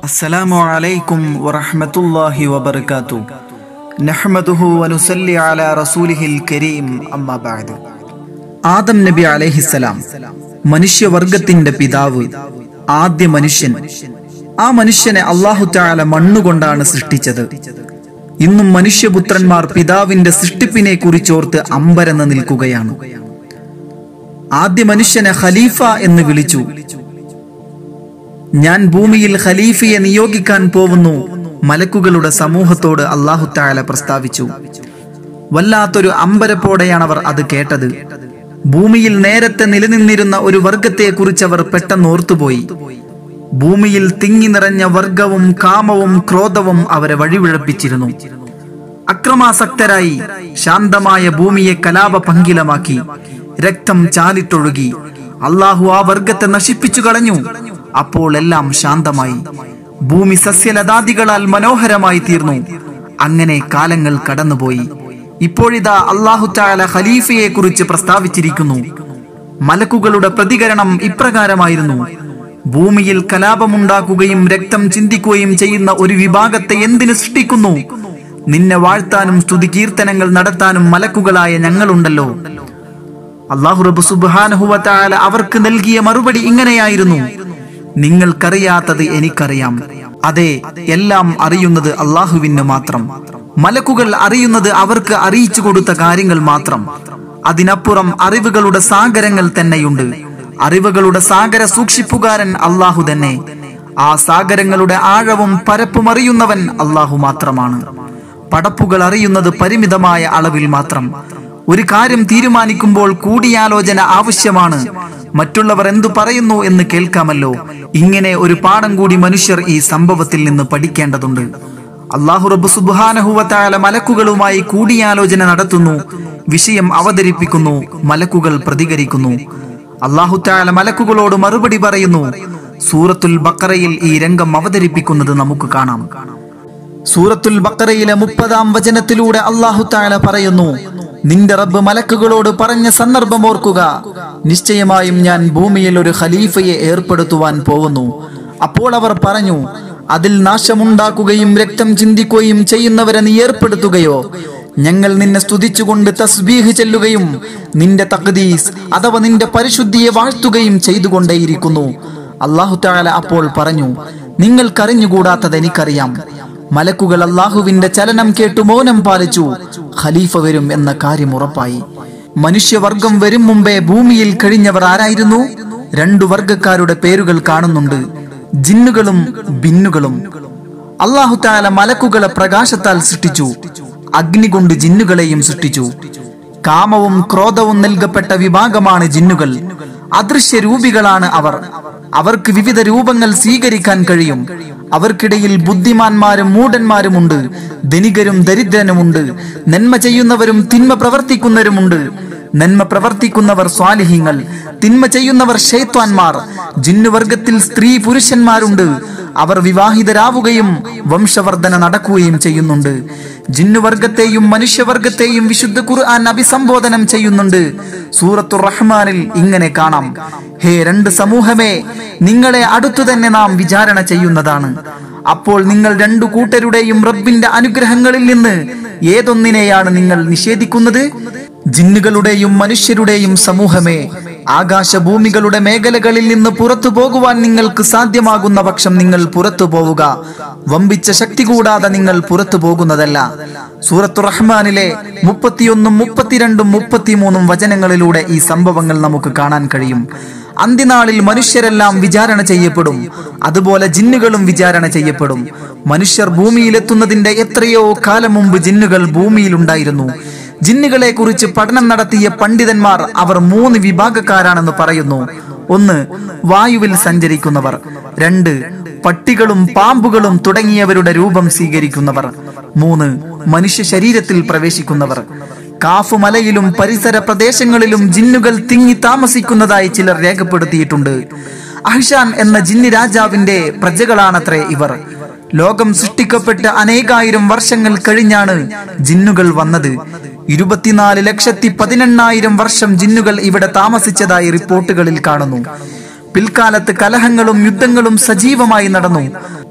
السلام عليكم ورحمة الله وبركاته نحمده ونسلي على رسوله الكريم أما بعد ആദം നബി അലൈഹിസ്സലാം മനുഷ്യവർഗത്തിന്റെ പിതാവ് ആദ്യ മനുഷ്യൻ ആ മനുഷ്യനെ അള്ളാഹു താല മണ്ണുകൊണ്ടാണ് സൃഷ്ടിച്ചത് ഇന്നും മനുഷ്യപുത്രന്മാർ പിതാവിന്റെ സൃഷ്ടിപ്പിനെ കുറിച്ചോർത്ത് അമ്പരന്ന് നിൽക്കുകയാണ് ആദ്യ മനുഷ്യനെ ഖലീഫ എന്ന് വിളിച്ചു ഞാൻ ഭൂമിയിൽ ഖലീഫയെ നിയോഗിക്കാൻ പോവുന്നു മലക്കുകളുടെ സമൂഹത്തോട് അള്ളാഹു താല പ്രസ്താവിച്ചു വല്ലാത്തൊരു അമ്പരപ്പോടെയാണ് അവർ അത് കേട്ടത് ഭൂമിയിൽ നേരത്തെ നിലനിന്നിരുന്ന ഒരു വർഗത്തെ കുറിച്ച് അവർ പെട്ടെന്ന് ഓർത്തുപോയി ഭൂമിയിൽ തിങ്ങി നിറഞ്ഞ വർഗവും കാമവും ക്രോധവും അവരെ വഴിവിഴപ്പിച്ചിരുന്നു അക്രമാസക്തരായി ശാന്തമായ ഭൂമിയെ കലാപ പങ്കിലമാക്കി രക്തം ചാലിട്ടൊഴുകി അള്ളാഹു ആ വർഗത്തെ നശിപ്പിച്ചു കളഞ്ഞു അപ്പോൾ എല്ലാം ശാന്തമായി ഭൂമി സസ്യലതാദികളാൽ മനോഹരമായി തീർന്നു അങ്ങനെ കാലങ്ങൾ കടന്നുപോയി ഇപ്പോഴിതാ അള്ളാഹു താല ഖലീഫയെ കുറിച്ച് പ്രസ്താവിച്ചിരിക്കുന്നു മലക്കുകളുടെ പ്രതികരണം ഇപ്രകാരമായിരുന്നു ഭൂമിയിൽ കലാപമുണ്ടാക്കുകയും രക്തം ചിന്തിക്കുകയും ചെയ്യുന്ന ഒരു വിഭാഗത്തെ എന്തിനു സൃഷ്ടിക്കുന്നു നിന്നെ വാഴ്ത്താനും സ്തുതി കീർത്തനങ്ങൾ നടത്താനും മലക്കുകളായ ഞങ്ങളുണ്ടല്ലോ അള്ളാഹു റബ്ബ് സുബ്ഹാനഹുവതാല അവർക്ക് നൽകിയ മറുപടി ഇങ്ങനെയായിരുന്നു നിങ്ങൾക്കറിയാത്തത് എനിക്കറിയാം അതെ എല്ലാം അറിയുന്നത് അള്ളാഹുവിന് മാത്രം മലക്കുകൾ അറിയുന്നത് അവർക്ക് അറിയിച്ചു കൊടുത്ത കാര്യങ്ങൾ മാത്രം അതിനപ്പുറം അറിവുകളുടെ സാഗരങ്ങൾ തന്നെയുണ്ട് അറിവുകളുടെ സാഗര സൂക്ഷിപ്പുകാരൻ അള്ളാഹു തന്നെ ആ സാഗരങ്ങളുടെ ആഴവും പരപ്പും അറിയുന്നവൻ അള്ളാഹു മാത്രമാണ് പടപ്പുകൾ അറിയുന്നത് പരിമിതമായ അളവിൽ മാത്രം ഒരു കാര്യം തീരുമാനിക്കുമ്പോൾ കൂടിയാലോചന ആവശ്യമാണ് മറ്റുള്ളവർ എന്തു പറയുന്നു എന്ന് കേൾക്കാമല്ലോ ഇങ്ങനെ ഒരു പാഠം കൂടി മനുഷ്യർ ഈ സംഭവത്തിൽ നിന്ന് പഠിക്കേണ്ടതുണ്ട് അള്ളാഹു റബ്ബ് സുബാനഹുവത്തായ മലക്കുകളുമായി കൂടിയാലോചന നടത്തുന്നു വിഷയം അവതരിപ്പിക്കുന്നു മലക്കുകൾ പ്രതികരിക്കുന്നു അള്ളാഹു താല മലക്കുകളോട് മറുപടി പറയുന്നു സൂറത്തുൽ ബക്കറയിൽ ഈ രംഗം അവതരിപ്പിക്കുന്നത് നമുക്ക് കാണാം സൂറത്തുൽ ബക്കറയിലെ മുപ്പതാം വചനത്തിലൂടെ അള്ളാഹു താല പറയുന്നു നിന്റെ റബ്ബ് മലക്കുകളോട് പറഞ്ഞ സന്ദർഭം ഓർക്കുക നിശ്ചയമായും ഞാൻ ഭൂമിയിൽ ഒരു ഖലീഫയെ ഏർപ്പെടുത്തുവാൻ പോകുന്നു അപ്പോൾ അവർ പറഞ്ഞു അതിൽ നാശമുണ്ടാക്കുകയും രക്തം ചിന്തിക്കുകയും ചെയ്യുന്നവരെ നീ ഏർപ്പെടുത്തുകയോ ഞങ്ങൾ നിന്നെ സ്തുതിച്ചുകൊണ്ട് തസ്ബീഹ് ചെല്ലുകയും നിന്റെ തഖദീസ് അഥവാ നിന്റെ പരിശുദ്ധിയെ വാഴ്ത്തുകയും ചെയ്തുകൊണ്ടേയിരിക്കുന്നു അള്ളാഹു താല അപ്പോൾ പറഞ്ഞു നിങ്ങൾക്കറിഞ്ഞുകൂടാത്തത് എനിക്കറിയാം മലക്കുകൾ അള്ളാഹുവിന്റെ ചലനം കേട്ടു മൗനം പാലിച്ചു ഖലീഫ വരും എന്ന കാര്യം ഉറപ്പായി മനുഷ്യവർഗം വരും മുമ്പേ ഭൂമിയിൽ കഴിഞ്ഞവർ ആരായിരുന്നു രണ്ടു വർഗക്കാരുടെ പേരുകൾ കാണുന്നുണ്ട് ജിന്നുകളും ബിന്നുകളും അള്ളാഹു താല മലക്കുകളെ പ്രകാശത്താൽ സൃഷ്ടിച്ചു അഗ്നി കൊണ്ട് ജിന്നുകളെയും സൃഷ്ടിച്ചു കാമവും ക്രോധവും നൽകപ്പെട്ട വിഭാഗമാണ് ജിന്നുകൾ അദൃശ്യ രൂപികളാണ് അവർ അവർക്ക് വിവിധ രൂപങ്ങൾ സ്വീകരിക്കാൻ കഴിയും അവർക്കിടയിൽ ബുദ്ധിമാന്മാരും മൂഢന്മാരുമുണ്ട് ധനികരും ദരിദ്രനുമുണ്ട് നന്മ ചെയ്യുന്നവരും തിന്മ പ്രവർത്തിക്കുന്നവരുമുണ്ട് നന്മ പ്രവർത്തിക്കുന്നവർ സ്വാലിഹ്യങ്ങൾ തിന്മ ചെയ്യുന്നവർ ഷെയ്ത്വാൻമാർ ജിന്നുവർഗത്തിൽ സ്ത്രീ പുരുഷന്മാരുണ്ട് അവർ വിവാഹിതരാവുകയും വംശവർധന നടക്കുകയും ചെയ്യുന്നുണ്ട് ജിന്നുവർഗത്തെയും മനുഷ്യവർഗത്തെയും വിശുദ്ധ ഖുർആൻ അഭിസംബോധനം ചെയ്യുന്നുണ്ട് സൂറത്തു റഹ്മാനിൽ ഇങ്ങനെ കാണാം ഹേ രണ്ട് സമൂഹമേ നിങ്ങളെ അടുത്തു തന്നെ നാം വിചാരണ ചെയ്യുന്നതാണ് അപ്പോൾ നിങ്ങൾ രണ്ടു കൂട്ടരുടെയും റബ്ബിന്റെ അനുഗ്രഹങ്ങളിൽ നിന്ന് ഏതൊന്നിനെയാണ് നിങ്ങൾ നിഷേധിക്കുന്നത് ജിന്നുകളുടെയും മനുഷ്യരുടെയും സമൂഹമേ ആകാശഭൂമികളുടെ മേഖലകളിൽ നിന്ന് പുറത്തു പോകുവാൻ നിങ്ങൾക്ക് സാധ്യമാകുന്ന പക്ഷം നിങ്ങൾ പുറത്തു പോവുക വമ്പിച്ച ശക്തി കൂടാതെ നിങ്ങൾ പുറത്തു പോകുന്നതല്ല സൂറത്തു റഹ്മാനിലെ മുപ്പത്തിയൊന്നും മുപ്പത്തിരണ്ടും മുപ്പത്തിമൂന്നും വചനങ്ങളിലൂടെ ഈ സംഭവങ്ങൾ നമുക്ക് കാണാൻ കഴിയും അന്ത്യനാളിൽ മനുഷ്യരെല്ലാം വിചാരണ ചെയ്യപ്പെടും അതുപോലെ ജിന്നുകളും വിചാരണ ചെയ്യപ്പെടും മനുഷ്യർ ഭൂമിയിലെത്തുന്നതിന്റെ എത്രയോ കാലം മുമ്പ് ജിന്നുകൾ ഭൂമിയിലുണ്ടായിരുന്നു ജിന്നുകളെ കുറിച്ച് പഠനം നടത്തിയ പണ്ഡിതന്മാർ അവർ മൂന്ന് വിഭാഗക്കാരാണെന്ന് പറയുന്നു ഒന്ന് വായുവിൽ സഞ്ചരിക്കുന്നവർ രണ്ട് പട്ടികളും പാമ്പുകളും തുടങ്ങിയവരുടെ രൂപം സ്വീകരിക്കുന്നവർ മൂന്ന് മനുഷ്യ ശരീരത്തിൽ പ്രവേശിക്കുന്നവർ കാഫ് മലയിലും പരിസര പ്രദേശങ്ങളിലും ജിന്നുകൾ തിങ്ങി താമസിക്കുന്നതായി ചിലർ രേഖപ്പെടുത്തിയിട്ടുണ്ട് അഹ്ഷാൻ എന്ന ജിന്നി രാജാവിന്റെ പ്രജകളാണത്രേ ഇവർ ലോകം സൃഷ്ടിക്കപ്പെട്ട് അനേകായിരം വർഷങ്ങൾ കഴിഞ്ഞാണ് ജിന്നുകൾ വന്നത് ഇരുപത്തിനാല് ലക്ഷത്തി പതിനെണ്ണായിരം വർഷം ജിന്നുകൾ ഇവിടെ താമസിച്ചതായി റിപ്പോർട്ടുകളിൽ കാണുന്നു പിൽക്കാലത്ത് കലഹങ്ങളും യുദ്ധങ്ങളും സജീവമായി നടന്നു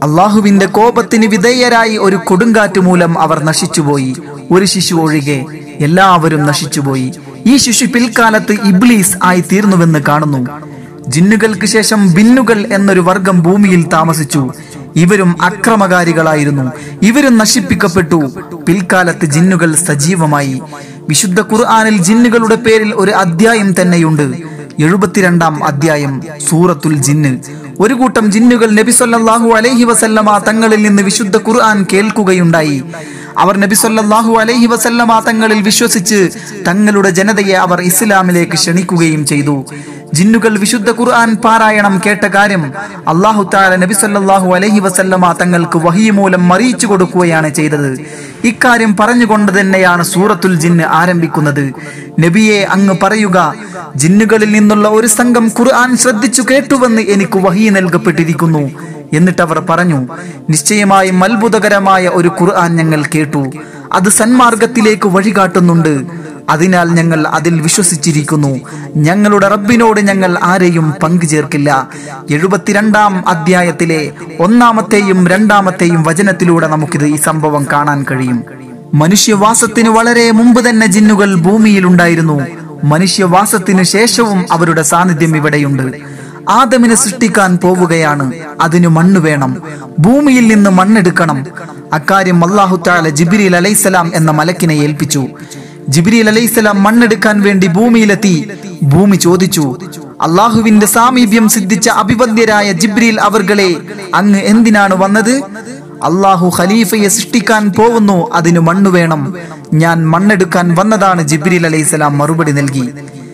അള്ളാഹുവിന്റെ കോപത്തിന് വിധേയരായി ഒരു കൊടുങ്കാറ്റ് മൂലം അവർ നശിച്ചുപോയി ഒരു ശിശു ഒഴികെ എല്ലാവരും നശിച്ചുപോയി ഈ ശിശു പിൽക്കാലത്ത് ഇബ്ലീസ് ആയി തീർന്നുവെന്ന് കാണുന്നു ജിന്നുകൾക്ക് ശേഷം ബിന്നുകൾ എന്നൊരു വർഗം ഭൂമിയിൽ താമസിച്ചു ഇവരും അക്രമകാരികളായിരുന്നു ഇവരും നശിപ്പിക്കപ്പെട്ടു പിൽക്കാലത്ത് ജിന്നുകൾ സജീവമായി വിശുദ്ധ ഖുർആനിൽ ജിന്നുകളുടെ പേരിൽ ഒരു അധ്യായം തന്നെയുണ്ട് എഴുപത്തിരണ്ടാം അധ്യായം സൂറത്തുൽ ജിന്ന് ഒരു കൂട്ടം ജിന്നുകൾ നബി സല്ലല്ലാഹു അലൈഹി വസല്ലമ തങ്ങളിൽ നിന്ന് വിശുദ്ധ ഖുർആൻ കേൾക്കുകയുണ്ടായി അവർ നബി സല്ലല്ലാഹു അലൈഹി വസല്ലമ തങ്ങളിൽ വിശ്വസിച്ച് തങ്ങളുടെ ജനതയെ അവർ ഇസ്ലാമിലേക്ക് ക്ഷണിക്കുകയും ചെയ്തു ജിന്നുകൾ വിശുദ്ധ ഖുർആൻ പാരായണം കേട്ട കാര്യം അള്ളാഹു താല നബി സല്ലല്ലാഹു അലൈഹി വസല്ലമ തങ്ങൾക്ക് വഹി മൂലം അറിയിച്ചു കൊടുക്കുകയാണ് ചെയ്തത് ഇക്കാര്യം പറഞ്ഞുകൊണ്ട് തന്നെയാണ് സൂറത്തുൽ ജിന്ന് ആരംഭിക്കുന്നത് നബിയെ അങ്ങ് പറയുക ജിന്നുകളിൽ നിന്നുള്ള ഒരു സംഘം ഖുർആൻ ശ്രദ്ധിച്ചു കേട്ടുവെന്ന് എനിക്ക് വഹി നൽകപ്പെട്ടിരിക്കുന്നു എന്നിട്ട് അവർ പറഞ്ഞു നിശ്ചയമായും അത്ഭുതകരമായ ഒരു ഖുർആൻ ഞങ്ങൾ കേട്ടു അത് സന്മാർഗത്തിലേക്ക് വഴികാട്ടുന്നുണ്ട് അതിനാൽ ഞങ്ങൾ അതിൽ വിശ്വസിച്ചിരിക്കുന്നു ഞങ്ങളുടെ റബ്ബിനോട് ഞങ്ങൾ ആരെയും പങ്കു ചേർക്കില്ല എഴുപത്തിരണ്ടാം അധ്യായത്തിലെ ഒന്നാമത്തെയും രണ്ടാമത്തെയും വചനത്തിലൂടെ നമുക്കിത് ഈ സംഭവം കാണാൻ കഴിയും മനുഷ്യവാസത്തിന് വളരെ മുമ്പ് തന്നെ ജിന്നുകൾ ഭൂമിയിലുണ്ടായിരുന്നു മനുഷ്യവാസത്തിന് ശേഷവും അവരുടെ സാന്നിധ്യം ഇവിടെയുണ്ട് ആദമിനെ സൃഷ്ടിക്കാൻ പോവുകയാണ് അതിനു മണ്ണ് വേണം ഭൂമിയിൽ നിന്ന് മണ്ണെടുക്കണം അക്കാര്യം അള്ളാഹു താല ജിബിരിൽ അലൈസലാം എന്ന മലക്കിനെ ഏൽപ്പിച്ചു ജിബ്രീൽ അലൈഹിസ്സലാം മണ്ണെടുക്കാൻ വേണ്ടി ഭൂമിയിലെത്തി ഭൂമി ചോദിച്ചു അള്ളാഹുവിന്റെ സാമീപ്യം സിദ്ധിച്ച അഭിവന്ദ്യരായ ജിബ്രീൽ അവർകളെ അങ്ങ് എന്തിനാണ് വന്നത് അള്ളാഹു ഖലീഫയെ സൃഷ്ടിക്കാൻ പോകുന്നു അതിനു മണ്ണ് വേണം ഞാൻ മണ്ണെടുക്കാൻ വന്നതാണ് ജിബ്രീൽ അലൈഹിസ്സലാം മറുപടി നൽകി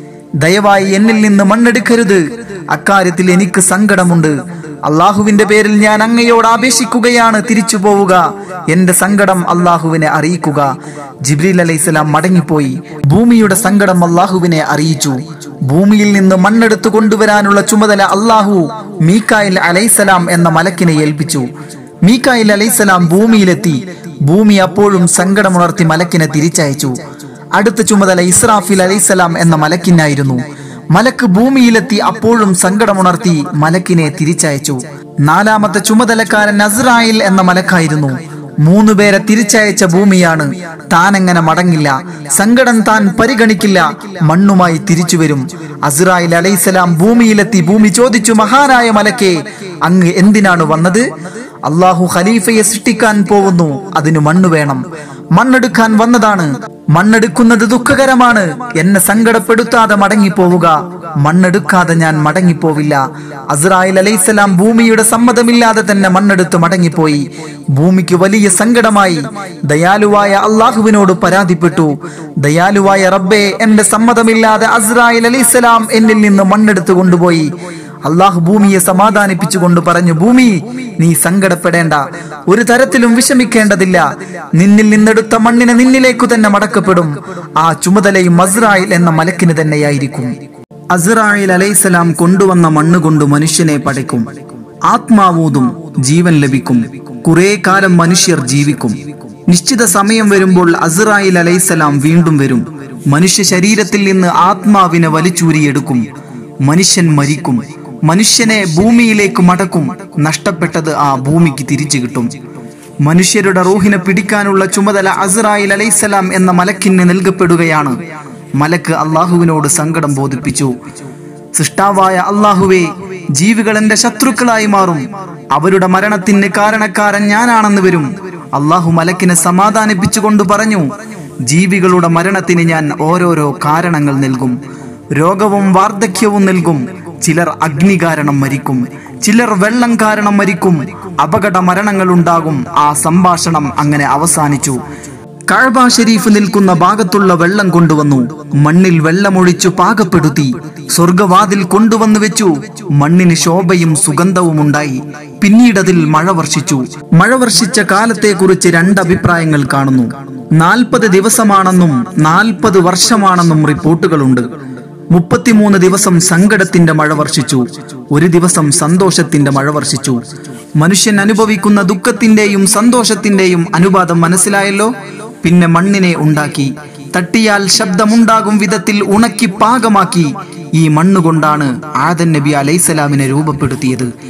ദയവായി എന്നിൽ നിന്ന് മണ്ണെടുക്കരുത് അക്കാര്യത്തിൽ എനിക്ക് സങ്കടമുണ്ട് അള്ളാഹുവിന്റെ പേരിൽ ഞാൻ അങ്ങയോട് അപേക്ഷിക്കുകയാണ് തിരിച്ചു പോവുക എന്റെ സങ്കടം അള്ളാഹുവിനെ അറിയിക്കുക ജിബ്രീൽ അലൈഹിസ്സലാം മടങ്ങിപ്പോയി ഭൂമിയുടെ സങ്കടം അള്ളാഹുവിനെ അറിയിച്ചു ഭൂമിയിൽ നിന്ന് മണ്ണെടുത്തു കൊണ്ടുവരാനുള്ള ചുമതല അള്ളാഹു മീക്കായിൽ അലൈസലാം എന്ന മലക്കിനെ ഏൽപ്പിച്ചു മീക്കായിൽ അലൈസലാം ഭൂമിയിലെത്തി ഭൂമി അപ്പോഴും സങ്കടമുണർത്തി മലക്കിനെ തിരിച്ചയച്ചു അടുത്ത ചുമതല ഇസ്രാഫിൽ അലൈസലാം എന്ന മലക്കിനായിരുന്നു മലക്ക് ഭൂമിയിലെത്തി അപ്പോഴും സങ്കടമുണർത്തി മലക്കിനെ തിരിച്ചയച്ചു നാലാമത്തെ ചുമതലക്കാരൻ നസ്രായിൽ എന്ന മലക്കായിരുന്നു മൂന്നു പേരെ തിരിച്ചയച്ച ഭൂമിയാണ് താൻ എങ്ങനെ മടങ്ങില്ല സങ്കടം താൻ പരിഗണിക്കില്ല മണ്ണുമായി തിരിച്ചു വരും അസ്രായിൽ അലൈസലാം ഭൂമിയിലെത്തി ഭൂമി ചോദിച്ചു മഹാനായ മലക്കെ അങ്ങ് എന്തിനാണ് വന്നത് അള്ളാഹു ഖലീഫയെ സൃഷ്ടിക്കാൻ പോകുന്നു അതിനു മണ്ണ് വേണം മണ്ണെടുക്കാൻ വന്നതാണ് മണ്ണെടുക്കുന്നത് ദുഃഖകരമാണ് എന്നെ സങ്കടപ്പെടുത്താതെ മടങ്ങിപ്പോവുക മണ്ണെടുക്കാതെ ഞാൻ മടങ്ങിപ്പോവില്ല അസ്രായിൽ അലൈസലാം ഭൂമിയുടെ സമ്മതമില്ലാതെ തന്നെ മണ്ണെടുത്ത് മടങ്ങിപ്പോയി ഭൂമിക്ക് വലിയ സങ്കടമായി ദയാലുവായ അള്ളാഹുവിനോട് പരാതിപ്പെട്ടു ദയാലുവായ റബ്ബെ എന്റെ സമ്മതമില്ലാതെ അസ്രായിൽ അലൈസലാം എന്നിൽ നിന്ന് മണ്ണെടുത്ത് കൊണ്ടുപോയി അള്ളാഹു ഭൂമിയെ സമാധാനിപ്പിച്ചുകൊണ്ട് പറഞ്ഞു ഭൂമി നീ സങ്കടപ്പെടേണ്ട ഒരു തരത്തിലും വിഷമിക്കേണ്ടതില്ല നിന്നിൽ നിന്നെടുത്ത മണ്ണിനെ നിന്നിലേക്കു തന്നെ മടക്കപ്പെടും ആ ചുമതലയും അസ്രായിൽ എന്ന മലക്കിന് തന്നെയായിരിക്കും അസ്രായിൽ അലൈസലാം കൊണ്ടുവന്ന മണ്ണ് കൊണ്ട് മനുഷ്യനെ പടയ്ക്കും ആത്മാവൂതും ജീവൻ ലഭിക്കും കുറെ കാലം മനുഷ്യർ ജീവിക്കും നിശ്ചിത സമയം വരുമ്പോൾ അസ്രായിൽ അലൈസലാം വീണ്ടും വരും മനുഷ്യ ശരീരത്തിൽ നിന്ന് ആത്മാവിനെ വലിച്ചൂരിയെടുക്കും മനുഷ്യൻ മരിക്കും മനുഷ്യനെ ഭൂമിയിലേക്ക് മടക്കും നഷ്ടപ്പെട്ടത് ആ ഭൂമിക്ക് തിരിച്ചു കിട്ടും മനുഷ്യരുടെ റൂഹിനെ പിടിക്കാനുള്ള ചുമതല അസ്രായിൽ അലൈസലാം എന്ന മലക്കിന് നൽകപ്പെടുകയാണ് മലക്ക് അള്ളാഹുവിനോട് സങ്കടം ബോധിപ്പിച്ചു സൃഷ്ടാവായ അള്ളാഹുവെ ജീവികൾ എന്റെ ശത്രുക്കളായി മാറും അവരുടെ മരണത്തിന് കാരണക്കാരൻ ഞാനാണെന്ന് വരും അള്ളാഹു മലക്കിനെ സമാധാനിപ്പിച്ചുകൊണ്ട് പറഞ്ഞു ജീവികളുടെ മരണത്തിന് ഞാൻ ഓരോരോ കാരണങ്ങൾ നൽകും രോഗവും വാർദ്ധക്യവും നൽകും ചിലർ അഗ്നി കാരണം മരിക്കും ചിലർ വെള്ളം കാരണം മരിക്കും അപകട മരണങ്ങൾ ഉണ്ടാകും ആ സംഭാഷണം അങ്ങനെ അവസാനിച്ചു കഴബ ഷരീഫ് നിൽക്കുന്ന ഭാഗത്തുള്ള വെള്ളം കൊണ്ടുവന്നു മണ്ണിൽ വെള്ളമൊഴിച്ചു പാകപ്പെടുത്തി സ്വർഗവാതിൽ കൊണ്ടുവന്നു വെച്ചു മണ്ണിന് ശോഭയും സുഗന്ധവും ഉണ്ടായി പിന്നീടതിൽ മഴ വർഷിച്ചു മഴ വർഷിച്ച കാലത്തെക്കുറിച്ച് രണ്ട് അഭിപ്രായങ്ങൾ കാണുന്നു നാൽപ്പത് ദിവസമാണെന്നും നാൽപ്പത് വർഷമാണെന്നും റിപ്പോർട്ടുകളുണ്ട് മുപ്പത്തിമൂന്ന് ദിവസം സങ്കടത്തിന്റെ മഴ വർഷിച്ചു ഒരു ദിവസം സന്തോഷത്തിന്റെ മഴ വർഷിച്ചു മനുഷ്യൻ അനുഭവിക്കുന്ന ദുഃഖത്തിന്റെയും സന്തോഷത്തിന്റെയും അനുപാതം മനസ്സിലായല്ലോ പിന്നെ മണ്ണിനെ ഉണ്ടാക്കി തട്ടിയാൽ ശബ്ദമുണ്ടാകും വിധത്തിൽ ഉണക്കി പാകമാക്കി ഈ മണ്ണുകൊണ്ടാണ് ആദൻ നബി അലൈസലാമിനെ രൂപപ്പെടുത്തിയത്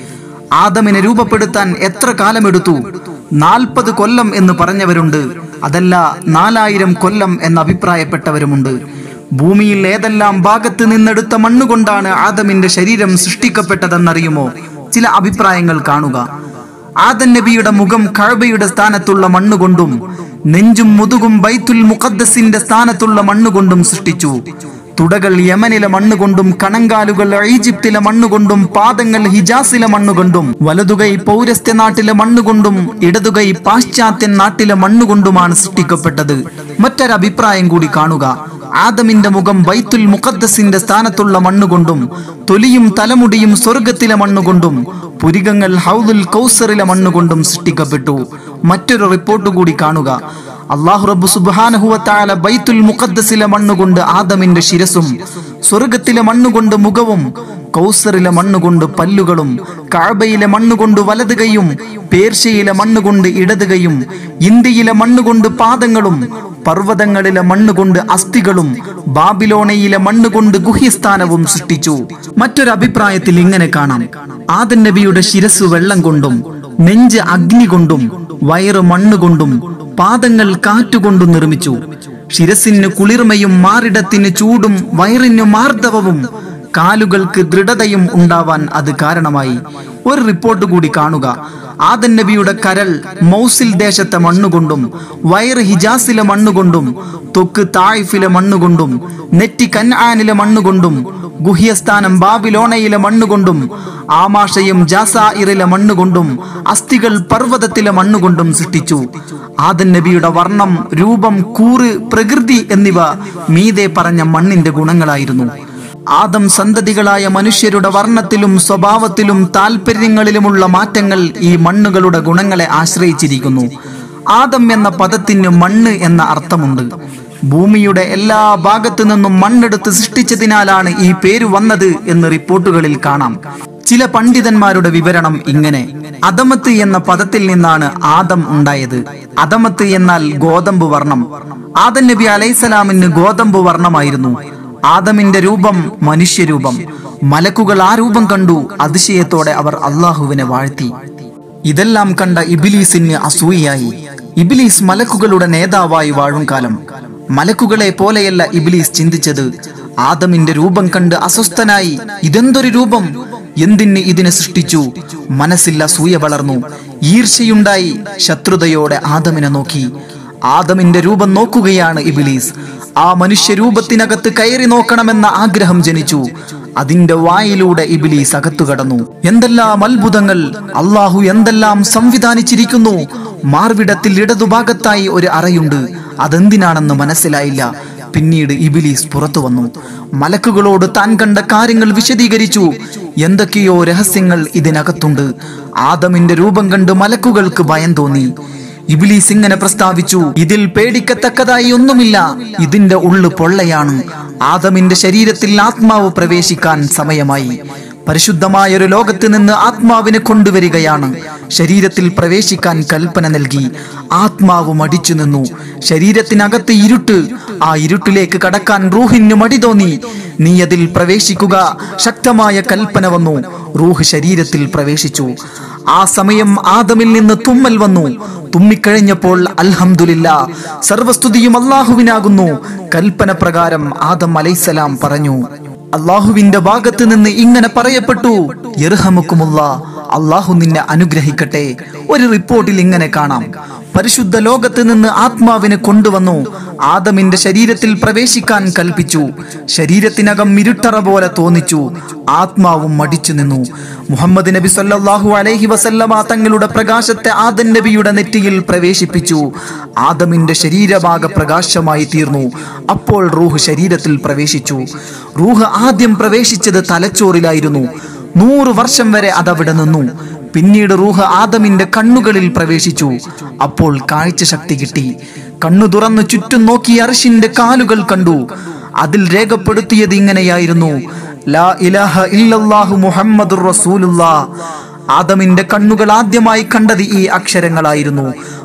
ആദമിനെ രൂപപ്പെടുത്താൻ എത്ര കാലമെടുത്തു നാൽപ്പത് കൊല്ലം എന്ന് പറഞ്ഞവരുണ്ട് അതല്ല നാലായിരം കൊല്ലം എന്ന് അഭിപ്രായപ്പെട്ടവരുമുണ്ട് ഭൂമിയിൽ ഏതെല്ലാം ഭാഗത്ത് നിന്നെടുത്ത മണ്ണുകൊണ്ടാണ് ആദമിന്റെ ശരീരം സൃഷ്ടിക്കപ്പെട്ടതെന്നറിയുമോ ചില അഭിപ്രായങ്ങൾ കാണുക ആദൻ നബിയുടെ മുഖം കഴബയുടെ സ്ഥാനത്തുള്ള മണ്ണുകൊണ്ടും നെഞ്ചും മുതുകും ബൈത്തുൽ മുഖദ്ദസിന്റെ സ്ഥാനത്തുള്ള മണ്ണുകൊണ്ടും സൃഷ്ടിച്ചു തുടകൾ യമനിലെ മണ്ണുകൊണ്ടും കണങ്കാലുകൾ ഈജിപ്തിലെ മണ്ണുകൊണ്ടും പാദങ്ങൾ ഹിജാസിലെ മണ്ണുകൊണ്ടും വലതുകൈ പൗരസ്ത്യ നാട്ടിലെ മണ്ണുകൊണ്ടും ഇടതുകൈ പാശ്ചാത്യൻ നാട്ടിലെ മണ്ണുകൊണ്ടുമാണ് സൃഷ്ടിക്കപ്പെട്ടത് മറ്റൊരഭിപ്രായം കൂടി കാണുക ആദമിന്റെ മുഖം ബൈത്തുൽ മുഖദ്ദസിന്റെ സ്ഥാനത്തുള്ള മണ്ണുകൊണ്ടും തൊലിയും തലമുടിയും സ്വർഗത്തിലെ മണ്ണുകൊണ്ടും പുരികങ്ങൾ ഹൗദുൽ കൗസറിലെ മണ്ണുകൊണ്ടും സൃഷ്ടിക്കപ്പെട്ടു മറ്റൊരു റിപ്പോർട്ട് കൂടി കാണുക അള്ളാഹു റബ്ബു സുബ്ഹാനഹുവത്താല ബൈത്തുൽ മുഖദ്ദസിലെ മണ്ണുകൊണ്ട് ആദമിന്റെ ശിരസും സ്വർഗത്തിലെ മണ്ണുകൊണ്ട് മുഖവും കൗസറിലെ മണ്ണുകൊണ്ട് പല്ലുകളും കാബയിലെ മണ്ണുകൊണ്ട് വലത് കൈയും പേർഷ്യയിലെ മണ്ണുകൊണ്ട് ഇടത് കൈയും ഇന്ത്യയിലെ മണ്ണുകൊണ്ട് പാദങ്ങളും പർവ്വതങ്ങളിലെ മണ്ണുകൊണ്ട് അസ്ഥികളും ബാബിലോണയിലെ മണ്ണുകൊണ്ട് ഗുഹ്യസ്ഥാനവും സൃഷ്ടിച്ചു മറ്റൊരു അഭിപ്രായത്തിൽ ഇങ്ങനെ കാണാം ആദൻ നബിയുടെ ശിരസ് വെള്ളം കൊണ്ടും നെഞ്ച് അഗ്നി കൊണ്ടും വയറ് മണ്ണുകൊണ്ടും പാദങ്ങൾ കാറ്റുകൊണ്ടും നിർമ്മിച്ചു ശിരസിന് കുളിർമയും മാറിടത്തിന് ചൂടും വയറിന് മാർദ്ദവവും കാലുകൾക്ക് ദൃഢതയും ഉണ്ടാവാൻ അത് കാരണമായി ഒരു റിപ്പോർട്ട് കൂടി കാണുക ആദൻ നബിയുടെ കരൾ മൗസിൽ ദേശത്തെ മണ്ണുകൊണ്ടും വയറ് ഹിജാസിലെ മണ്ണുകൊണ്ടും തൊക്ക് തായിഫിലെ മണ്ണുകൊണ്ടും നെറ്റി കൻആനിലെ മണ്ണുകൊണ്ടും ഗുഹ്യസ്ഥാനം ബാബിലോണയിലെ മണ്ണുകൊണ്ടും ആമാശയം ജാസായിറിലെ മണ്ണുകൊണ്ടും അസ്ഥികൾ പർവ്വതത്തിലെ മണ്ണുകൊണ്ടും സൃഷ്ടിച്ചു ആദൻ നബിയുടെ വർണ്ണം രൂപം കൂറ് പ്രകൃതി എന്നിവ മീതെ പറഞ്ഞ മണ്ണിന്റെ ഗുണങ്ങളായിരുന്നു ആദം സന്തതികളായ മനുഷ്യരുടെ വർണ്ണത്തിലും സ്വഭാവത്തിലും താല്പര്യങ്ങളിലുമുള്ള മാറ്റങ്ങൾ ഈ മണ്ണുകളുടെ ഗുണങ്ങളെ ആശ്രയിച്ചിരിക്കുന്നു ആദം എന്ന പദത്തിന് മണ്ണ് എന്ന അർത്ഥമുണ്ട് ഭൂമിയുടെ എല്ലാ ഭാഗത്തു നിന്നും മണ്ണെടുത്ത് സൃഷ്ടിച്ചതിനാലാണ് ഈ പേര് വന്നത് എന്ന് റിപ്പോർട്ടുകളിൽ കാണാം ചില പണ്ഡിതന്മാരുടെ വിവരണം ഇങ്ങനെ അദമത്ത് എന്ന പദത്തിൽ നിന്നാണ് ആദം ഉണ്ടായത് അദമത്ത് എന്നാൽ ഗോതമ്പ് വർണ്ണം ആദം നബി അലൈസലാമിന് ഗോതമ്പ് വർണ്ണമായിരുന്നു ആദമിന്റെ രൂപം മനുഷ്യരൂപം മലക്കുകൾ ആ രൂപം കണ്ടു അതിശയത്തോടെ അവർ അള്ളാഹുവിനെ വാഴ്ത്തി ഇതെല്ലാം കണ്ട ഇബിലീസിന് അസൂയയായി ഇബിലീസ് മലക്കുകളുടെ നേതാവായി വാഴും കാലം മലക്കുകളെ പോലെയല്ല ഇബിലീസ് ചിന്തിച്ചത് ആദമിന്റെ രൂപം കണ്ട് അസ്വസ്ഥനായി ഇതെന്തൊരു രൂപം എന്തിന് ഇതിനെ സൃഷ്ടിച്ചു മനസ്സിൽ അസൂയ വളർന്നു ഈർഷ്യയുണ്ടായി ശത്രുതയോടെ ആദമിനെ നോക്കി ആദമിന്റെ രൂപം നോക്കുകയാണ് ഇബിലീസ് ആ മനുഷ്യ രൂപത്തിനകത്ത് കയറി നോക്കണമെന്ന ആഗ്രഹം ജനിച്ചു അതിന്റെ വായിലൂടെ ഇബിലീസ് അകത്തു കടന്നു എന്തെല്ലാം അത്ഭുതങ്ങൾ അള്ളാഹു എന്തെല്ലാം സംവിധാനിച്ചിരിക്കുന്നു മാർവിടത്തിൽ ഇടതുഭാഗത്തായി ഒരു അറയുണ്ട് അതെന്തിനാണെന്ന് മനസ്സിലായില്ല പിന്നീട് ഇബിലീസ് പുറത്തു വന്നു മലക്കുകളോട് താൻ കണ്ട കാര്യങ്ങൾ വിശദീകരിച്ചു എന്തൊക്കെയോ രഹസ്യങ്ങൾ ഇതിനകത്തുണ്ട് ആദമിന്റെ രൂപം കണ്ട് മലക്കുകൾക്ക് ഭയം തോന്നി ഇബിലീസ് ഇങ്ങനെ പ്രസ്താവിച്ചു ഇതിൽ പേടിക്കത്തക്കതായി ഒന്നുമില്ല ഇതിന്റെ ഉള്ളു പൊള്ളയാണ് ആദമിന്റെ ശരീരത്തിൽ ആത്മാവ് പ്രവേശിക്കാൻ സമയമായി പരിശുദ്ധമായ ഒരു ലോകത്ത് നിന്ന് ആത്മാവിനെ കൊണ്ടുവരികയാണ് ശരീരത്തിൽ പ്രവേശിക്കാൻ കൽപ്പന നൽകി ആത്മാവ് മടിച്ചു നിന്നു ശരീരത്തിനകത്ത് ഇരുട്ട് ആ ഇരുട്ടിലേക്ക് കടക്കാൻ റൂഹിന് മടി തോന്നി നീ അതിൽ പ്രവേശിക്കുക ശക്തമായ കൽപ്പന വന്നു റൂഹ് ശരീരത്തിൽ പ്രവേശിച്ചു ആ സമയം ആദമിൽ നിന്ന് തുമ്മൽ വന്നു തുമ്മിക്കഴിഞ്ഞപ്പോൾ അൽഹംദുലില്ല സർവസ്തുതിയും അള്ളാഹുവിനാകുന്നു കൽപ്പന പ്രകാരം ആദം അലൈസലാം പറഞ്ഞു അള്ളാഹുവിന്റെ ഭാഗത്ത് നിന്ന് ഇങ്ങനെ പറയപ്പെട്ടു യർഹമുക്കുമുള്ള അള്ളാഹു നിന്നെ അനുഗ്രഹിക്കട്ടെ ഒരു റിപ്പോർട്ടിൽ ഇങ്ങനെ കാണാം പരിശുദ്ധ ലോകത്ത് നിന്ന് ആത്മാവിനെ കൊണ്ടുവന്നു ആദമിന്റെ ശരീരത്തിൽ പ്രവേശിക്കാൻ കൽപ്പിച്ചു ശരീരത്തിനകം ഇരുട്ടറ പോലെ തോന്നിച്ചു ആത്മാവും മടിച്ചു നിന്നു മുഹമ്മദ് നബി സല്ലല്ലാഹു അലൈഹി വസല്ലമ തങ്ങളുടെ പ്രകാശത്തെ ആദൻ നബിയുടെ നെറ്റിയിൽ പ്രവേശിപ്പിച്ചു ആദമിന്റെ ശരീരഭാഗ പ്രകാശമായി തീർന്നു അപ്പോൾ റൂഹ് ശരീരത്തിൽ പ്രവേശിച്ചു റൂഹ് ആദ്യം പ്രവേശിച്ചത് തലച്ചോറിലായിരുന്നു നൂറ് വർഷം വരെ അതവിടെ നിന്നു പിന്നീട് റൂഹ് ആദമിന്റെ കണ്ണുകളിൽ പ്രവേശിച്ചു അപ്പോൾ കാഴ്ച ശക്തി കിട്ടി കണ്ണു തുറന്നു ചുറ്റും നോക്കി അർഷിന്റെ കാലുകൾ കണ്ടു അതിൽ രേഖപ്പെടുത്തിയത് ഇങ്ങനെയായിരുന്നു ലാ ഇലാഹ ഇല്ലല്ലാഹു മുഹമ്മദുർ റസൂലുള്ളാ ആദമിന്റെ കണ്ണുകൾ ആദ്യമായി കണ്ടത് ഈ അക്ഷരങ്ങളായിരുന്നു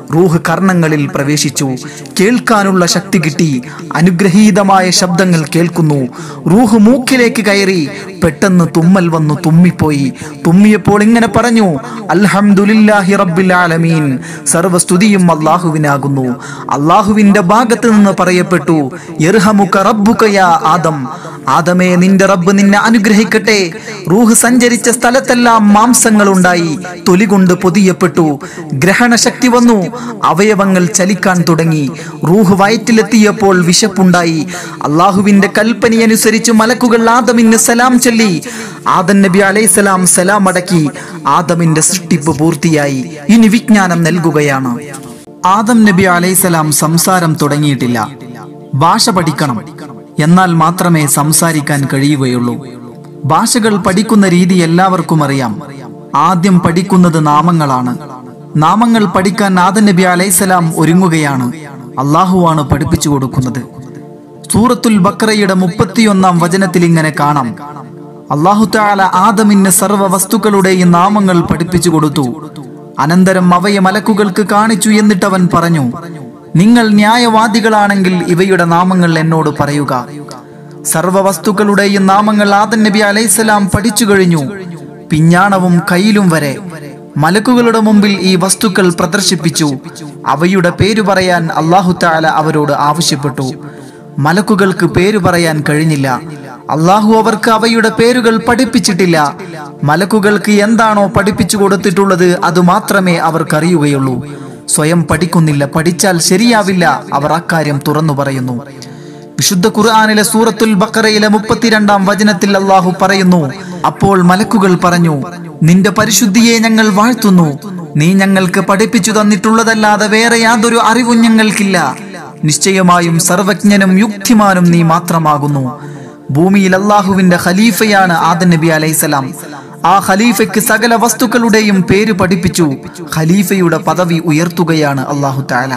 റൂഹ് കർണങ്ങളിൽ പ്രവേശിച്ചു കേൾക്കാനുള്ള ശക്തി കിട്ടി അനുഗ്രഹീതമായ ശബ്ദങ്ങൾ കേൾക്കുന്നു റൂഹ് മൂക്കിലേക്ക് കയറി പെട്ടെന്ന് തുമ്മൽ വന്നു തുമ്മിപ്പോയി തുമ്മിയപ്പോൾ ഇങ്ങനെ പറഞ്ഞു അൽഹംദുലില്ലാഹി റബ്ബിൽ ആലമീൻ സർവസ്തുതിയും അള്ളാഹുവിനാകുന്നു അള്ളാഹുവിന്റെ ഭാഗത്ത് നിന്ന് പറയപ്പെട്ടു യർഹമുക റബ്ബുക യാ ആദം ആദമേ നിന്റെ റബ്ബ് നിന്നെ അനുഗ്രഹിക്കട്ടെ റൂഹ് സഞ്ചരിച്ച സ്ഥലത്തെല്ലാം മാംസങ്ങൾ ഉണ്ടായി തൊലി കൊണ്ട് പൊതിയപ്പെട്ടു ഗ്രഹണശക്തി വന്നു അവയവങ്ങൾ ചലിക്കാൻ തുടങ്ങി റൂഹ് വയറ്റിലെത്തിയപ്പോൾ വിശപ്പുണ്ടായി അള്ളാഹുവിന്റെ കൽപ്പനയനുസരിച്ച് മലക്കുകൾ ആദമിന് സലാം ചൊല്ലി ആദം നബി അലൈസലാം സലാം അടക്കി ആദമിന്റെ സൃഷ്ടിപ്പ് പൂർത്തിയായി ഇനി വിജ്ഞാനം നൽകുകയാണ് ആദം നബി അലൈസലാം സംസാരം തുടങ്ങിയിട്ടില്ല ഭാഷ പഠിക്കണം എന്നാൽ മാത്രമേ സംസാരിക്കാൻ കഴിയുകയുള്ളൂ ഭാഷകൾ പഠിക്കുന്ന രീതി എല്ലാവർക്കും അറിയാം ആദ്യം പഠിക്കുന്നത് നാമങ്ങളാണ് നാമങ്ങൾ പഠിക്കാൻ ആദം നബി അലൈസലാം ഒരുങ്ങുകയാണ് അള്ളാഹുവാണ് പഠിപ്പിച്ചു കൊടുക്കുന്നത് സൂറത്തുൽ ബക്രയുടെ മുപ്പത്തിയൊന്നാം വചനത്തിൽ ഇങ്ങനെ കാണാം അള്ളാഹു താല ആദമിന് സർവ്വ വസ്തുക്കളുടെയും നാമങ്ങൾ പഠിപ്പിച്ചു കൊടുത്തു അനന്തരം അവയെ മലക്കുകൾക്ക് കാണിച്ചു എന്നിട്ട് അവൻ പറഞ്ഞു നിങ്ങൾ ന്യായവാദികളാണെങ്കിൽ ഇവയുടെ നാമങ്ങൾ എന്നോട് പറയുക സർവ വസ്തുക്കളുടെയും നാമങ്ങൾ ആദൻ നബി അലൈസലാം പഠിച്ചു കഴിഞ്ഞു പിഞ്ഞാണവും കയ്യിലും വരെ മലക്കുകളുടെ മുമ്പിൽ ഈ വസ്തുക്കൾ പ്രദർശിപ്പിച്ചു അവയുടെ പേരു പറയാൻ അള്ളാഹു താല അവരോട് ആവശ്യപ്പെട്ടു മലക്കുകൾക്ക് പേരു പറയാൻ കഴിഞ്ഞില്ല അള്ളാഹു അവർക്ക് അവയുടെ പേരുകൾ പഠിപ്പിച്ചിട്ടില്ല മലക്കുകൾക്ക് എന്താണോ പഠിപ്പിച്ചു കൊടുത്തിട്ടുള്ളത് അത് മാത്രമേ അവർക്കറിയുകയുള്ളൂ സ്വയം പഠിക്കുന്നില്ല പഠിച്ചാൽ ശരിയാവില്ല അവർ അക്കാര്യം തുറന്നു പറയുന്നു വിശുദ്ധ ഖുർആാനിലെ സൂറത്തുൽ ബക്കറയിലെ മുപ്പത്തിരണ്ടാം വചനത്തിൽ അള്ളാഹു പറയുന്നു അപ്പോൾ മലക്കുകൾ പറഞ്ഞു നിന്റെ പരിശുദ്ധിയെ ഞങ്ങൾ വാഴ്ത്തുന്നു നീ ഞങ്ങൾക്ക് പഠിപ്പിച്ചു തന്നിട്ടുള്ളതല്ലാതെ വേറെ യാതൊരു അറിവും ഞങ്ങൾക്കില്ല നിശ്ചയമായും സർവജ്ഞനും യുക്തിമാനും നീ മാത്രമാകുന്നു ഭൂമിയിൽ അള്ളാഹുവിന്റെ ഖലീഫയാണ് ആദൻ നബി അലൈസലാം ആ ഖലീഫയ്ക്ക് സകല വസ്തുക്കളുടെയും പേര് പഠിപ്പിച്ചു ഖലീഫയുടെ പദവി ഉയർത്തുകയാണ് അള്ളാഹു താല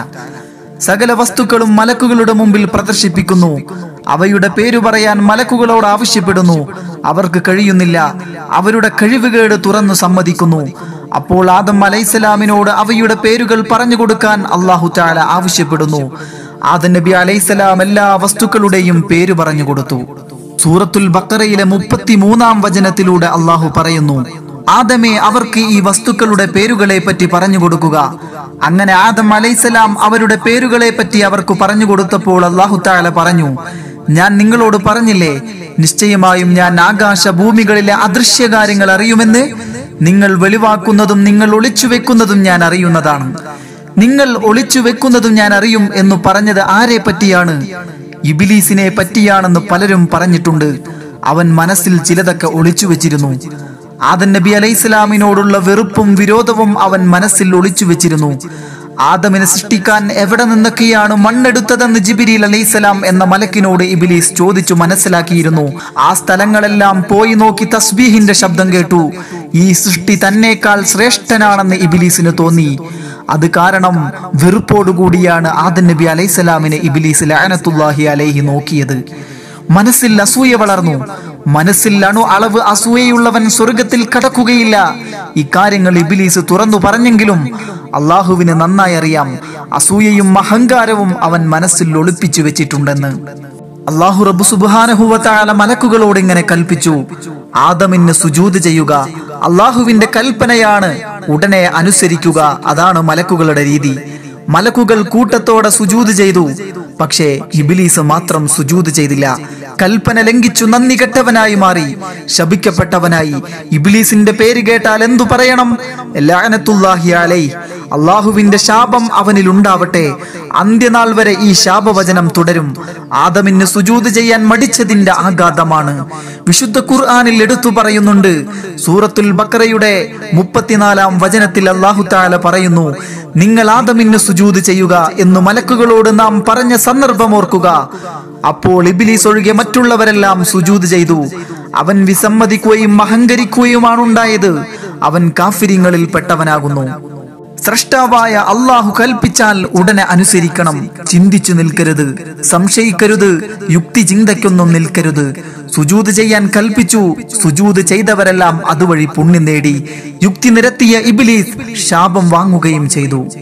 സകല വസ്തുക്കളും മലക്കുകളുടെ മുമ്പിൽ പ്രദർശിപ്പിക്കുന്നു അവയുടെ പേരു പറയാൻ മലക്കുകളോട് ആവശ്യപ്പെടുന്നു അവർക്ക് കഴിയുന്നില്ല അവരുടെ കഴിവുകേട് തുറന്നു സമ്മതിക്കുന്നു അപ്പോൾ ആദം അലൈസലാമിനോട് അവയുടെ പേരുകൾ പറഞ്ഞു കൊടുക്കാൻ അള്ളാഹു താല ആവശ്യപ്പെടുന്നു ആദം നബി അലൈസലാം എല്ലാ വസ്തുക്കളുടെയും പേര് പറഞ്ഞു കൊടുത്തു സൂറത്തുൽ ബക്കറയിലെ മുപ്പത്തി മൂന്നാം വചനത്തിലൂടെ അള്ളാഹു പറയുന്നു ആദമേ അവർക്ക് ഈ വസ്തുക്കളുടെ പേരുകളെ പറ്റി പറഞ്ഞു കൊടുക്കുക അങ്ങനെ ആദം അലൈസലാം അവരുടെ പേരുകളെ പറ്റി അവർക്ക് പറഞ്ഞു കൊടുത്തപ്പോൾ അള്ളാഹു താല പറഞ്ഞു ഞാൻ നിങ്ങളോട് പറഞ്ഞില്ലേ നിശ്ചയമായും ഞാൻ ആകാശ ഭൂമികളിലെ അദൃശ്യ കാര്യങ്ങൾ അറിയുമെന്ന് നിങ്ങൾ വെളിവാക്കുന്നതും നിങ്ങൾ ഒളിച്ചു വെക്കുന്നതും ഞാൻ അറിയുന്നതാണ് നിങ്ങൾ ഒളിച്ചു വെക്കുന്നതും ഞാൻ അറിയും എന്ന് പറഞ്ഞത് ആരെ പറ്റിയാണ് ഇബിലീസിനെ പറ്റിയാണെന്ന് പലരും പറഞ്ഞിട്ടുണ്ട് അവൻ മനസ്സിൽ ചിലതൊക്കെ ഒളിച്ചു വെച്ചിരുന്നു ആദൻ നബി അലൈഹി ഇസ്ലാമിനോടുള്ള വെറുപ്പും വിരോധവും അവൻ മനസ്സിൽ ഒളിച്ചു വെച്ചിരുന്നു ആദമിനെ സൃഷ്ടിക്കാൻ എവിടെ നിന്നൊക്കെയാണ് മണ്ണെടുത്തതെന്ന് ജിബിരിൽ അലൈഹിസ്സലാം എന്ന മലക്കിനോട് ഇബിലീസ് ചോദിച്ചു മനസ്സിലാക്കിയിരുന്നു ആ സ്ഥലങ്ങളെല്ലാം പോയി നോക്കി തസ്ബീഹിന്റെ ശബ്ദം കേട്ടു ഈ സൃഷ്ടി തന്നേക്കാൾ ശ്രേഷ്ഠനാണെന്ന് ഇബിലീസിന് തോന്നി അത് കാരണം വെറുപ്പോടുകൂടിയാണ് ആദൻ നബി അലൈഹിസ്സലാമിനെ ഇബിലീസ് ലാനത്തുല്ലാഹി അലൈഹി നോക്കിയത് മനസ്സിൽ അസൂയ വളർന്നു മനസ്സിൽ അണു അളവ് അസൂയയുള്ളവൻ സ്വർഗത്തിൽ കടക്കുകയില്ല ഇക്കാര്യങ്ങൾ ഇബിലീസ് തുറന്നു പറഞ്ഞെങ്കിലും അള്ളാഹുവിന് നന്നായി അറിയാം അസൂയയും അഹങ്കാരവും അവൻ മനസ്സിൽ ഒളിപ്പിച്ചു വെച്ചിട്ടുണ്ടെന്ന് അള്ളാഹു റബ്ബു സുബാനഹുവത്താല മലക്കുകളോട് ഇങ്ങനെ കൽപ്പിച്ചു ആദമിന് സുജൂത് ചെയ്യുക അള്ളാഹുവിന്റെ കൽപ്പനയാണ് ഉടനെ അനുസരിക്കുക അതാണ് മലക്കുകളുടെ രീതി മലക്കുകൾ കൂട്ടത്തോടെ സുജൂത് ചെയ്തു പക്ഷേ ഇബിലീസ് മാത്രം സുജൂത് ചെയ്തില്ല കൽപ്പന ലംഘിച്ചു നന്ദി കെട്ടവനായി മാറി ശപിക്കപ്പെട്ടവനായി ഇബിലീസിന്റെ പേര് കേട്ടാൽ എന്തു പറയണം ലാനത്തുല്ലാഹി അലൈ അള്ളാഹുവിന്റെ ശാപം അവനിൽ ഉണ്ടാവട്ടെ അന്ത്യനാൾ വരെ ഈ ശാപവചനം തുടരും ആദമിന് സുജൂത് ചെയ്യാൻ മടിച്ചതിന്റെ ആഘാതമാണ് വിശുദ്ധ ഖുർആാനിൽ എടുത്തു പറയുന്നുണ്ട് സൂറത്തുൽ ബക്കറയുടെ മുപ്പത്തിനാലാം വചനത്തിൽ അള്ളാഹു താല പറയുന്നു നിങ്ങൾ ആദമിന് സുജൂത് ചെയ്യുക എന്ന് മലക്കുകളോട് നാം പറഞ്ഞ സന്ദർഭം ഓർക്കുക അപ്പോൾ ഇബിലീസ് ഒഴികെ മറ്റുള്ളവരെല്ലാം സുജൂത് ചെയ്തു അവൻ വിസമ്മതിക്കുകയും അഹങ്കരിക്കുകയുമാണ് ഉണ്ടായത് അവൻ കാഫിരിങ്ങളിൽ പെട്ടവനാകുന്നു സ്രഷ്ടാവായ അള്ളാഹു കൽപ്പിച്ചാൽ ഉടനെ അനുസരിക്കണം ചിന്തിച്ചു നിൽക്കരുത് സംശയിക്കരുത് യുക്തി ചിന്തയ്ക്കൊന്നും നിൽക്കരുത് സുജൂത് ചെയ്യാൻ കൽപ്പിച്ചു സുജൂത് ചെയ്തവരെല്ലാം അതുവഴി പുണ്യം നേടി യുക്തി നിരത്തിയ ഇബിലീസ് ശാപം വാങ്ങുകയും ചെയ്തു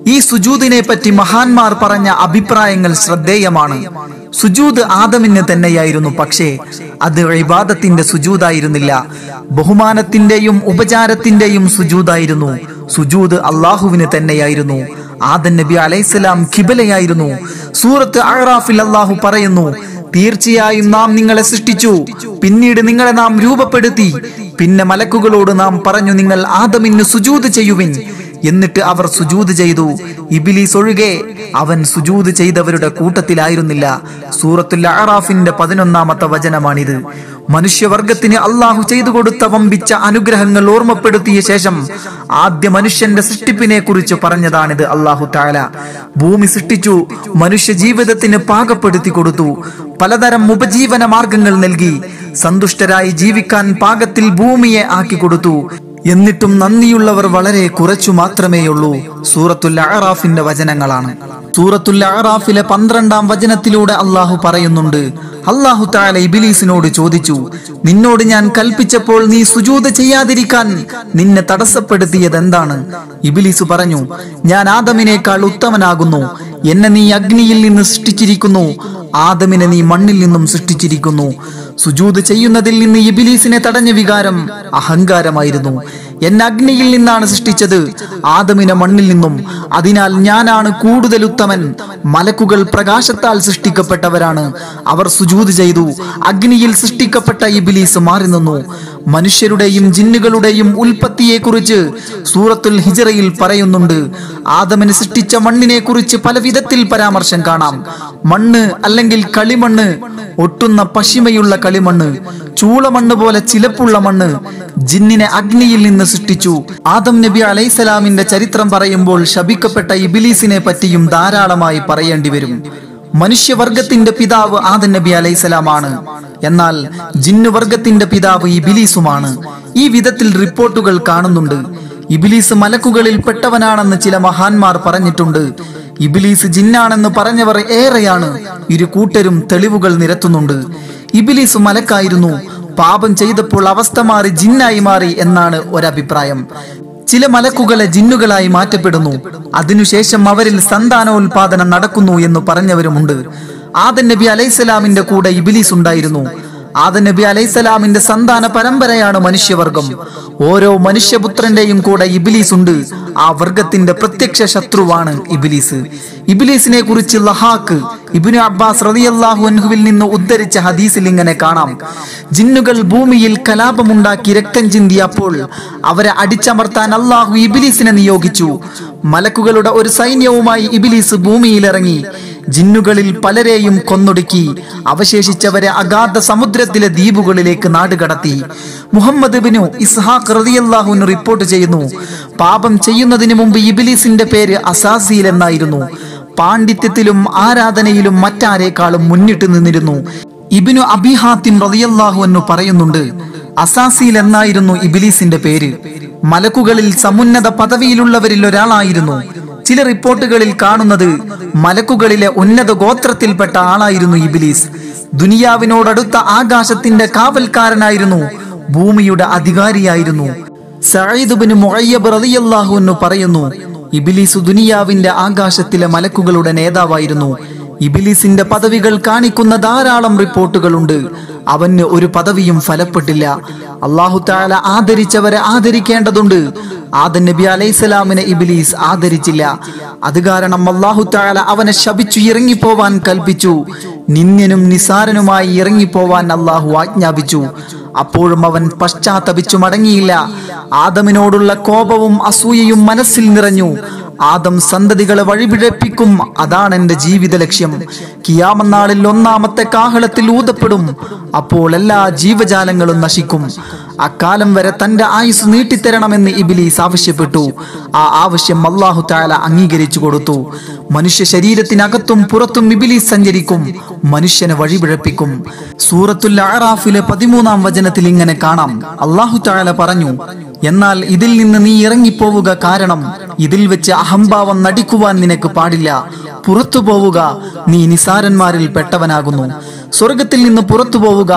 ഈ സുജൂദിനെ പറ്റി മഹാന്മാർ പറഞ്ഞ അഭിപ്രായങ്ങൾ ശ്രദ്ധേയമാണ് സുജൂദ് ആദമിന് തന്നെയായിരുന്നു പക്ഷേ അത് ഇബാദത്തിന്റെ സുജൂദായിരുന്നില്ല ബഹുമാനത്തിന്റെയും ഉപചാരത്തിന്റെയും സുജൂദായിരുന്നു സുജൂദ് അള്ളാഹുവിന് തന്നെയായിരുന്നു ആദൻ നബി അലൈഹിസ്സലാം കിബലയായിരുന്നു സൂറത്ത് അഹ്റാഫിൽ അള്ളാഹു പറയുന്നു തീർച്ചയായും നാം നിങ്ങളെ സൃഷ്ടിച്ചു പിന്നീട് നിങ്ങളെ നാം രൂപപ്പെടുത്തി പിന്നെ മലക്കുകളോട് നാം പറഞ്ഞു നിങ്ങൾ ആദമിന് സുജൂദ് ചെയ്യുവിൻ എന്നിട്ട് അവർ സുജൂദ് ചെയ്തു ഇബിലീസ് ഒഴികെ അവൻ സുജൂദ് ചെയ്തവരുടെ കൂട്ടത്തിലായിരുന്നില്ല സൂറത്തുൽ അറാഫിന്റെ പതിനൊന്നാമത്തെ വചനമാണിത് മനുഷ്യവർഗത്തിന് അള്ളാഹു ചെയ്തു കൊടുത്ത വമ്പിച്ച അനുഗ്രഹങ്ങൾ ഓർമ്മപ്പെടുത്തിയ ശേഷം ആദ്യ മനുഷ്യന്റെ സൃഷ്ടിപ്പിനെ കുറിച്ച് പറഞ്ഞതാണിത് അള്ളാഹു താല ഭൂമി സൃഷ്ടിച്ചു മനുഷ്യ ജീവിതത്തിന് പാകപ്പെടുത്തി കൊടുത്തു പലതരം ഉപജീവന മാർഗങ്ങൾ നൽകി സന്തുഷ്ടരായി ജീവിക്കാൻ പാകത്തിൽ ഭൂമിയെ ആക്കി കൊടുത്തു എന്നിട്ടും നന്ദിയുള്ളവർ വളരെ കുറച്ചു മാത്രമേയുള്ളൂ സൂറത്തുൽ അഹറാഫിന്റെ വചനങ്ങളാണ് സൂറത്തുൽ അഹറാഫിലെ പന്ത്രണ്ടാം വചനത്തിലൂടെ അള്ളാഹു പറയുന്നുണ്ട് അള്ളാഹു താല ഇബിലീസിനോട് ചോദിച്ചു നിന്നോട് ഞാൻ കൽപ്പിച്ചപ്പോൾ നീ സുജൂത ചെയ്യാതിരിക്കാൻ നിന്നെ തടസ്സപ്പെടുത്തിയത് എന്താണ് ഇബിലീസ് പറഞ്ഞു ഞാൻ ആദമിനേക്കാൾ ഉത്തമനാകുന്നു എന്നെ നീ അഗ്നിയിൽ നിന്ന് സൃഷ്ടിച്ചിരിക്കുന്നു ആദമിനെ നീ മണ്ണിൽ നിന്നും സൃഷ്ടിച്ചിരിക്കുന്നു സുജൂത് ചെയ്യുന്നതിൽ നിന്ന് ഇബിലീസിനെ തടഞ്ഞ വികാരം അഹങ്കാരമായിരുന്നു എന്നെ അഗ്നിയിൽ നിന്നാണ് സൃഷ്ടിച്ചത് ആദമിനെ മണ്ണിൽ നിന്നും അതിനാൽ ഞാനാണ് കൂടുതൽ ഉത്തമൻ മലക്കുകൾ പ്രകാശത്താൽ സൃഷ്ടിക്കപ്പെട്ടവരാണ് അവർ സുജൂത് ചെയ്തു അഗ്നിയിൽ സൃഷ്ടിക്കപ്പെട്ട ഇബിലീസ് മാറി നിന്നു മനുഷ്യരുടെയും ജിന്നുകളുടെയും ഉൽപ്പത്തിയെ കുറിച്ച് സൂറത്തുൽ ഹിജറയിൽ പറയുന്നുണ്ട് ആദമിന് സൃഷ്ടിച്ച മണ്ണിനെ കുറിച്ച് പല വിധത്തിൽ പരാമർശം കാണാം മണ്ണ് അല്ലെങ്കിൽ കളിമണ്ണ് ഒട്ടുന്ന പശിമയുള്ള കളിമണ്ണ് ചൂളമണ്ണ് പോലെ ചിലപ്പുള്ള മണ്ണ് ജിന്നിനെ അഗ്നിയിൽ നിന്ന് സൃഷ്ടിച്ചു ആദം നബി അലൈസലാമിന്റെ ചരിത്രം പറയുമ്പോൾ ശപിക്കപ്പെട്ട ഇബിലീസിനെ പറ്റിയും ധാരാളമായി പറയേണ്ടി വരും മനുഷ്യവർഗത്തിന്റെ പിതാവ് ആദൻ നബി അലൈസലാമാണ് എന്നാൽ ജിന്നുവർഗത്തിന്റെ പിതാവ് ഇബിലീസുമാണ് ഈ വിധത്തിൽ റിപ്പോർട്ടുകൾ കാണുന്നുണ്ട് ഇബിലീസ് മലക്കുകളിൽ പെട്ടവനാണെന്ന് ചില മഹാന്മാർ പറഞ്ഞിട്ടുണ്ട് ഇബിലീസ് ജിന്നാണെന്ന് പറഞ്ഞവർ ഏറെയാണ് ഇരു കൂട്ടരും തെളിവുകൾ നിരത്തുന്നുണ്ട് ഇബിലീസ് മലക്കായിരുന്നു പാപം ചെയ്തപ്പോൾ അവസ്ഥ മാറി ജിന്നായി മാറി എന്നാണ് ഒരഭിപ്രായം ചില മലക്കുകളെ ജിന്നുകളായി മാറ്റപ്പെടുന്നു അതിനുശേഷം അവരിൽ സന്താനോൽപാദനം നടക്കുന്നു എന്ന് പറഞ്ഞവരുമുണ്ട് ആദൻ നബി അലൈസലാമിന്റെ കൂടെ ഇബിലീസ് ഉണ്ടായിരുന്നു ആദൻ നബി അലൈസലാമിന്റെ സന്താന പരമ്പരയാണ് മനുഷ്യവർഗം ഓരോ മനുഷ്യപുത്രന്റെയും കൂടെ ഇബിലീസ് ഉണ്ട് ആ വർഗത്തിന്റെ പ്രത്യക്ഷ ശത്രുവാണ് ഇബിലീസ് ഇബിലീസിനെ കുറിച്ച് ലഹാക്ക് ഇബിനു അബ്ബാസ് റളിയല്ലാഹു അൻഹുവിൽ നിന്ന് ഉദ്ധരിച്ച ഹദീസിൽ ഇങ്ങനെ കാണാം ജിന്നുകൾ ഭൂമിയിൽ കലാപമുണ്ടാക്കി രക്തം ചിന്തിയപ്പോൾ അവരെ അടിച്ചമർത്താൻ അള്ളാഹു ഇബിലീസിനെ നിയോഗിച്ചു മലക്കുകളുടെ ഒരു സൈന്യവുമായി ഇബിലീസ് ഭൂമിയിലിറങ്ങി ജിന്നുകളിൽ പലരെയും കൊന്നൊടുക്കി അവശേഷിച്ചവരെ അഗാധ സമുദ്രത്തിലെ ദ്വീപുകളിലേക്ക് നാടുകടത്തി മുഹമ്മദ് ബിനു ഇസ്ഹാഖ് റളിയല്ലാഹുവിന് റിപ്പോർട്ട് ചെയ്യുന്നു പാപം ചെയ്യുന്നതിന് മുമ്പ് ഇബിലീസിന്റെ പേര് അസാസീൽ എന്നായിരുന്നു പാണ്ഡിത്യത്തിലും ആരാധനയിലും മറ്റാരേക്കാളും മുന്നിട്ട് നിന്നിരുന്നു ഇബിനു അബിഹാത്തിം റളിയല്ലാഹു എന്ന് പറയുന്നുണ്ട് അസാസീൽ എന്നായിരുന്നു ഇബിലീസിന്റെ പേര് മലക്കുകളിൽ സമുന്നത പദവിയിലുള്ളവരിൽ ഒരാളായിരുന്നു ചില റിപ്പോർട്ടുകളിൽ കാണുന്നത് മലക്കുകളിലെ ഉന്നത ഗോത്രത്തിൽപ്പെട്ട ആളായിരുന്നു ഇബിലീസ് ദുനിയാവിനോടടുത്ത ആകാശത്തിന്റെ കാവൽക്കാരനായിരുന്നു ഭൂമിയുടെ അധികാരിയായിരുന്നു സഈദുബിന് മുഅയ്യബ് റളിയല്ലാഹു അൻഹു പറയുന്നു ഇബിലീസ് ദുനിയാവിന്റെ ആകാശത്തിലെ മലക്കുകളുടെ നേതാവായിരുന്നു ഇബിലിസിന്റെ പദവികൾ കാണിക്കുന്ന ധാരാളം റിപ്പോർട്ടുകളുണ്ട് അവന് ഒരു പദവിയും ഫലപ്പെട്ടില്ല അള്ളാഹു താല ആദരിച്ചവരെ ആദരിക്കേണ്ടതുണ്ട് ആദൻ നബി അലൈഹിസ്സലാമിനെ ഇബിലീസ് ആദരിച്ചില്ല അത് കാരണം അള്ളാഹു താല അവനെ ശപിച്ചു ഇറങ്ങിപ്പോവാൻ കൽപ്പിച്ചു നിന്യനും നിസാരനുമായി ഇറങ്ങിപ്പോവാൻ അള്ളാഹു ആജ്ഞാപിച്ചു അപ്പോഴും അവൻ പശ്ചാത്തപിച്ചു മടങ്ങിയില്ല ആദമിനോടുള്ള കോപവും അസൂയയും മനസ്സിൽ നിറഞ്ഞു ആദം സന്തതികളെ വഴിപിഴപ്പിക്കും അതാണ് എന്റെ ജീവിത ലക്ഷ്യം കിയാമന്നാളിൽ ഒന്നാമത്തെ കാഹളത്തിൽ ഊതപ്പെടും അപ്പോൾ എല്ലാ ജീവജാലങ്ങളും നശിക്കും അക്കാലം വരെ തന്റെ ആയുസ് നീട്ടിത്തരണമെന്ന് ഇബിലീസ് ആവശ്യപ്പെട്ടു ആ ആവശ്യം അള്ളാഹു താല അംഗീകരിച്ചു കൊടുത്തു മനുഷ്യ ശരീരത്തിനകത്തും പുറത്തും ഇബിലീസ് സഞ്ചരിക്കും മനുഷ്യനെ വഴിപിഴപ്പിക്കും സൂറത്തുൽ അറാഫിലെ പതിമൂന്നാം വചനത്തിൽ ഇങ്ങനെ കാണാം അള്ളാഹു താല പറഞ്ഞു എന്നാൽ ഇതിൽ നിന്ന് നീ ഇറങ്ങിപ്പോവുക കാരണം ഇതിൽ വെച്ച് അഹംഭാവം നടിക്കുവാൻ നിനക്ക് പാടില്ല പുറത്തു പോവുക നീ നിസാരന്മാരിൽ പെട്ടവനാകുന്നു സ്വർഗത്തിൽ നിന്ന് പുറത്തു പോവുക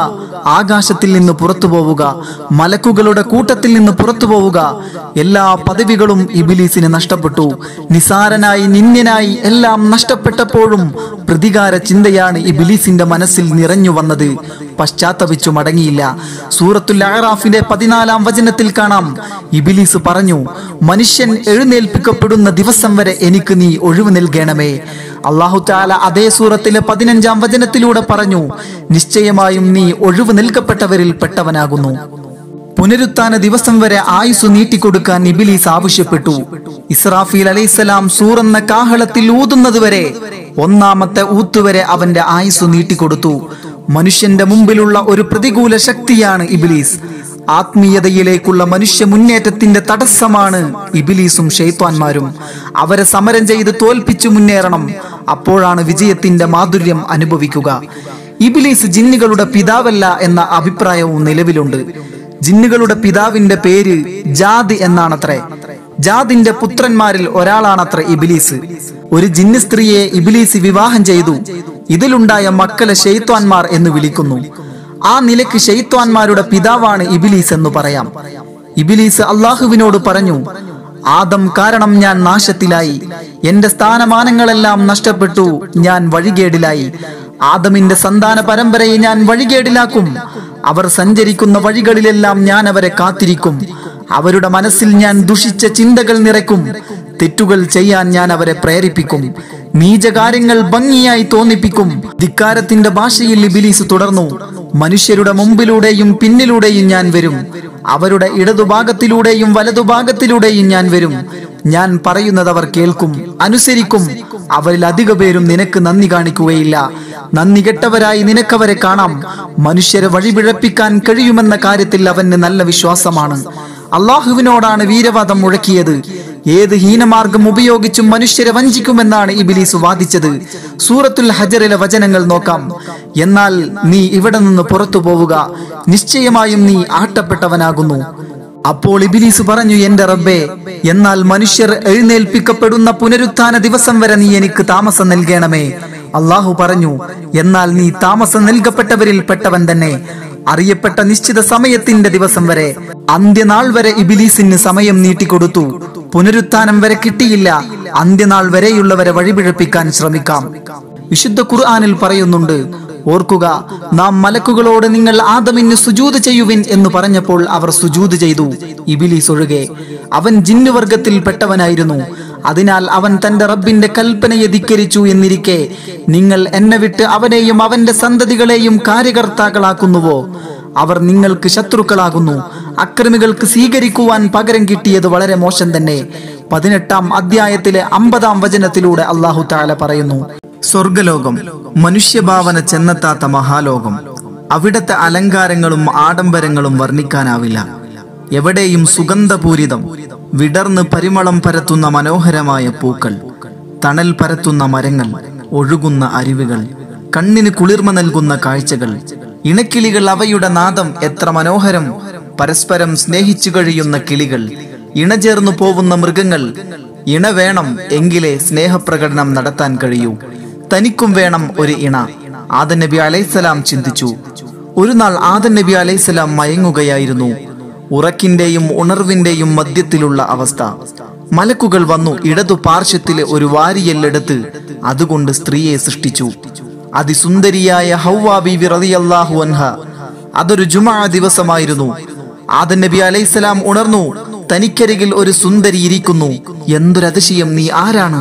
ആകാശത്തിൽ നിന്ന് പുറത്തു പോവുക മലക്കുകളുടെ കൂട്ടത്തിൽ നിന്ന് പുറത്തു പോവുക എല്ലാ പദവികളും ഇബിലീസിന് നഷ്ടപ്പെട്ടു നിസാരനായി നിന്ദ്യനായി എല്ലാം നഷ്ടപ്പെട്ടപ്പോഴും പ്രതികാര ചിന്തയാണ് ഇബിലീസിന്റെ മനസ്സിൽ നിറഞ്ഞു വന്നത് പശ്ചാത്തപിച്ചു മടങ്ങിയില്ല സൂറത്തുൽ അഹറാഫിന്റെ പതിനാലാം വചനത്തിൽ കാണാം ഇബിലീസ് പറഞ്ഞു മനുഷ്യൻ എഴുന്നേൽപ്പിക്കപ്പെടുന്ന ദിവസം വരെ എനിക്ക് നീ ഒഴിവ് നൽകണമേ അള്ളാഹു താല അതേ സൂറത്തിലെ പതിനഞ്ചാം വചനത്തിലൂടെ പറഞ്ഞു നിശ്ചയമായും നീ ഒഴിവ് നൽകപ്പെട്ടവരിൽ പെട്ടവനാകുന്നു പുനരുത്ഥാന ദിവസം വരെ ആയുസ് നീട്ടിക്കൊടുക്കാൻ ഇബിലീസ് ആവശ്യപ്പെട്ടു ഇസ്രാഫീൽ അലൈഹിസ്സലാം സൂറെന്ന കാഹളത്തിൽ ഊതുന്നതുവരെ ഒന്നാമത്തെ ഊത്തുവരെ അവന്റെ ആയുസ് നീട്ടിക്കൊടുത്തു മനുഷ്യന്റെ മുമ്പിലുള്ള ഒരു പ്രതികൂല ശക്തിയാണ് ഇബിലീസ് ആത്മീയതയിലേക്കുള്ള മനുഷ്യ മുന്നേറ്റത്തിന്റെ തടസ്സമാണ് ഇബിലീസും ഷെയ്ത്വാന്മാരും അവരെ സമരം ചെയ്ത് തോൽപ്പിച്ചു മുന്നേറണം അപ്പോഴാണ് വിജയത്തിന്റെ മാധുര്യം അനുഭവിക്കുക ഇബിലീസ് ജിന്നുകളുടെ പിതാവല്ല എന്ന അഭിപ്രായവും നിലവിലുണ്ട് ജിന്നുകളുടെ പിതാവിന്റെ പേര് ജാദ് എന്നാണത്രേ ജാദിന്റെ പുത്രന്മാരിൽ ഒരാളാണത്രേ ഇബിലീസ് ഒരു ജിന്ന് സ്ത്രീയെ ഇബിലീസ് വിവാഹം ചെയ്തു ഇതിലുണ്ടായ മക്കളെ ഷെയ്ത്വാൻമാർ എന്ന് വിളിക്കുന്നു ആ നിലക്ക് ഷെയ്ത്വാൻമാരുടെ പിതാവാണ് ഇബിലീസ് എന്ന് പറയാം ഇബിലീസ് അള്ളാഹുവിനോട് പറഞ്ഞു ആദം കാരണം ഞാൻ നാശത്തിലായി എന്റെ സ്ഥാനമാനങ്ങളെല്ലാം നഷ്ടപ്പെട്ടു ഞാൻ വഴികേടിലായി ആദമിന്റെ സന്താന പരമ്പരയെ ഞാൻ വഴികേടിലാക്കും അവർ സഞ്ചരിക്കുന്ന വഴികളിലെല്ലാം ഞാൻ അവരെ കാത്തിരിക്കും അവരുടെ മനസ്സിൽ ഞാൻ ദുഷിച്ച ചിന്തകൾ നിറയ്ക്കും തെറ്റുകൾ ചെയ്യാൻ ഞാൻ അവരെ പ്രേരിപ്പിക്കും നീചകാര്യങ്ങൾ ഭംഗിയായി തോന്നിപ്പിക്കും ധിക്കാരത്തിന്റെ ഭാഷയിൽ ഇബിലീസ് തുടർന്നു മനുഷ്യരുടെ മുമ്പിലൂടെയും പിന്നിലൂടെയും ഞാൻ വരും അവരുടെ ഇടതുഭാഗത്തിലൂടെയും വലതുഭാഗത്തിലൂടെയും ഞാൻ വരും ഞാൻ പറയുന്നത് അവർ കേൾക്കും അനുസരിക്കും അവരിൽ അധിക പേരും നിനക്ക് നന്ദി കാണിക്കുകയില്ല നന്ദി കെട്ടവരായി നിനക്കവരെ കാണാം മനുഷ്യരെ വഴിപിഴപ്പിക്കാൻ കഴിയുമെന്ന കാര്യത്തിൽ അവന് നല്ല വിശ്വാസമാണ് അള്ളാഹുവിനോടാണ് വീരവാദം മുഴക്കിയത് ഏത് ഹീനമാർഗം ഉപയോഗിച്ചും മനുഷ്യരെ വഞ്ചിക്കുമെന്നാണ് ഇബിലീസ് വാദിച്ചത് സൂറത്തുൽ ഹജറിലെ വചനങ്ങൾ നോക്കാം എന്നാൽ നീ ഇവിടെ നിന്ന് പുറത്തു പോവുക നിശ്ചയമായും നീ ആട്ടപ്പെട്ടവനാകുന്നു അപ്പോൾ ഇബിലീസ് പറഞ്ഞു എന്റെ റബ്ബേ എന്നാൽ മനുഷ്യർ എഴുന്നേൽപ്പിക്കപ്പെടുന്ന പുനരുത്ഥാന ദിവസം വരെ നീ എനിക്ക് താമസം നൽകണമേ അള്ളാഹു പറഞ്ഞു എന്നാൽ നീ താമസം നൽകപ്പെട്ടവരിൽ പെട്ടവൻ തന്നെ അറിയപ്പെട്ട നിശ്ചിത സമയത്തിന്റെ ദിവസം വരെ അന്ത്യനാൾ വരെ ഇബിലീസിന് സമയം നീട്ടിക്കൊടുത്തു പുനരുത്ഥാനം വരെ കിട്ടിയില്ല അന്ത്യനാൾ വരെയുള്ളവരെ വഴിപിഴപ്പിക്കാൻ ശ്രമിക്കാം വിശുദ്ധ ഖുർആനിൽ പറയുന്നുണ്ട് ഓർക്കുക നാം മലക്കുകളോട് നിങ്ങൾ ആദമിന് സുജൂത് ചെയ്യുവിൻ എന്ന് പറഞ്ഞപ്പോൾ അവർ സുജൂത് ചെയ്തു ഇബിലീസ് ഒഴികെ അവൻ ജിന്നുവർഗത്തിൽ പെട്ടവനായിരുന്നു അതിനാൽ അവൻ തന്റെ റബ്ബിന്റെ കൽപ്പനയെ ധിക്കരിച്ചു എന്നിരിക്കെ നിങ്ങൾ എന്നെ വിട്ട് അവനെയും അവന്റെ സന്തതികളെയും കാര്യകർത്താക്കളാക്കുന്നുവോ അവർ നിങ്ങൾക്ക് ശത്രുക്കളാകുന്നു അക്രമികൾക്ക് സ്വീകരിക്കുവാൻ പകരം കിട്ടിയത് വളരെ മോശം തന്നെ പതിനെട്ടാം അധ്യായത്തിലെ അമ്പതാം വചനത്തിലൂടെ അള്ളാഹു താല പറയുന്നു സ്വർഗലോകം മനുഷ്യഭാവന ചെന്നെത്താത്ത മഹാലോകം അവിടത്തെ അലങ്കാരങ്ങളും ആഡംബരങ്ങളും വർണ്ണിക്കാനാവില്ല എവിടെയും സുഗന്ധപൂരിതം വിടർന്ന് പരിമളം പരത്തുന്ന മനോഹരമായ പൂക്കൾ തണൽ പരത്തുന്ന മരങ്ങൾ ഒഴുകുന്ന അരുവികൾ കണ്ണിന് കുളിർമ നൽകുന്ന കാഴ്ചകൾ ഇണക്കിളികൾ അവയുടെ നാദം എത്ര മനോഹരം പരസ്പരം സ്നേഹിച്ചു കഴിയുന്ന കിളികൾ ഇണചേർന്നു പോവുന്ന മൃഗങ്ങൾ ഇണ വേണം എങ്കിലേ സ്നേഹപ്രകടനം നടത്താൻ കഴിയൂ തനിക്കും വേണം ഒരു ഇണ ആദൻ നബി അലൈസലാം ചിന്തിച്ചു ഒരു നാൾ ആദൻ നബി അലൈസലാം മയങ്ങുകയായിരുന്നു ഉറക്കിന്റെയും ഉണർവിന്റെയും മധ്യത്തിലുള്ള അവസ്ഥ മലക്കുകൾ വന്നു ഇടതു പാർശ്വത്തിലെ ഒരു വാരിയെല്ലെടുത്ത് അതുകൊണ്ട് സ്ത്രീയെ സൃഷ്ടിച്ചു അതിസുന്ദരിയായ ഹൗവാ ബീവി റളിയല്ലാഹു അൻഹ അതൊരു ജുമാ ദിവസമായിരുന്നു ആദൻ നബി അലൈഹിസ്സലാം ഉണർന്നു തനിക്കരികിൽ ഒരു സുന്ദരി ഇരിക്കുന്നു എന്തൊരതിശയം നീ ആരാണ്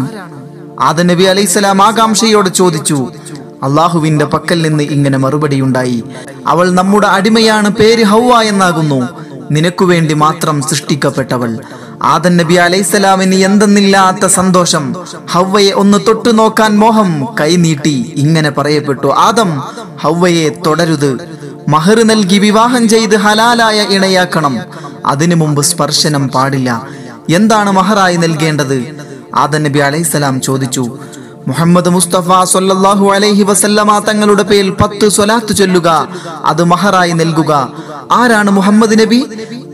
ആദൻ നബി അലൈഹിസ്സലാം ആകാംക്ഷയോടെ ചോദിച്ചു അള്ളാഹുവിന്റെ പക്കൽ നിന്ന് ഇങ്ങനെ മറുപടിയുണ്ടായി അവൾ നമ്മുടെ അടിമയാണ് പേര് ഹൗവ എന്നാകുന്നു നിനക്കു വേണ്ടി മാത്രം സൃഷ്ടിക്കപ്പെട്ടവൾ ആദൻ നബി അലൈഹിസ്സലാമിന് എന്തെന്നില്ലാത്ത സന്തോഷം ഹൗവയെ ഒന്ന് തൊട്ടു നോക്കാൻ മോഹം കൈനീട്ടി ഇങ്ങനെ പറയപ്പെട്ടു ആദം ഹൗവയെ തുടരുത് മഹർ നൽകി വിവാഹം ചെയ്ത് ഹലാലായ ഇണയാക്കണം അതിനു മുമ്പ് സ്പർശനം പാടില്ല എന്താണ് മഹറായി നൽകേണ്ടത് ആദൻ നബി അലൈഹിസ്സലാം ചോദിച്ചു മുഹമ്മദ് മുസ്തഫ സല്ലല്ലാഹു അലൈഹി വസല്ലമ തങ്ങളുടെ പേരിൽ പത്ത് സ്വലാത്ത് ചൊല്ലുക അത് മഹറായി നൽകുക ആരാണ് മുഹമ്മദ് നബി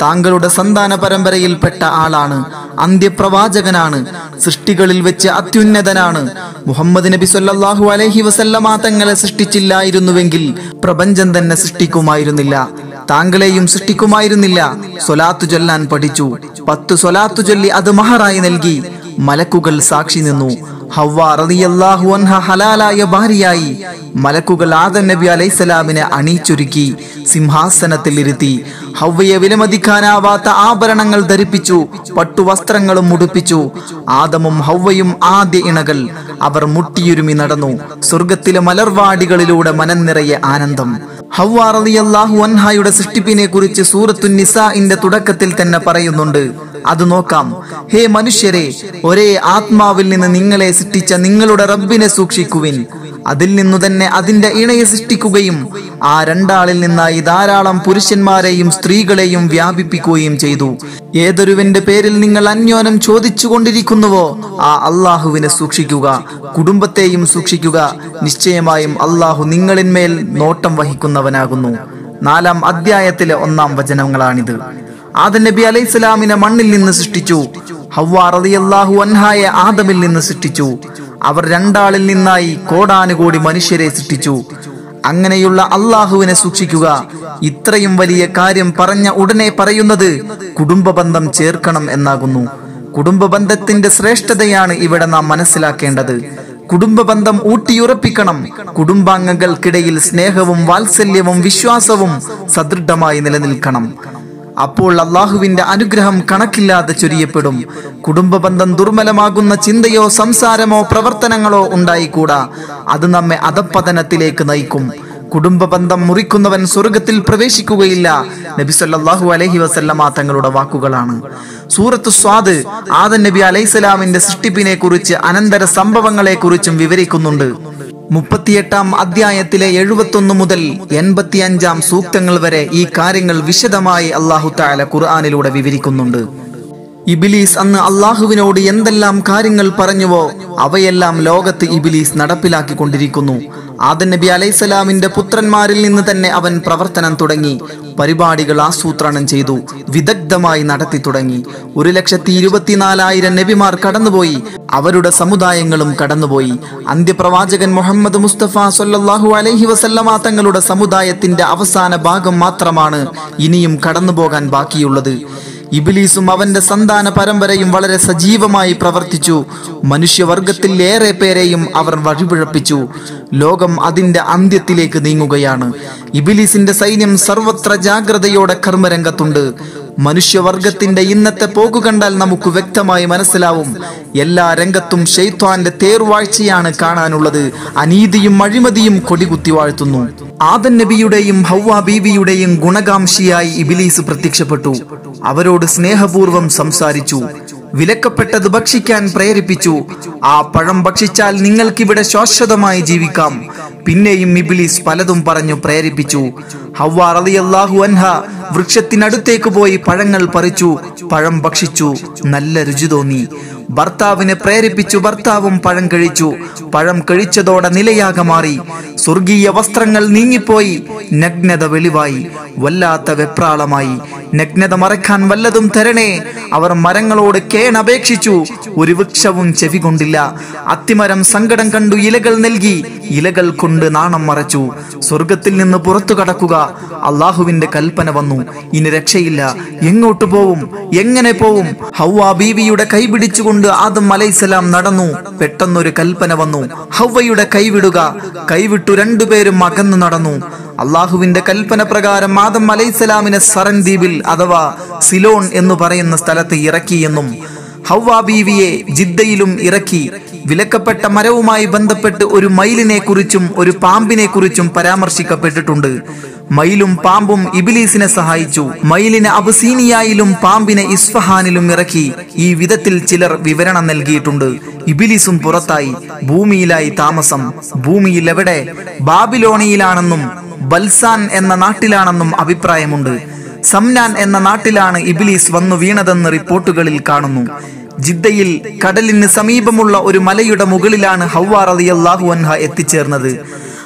താങ്കളുടെ സന്താന പരമ്പരയിൽപ്പെട്ട ആളാണ് അന്ത്യപ്രവാചകനാണ് സൃഷ്ടികളിൽ വെച്ച് അത്യുന്നതനാണ് മുഹമ്മദ് നബി സല്ലല്ലാഹു അലൈഹി വസല്ലമ തങ്ങളെ സൃഷ്ടിച്ചില്ലായിരുന്നുവെങ്കിൽ പ്രപഞ്ചം തന്നെ സൃഷ്ടിക്കുമായിരുന്നില്ല താങ്കളെയും സൃഷ്ടിക്കുമായിരുന്നില്ല സ്വലാത്തു ചൊല്ലാൻ പഠിച്ചു പത്ത് സ്വലാത്തു ചൊല്ലി അത് മഹറായി നൽകി മലക്കുകൾ സാക്ഷി നിന്നു ഹവ്വ റളിയല്ലാഹു അൻഹ ഹലാലായ ഭാര്യയായി മലക്കുകൾ ആദം നബി അലൈഹിസ്സലാമിനെ അണിയിച്ചൊരുക്കി സിംഹാസനത്തിൽ ഇരുത്തി ഹവ്വയെ വിലമതിക്കാനാവാത്ത ആഭരണങ്ങൾ ധരിപ്പിച്ചു പട്ടുവസ്ത്രങ്ങളും ഉടുപ്പിച്ചു ആദമും ഹവ്വയും ആദ്യ ഇണകൾ അവർ മുട്ടിയുരുമി നടന്നു സ്വർഗത്തിലെ മലർവാടികളിലൂടെ മനം നിറയെ ആനന്ദം ഹവ്വ റളിയല്ലാഹു അൻഹയുടെ സൃഷ്ടിപ്പിനെ കുറിച്ച് സൂറത്തു നിസാഇന്റെ തുടക്കത്തിൽ തന്നെ പറയുന്നുണ്ട് അത് നോക്കാം ഹേ മനുഷ്യരെ ഒരേ ആത്മാവിൽ നിന്ന് നിങ്ങളെ സൃഷ്ടിച്ച നിങ്ങളുടെ റബ്ബിനെ സൂക്ഷിക്കുവിൻ അതിൽ നിന്നു തന്നെ അതിന്റെ ഇണയെ സൃഷ്ടിക്കുകയും ആ രണ്ടാളിൽ നിന്നായി ധാരാളം പുരുഷന്മാരെയും സ്ത്രീകളെയും വ്യാപിപ്പിക്കുകയും ചെയ്തു ഏതൊരുവന്റെ പേരിൽ നിങ്ങൾ അന്യോനം ചോദിച്ചു കൊണ്ടിരിക്കുന്നുവോ ആ അള്ളാഹുവിനെ സൂക്ഷിക്കുക കുടുംബത്തെയും സൂക്ഷിക്കുക നിശ്ചയമായും അള്ളാഹു നിങ്ങളിന്മേൽ നോട്ടം വഹിക്കുന്നവനാകുന്നു നാലാം അധ്യായത്തിലെ ഒന്നാം വചനങ്ങളാണിത് ആദം നബി അലൈഹി സ്വലാമിനെ മണ്ണിൽ നിന്ന് സൃഷ്ടിച്ചു ഹവ്വ റളിയല്ലാഹു അൻഹായെ ആദമിൽ നിന്ന് സൃഷ്ടിച്ചു അവർ രണ്ടാളിൽ നിന്നായി കോടാനുകോടി മനുഷ്യരെ സൃഷ്ടിച്ചു അങ്ങനെയുള്ള അള്ളാഹുവിനെ സൂക്ഷിക്കുക ഇത്രയും വലിയ കാര്യം പറഞ്ഞ ഉടനെ പറയുന്നത് കുടുംബ ബന്ധം ചേർക്കണം എന്നാകുന്നു കുടുംബ ബന്ധത്തിന്റെ ശ്രേഷ്ഠതയാണ് ഇവിടെ നാം മനസ്സിലാക്കേണ്ടത് കുടുംബ ബന്ധം ഊട്ടിയുറപ്പിക്കണം കുടുംബാംഗങ്ങൾക്കിടയിൽ സ്നേഹവും വാത്സല്യവും വിശ്വാസവും സദൃഢമായി നിലനിൽക്കണം അപ്പോൾ അള്ളാഹുവിന്റെ അനുഗ്രഹം കണക്കില്ലാതെ ചൊരിയപ്പെടും കുടുംബ ബന്ധം ദുർബലമാകുന്ന ചിന്തയോ സംസാരമോ പ്രവർത്തനങ്ങളോ ഉണ്ടായിക്കൂടാ അത് നമ്മെ അധപ്പതനത്തിലേക്ക് നയിക്കും കുടുംബ ബന്ധം മുറിക്കുന്നവൻ സ്വർഗത്തിൽ പ്രവേശിക്കുകയില്ല നബി സല്ലല്ലാഹു അലൈഹി വസല്ലമ തങ്ങളുടെ വാക്കുകളാണ് സൂറത്ത് സ്വാദ് ആദൻ നബി അലൈഹിസ്സലാമിന്റെ സൃഷ്ടിപ്പിനെ കുറിച്ച് അനന്തര സംഭവങ്ങളെ കുറിച്ചും വിവരിക്കുന്നുണ്ട് മുപ്പത്തിയെട്ടാം അധ്യായത്തിലെ എഴുപത്തൊന്ന് മുതൽ എൺപത്തിയഞ്ചാം സൂക്തങ്ങൾ വരെ ഈ കാര്യങ്ങൾ വിശദമായി അള്ളാഹു താല ഖുർആാനിലൂടെ വിവരിക്കുന്നുണ്ട് ഇബിലീസ് അന്ന് അള്ളാഹുവിനോട് എന്തെല്ലാം കാര്യങ്ങൾ പറഞ്ഞുവോ അവയെല്ലാം ലോകത്ത് ഇബിലീസ് നടപ്പിലാക്കിക്കൊണ്ടിരിക്കുന്നു ആദൻ നബി അലൈസലാമിന്റെ പുത്രന്മാരിൽ നിന്ന് തന്നെ അവൻ പ്രവർത്തനം തുടങ്ങി പരിപാടികൾ ആസൂത്രണം ചെയ്തു വിദഗ്ധമായി നടത്തി തുടങ്ങി ഒരു ലക്ഷത്തി ഇരുപത്തിനാലായിരം നബിമാർ കടന്നുപോയി അവരുടെ സമുദായങ്ങളും കടന്നുപോയി അന്ത്യപ്രവാചകൻ മുഹമ്മദ് മുസ്തഫ സൊല്ലാഹു അലൈഹി വസല്ലമ തങ്ങളുടെ സമുദായത്തിന്റെ അവസാന ഭാഗം മാത്രമാണ് ഇനിയും കടന്നുപോകാൻ ബാക്കിയുള്ളത് ഇബിലീസും അവന്റെ സന്താന പരമ്പരയും വളരെ സജീവമായി പ്രവർത്തിച്ചു മനുഷ്യവർഗത്തിൽ ഏറെ പേരെയും അവർ വഴിപിഴപ്പിച്ചു ലോകം അതിന്റെ അന്ത്യത്തിലേക്ക് നീങ്ങുകയാണ് ഇബിലീസിന്റെ സൈന്യം സർവത്ര ജാഗ്രതയോടെ കർമ്മരംഗത്തുണ്ട് മനുഷ്യവർഗത്തിന്റെ ഇന്നത്തെ പോക്കു കണ്ടാൽ നമുക്ക് വ്യക്തമായി മനസ്സിലാവും എല്ലാ രംഗത്തും ഷെയ്ത്വാന്റെ തേർവാഴ്ചയാണ് കാണാനുള്ളത് അനീതിയും അഴിമതിയും കൊടികുത്തി വാഴ്ത്തുന്നു ആദൻ നബിയുടെയും ഹൗവ ബീവിയുടെയും ഗുണകാംക്ഷിയായി ഇബിലീസ് പ്രത്യക്ഷപ്പെട്ടു അവരോട് സ്നേഹപൂർവം സംസാരിച്ചു വിലക്കപ്പെട്ടത് ഭക്ഷിക്കാൻ പ്രേരിപ്പിച്ചു ആ പഴം ഭക്ഷിച്ചാൽ നിങ്ങൾക്കിവിടെ ശാശ്വതമായി ജീവിക്കാം പിന്നെയും ഇബിലീസ് പലതും പറഞ്ഞു പ്രേരിപ്പിച്ചു ഹവ്വ റളിയല്ലാഹു അൻഹ വൃക്ഷത്തിനടുത്തേക്ക് പോയി പഴങ്ങൾ പറിച്ചു പഴം ഭക്ഷിച്ചു നല്ല രുചി തോന്നി ഭർത്താവിനെ പ്രേരിപ്പിച്ചു ഭർത്താവും പഴം കഴിച്ചു പഴം കഴിച്ചതോടെ നിലയാകെ മാറി സ്വർഗീയ വസ്ത്രങ്ങൾ നീങ്ങിപ്പോയി നഗ്നത വെളിവായി വല്ലാത്ത വെപ്രാളമായി നഗ്നത മറക്കാൻ വല്ലതും തരണേ അവർ മരങ്ങളോട് കേണപേക്ഷിച്ചു ഒരു വൃക്ഷവും ചെവി കൊണ്ടില്ല അത്തിമരം സങ്കടം കണ്ടു ഇലകൾ നൽകി ഇലകൾ കൊണ്ട് നാണം മറച്ചു സ്വർഗത്തിൽ നിന്ന് പുറത്തു കടക്കുക അള്ളാഹുവിന്റെ കൽപ്പന വന്നു ഇനി രക്ഷയില്ല എങ്ങോട്ട് പോവും എങ്ങനെ പോവും ഹൗവ ബീവിയുടെ കൈ പിടിച്ചുകൊണ്ട് ആദം അലൈസലാം നടന്നു പെട്ടെന്നൊരു കൽപ്പന വന്നു ഹൗവയുടെ കൈവിടുക കൈവിട്ടു രണ്ടുപേരും അകന്നു നടന്നു അള്ളാഹുവിന്റെ കൽപ്പന പ്രകാരം ആദം അലൈസലാമിനെ സറൻ ദ്വീപിൽ അഥവാ സിലോൺ എന്ന് പറയുന്ന സ്ഥലത്ത് ഇറക്കിയെന്നും ഹൗവ ബീവിയെ ജിദ്ദയിലും ഇറക്കി വിലക്കപ്പെട്ട മരവുമായി ബന്ധപ്പെട്ട് ഒരു മയിലിനെ കുറിച്ചും ഒരു പാമ്പിനെ കുറിച്ചും പരാമർശിക്കപ്പെട്ടിട്ടുണ്ട് മയിലും പാമ്പും ഇബിലീസിനെ സഹായിച്ചു മയിലിനെ അബസീനിയായിലും പാമ്പിനെ ഇസ്ഫഹാനിലും ഇറക്കി ഈ വിധത്തിൽ ചിലർ വിവരണം നൽകിയിട്ടുണ്ട് ഇബിലിസും പുറത്തായി ഭൂമിയിലായി താമസം ഭൂമിയിൽ എവിടെ ബാബിലോണിയിലാണെന്നും ബൽസാൻ എന്ന നാട്ടിലാണെന്നും അഭിപ്രായമുണ്ട് സംനാൻ എന്ന നാട്ടിലാണ് ഇബിലീസ് വന്നു വീണതെന്ന് റിപ്പോർട്ടുകളിൽ കാണുന്നു ജിദ്ദയിൽ കടലിന് സമീപമുള്ള ഒരു മലയുടെ മുകളിലാണ് ഹൗവ റളിയല്ലാഹു അൻഹ എത്തിച്ചേർന്നത്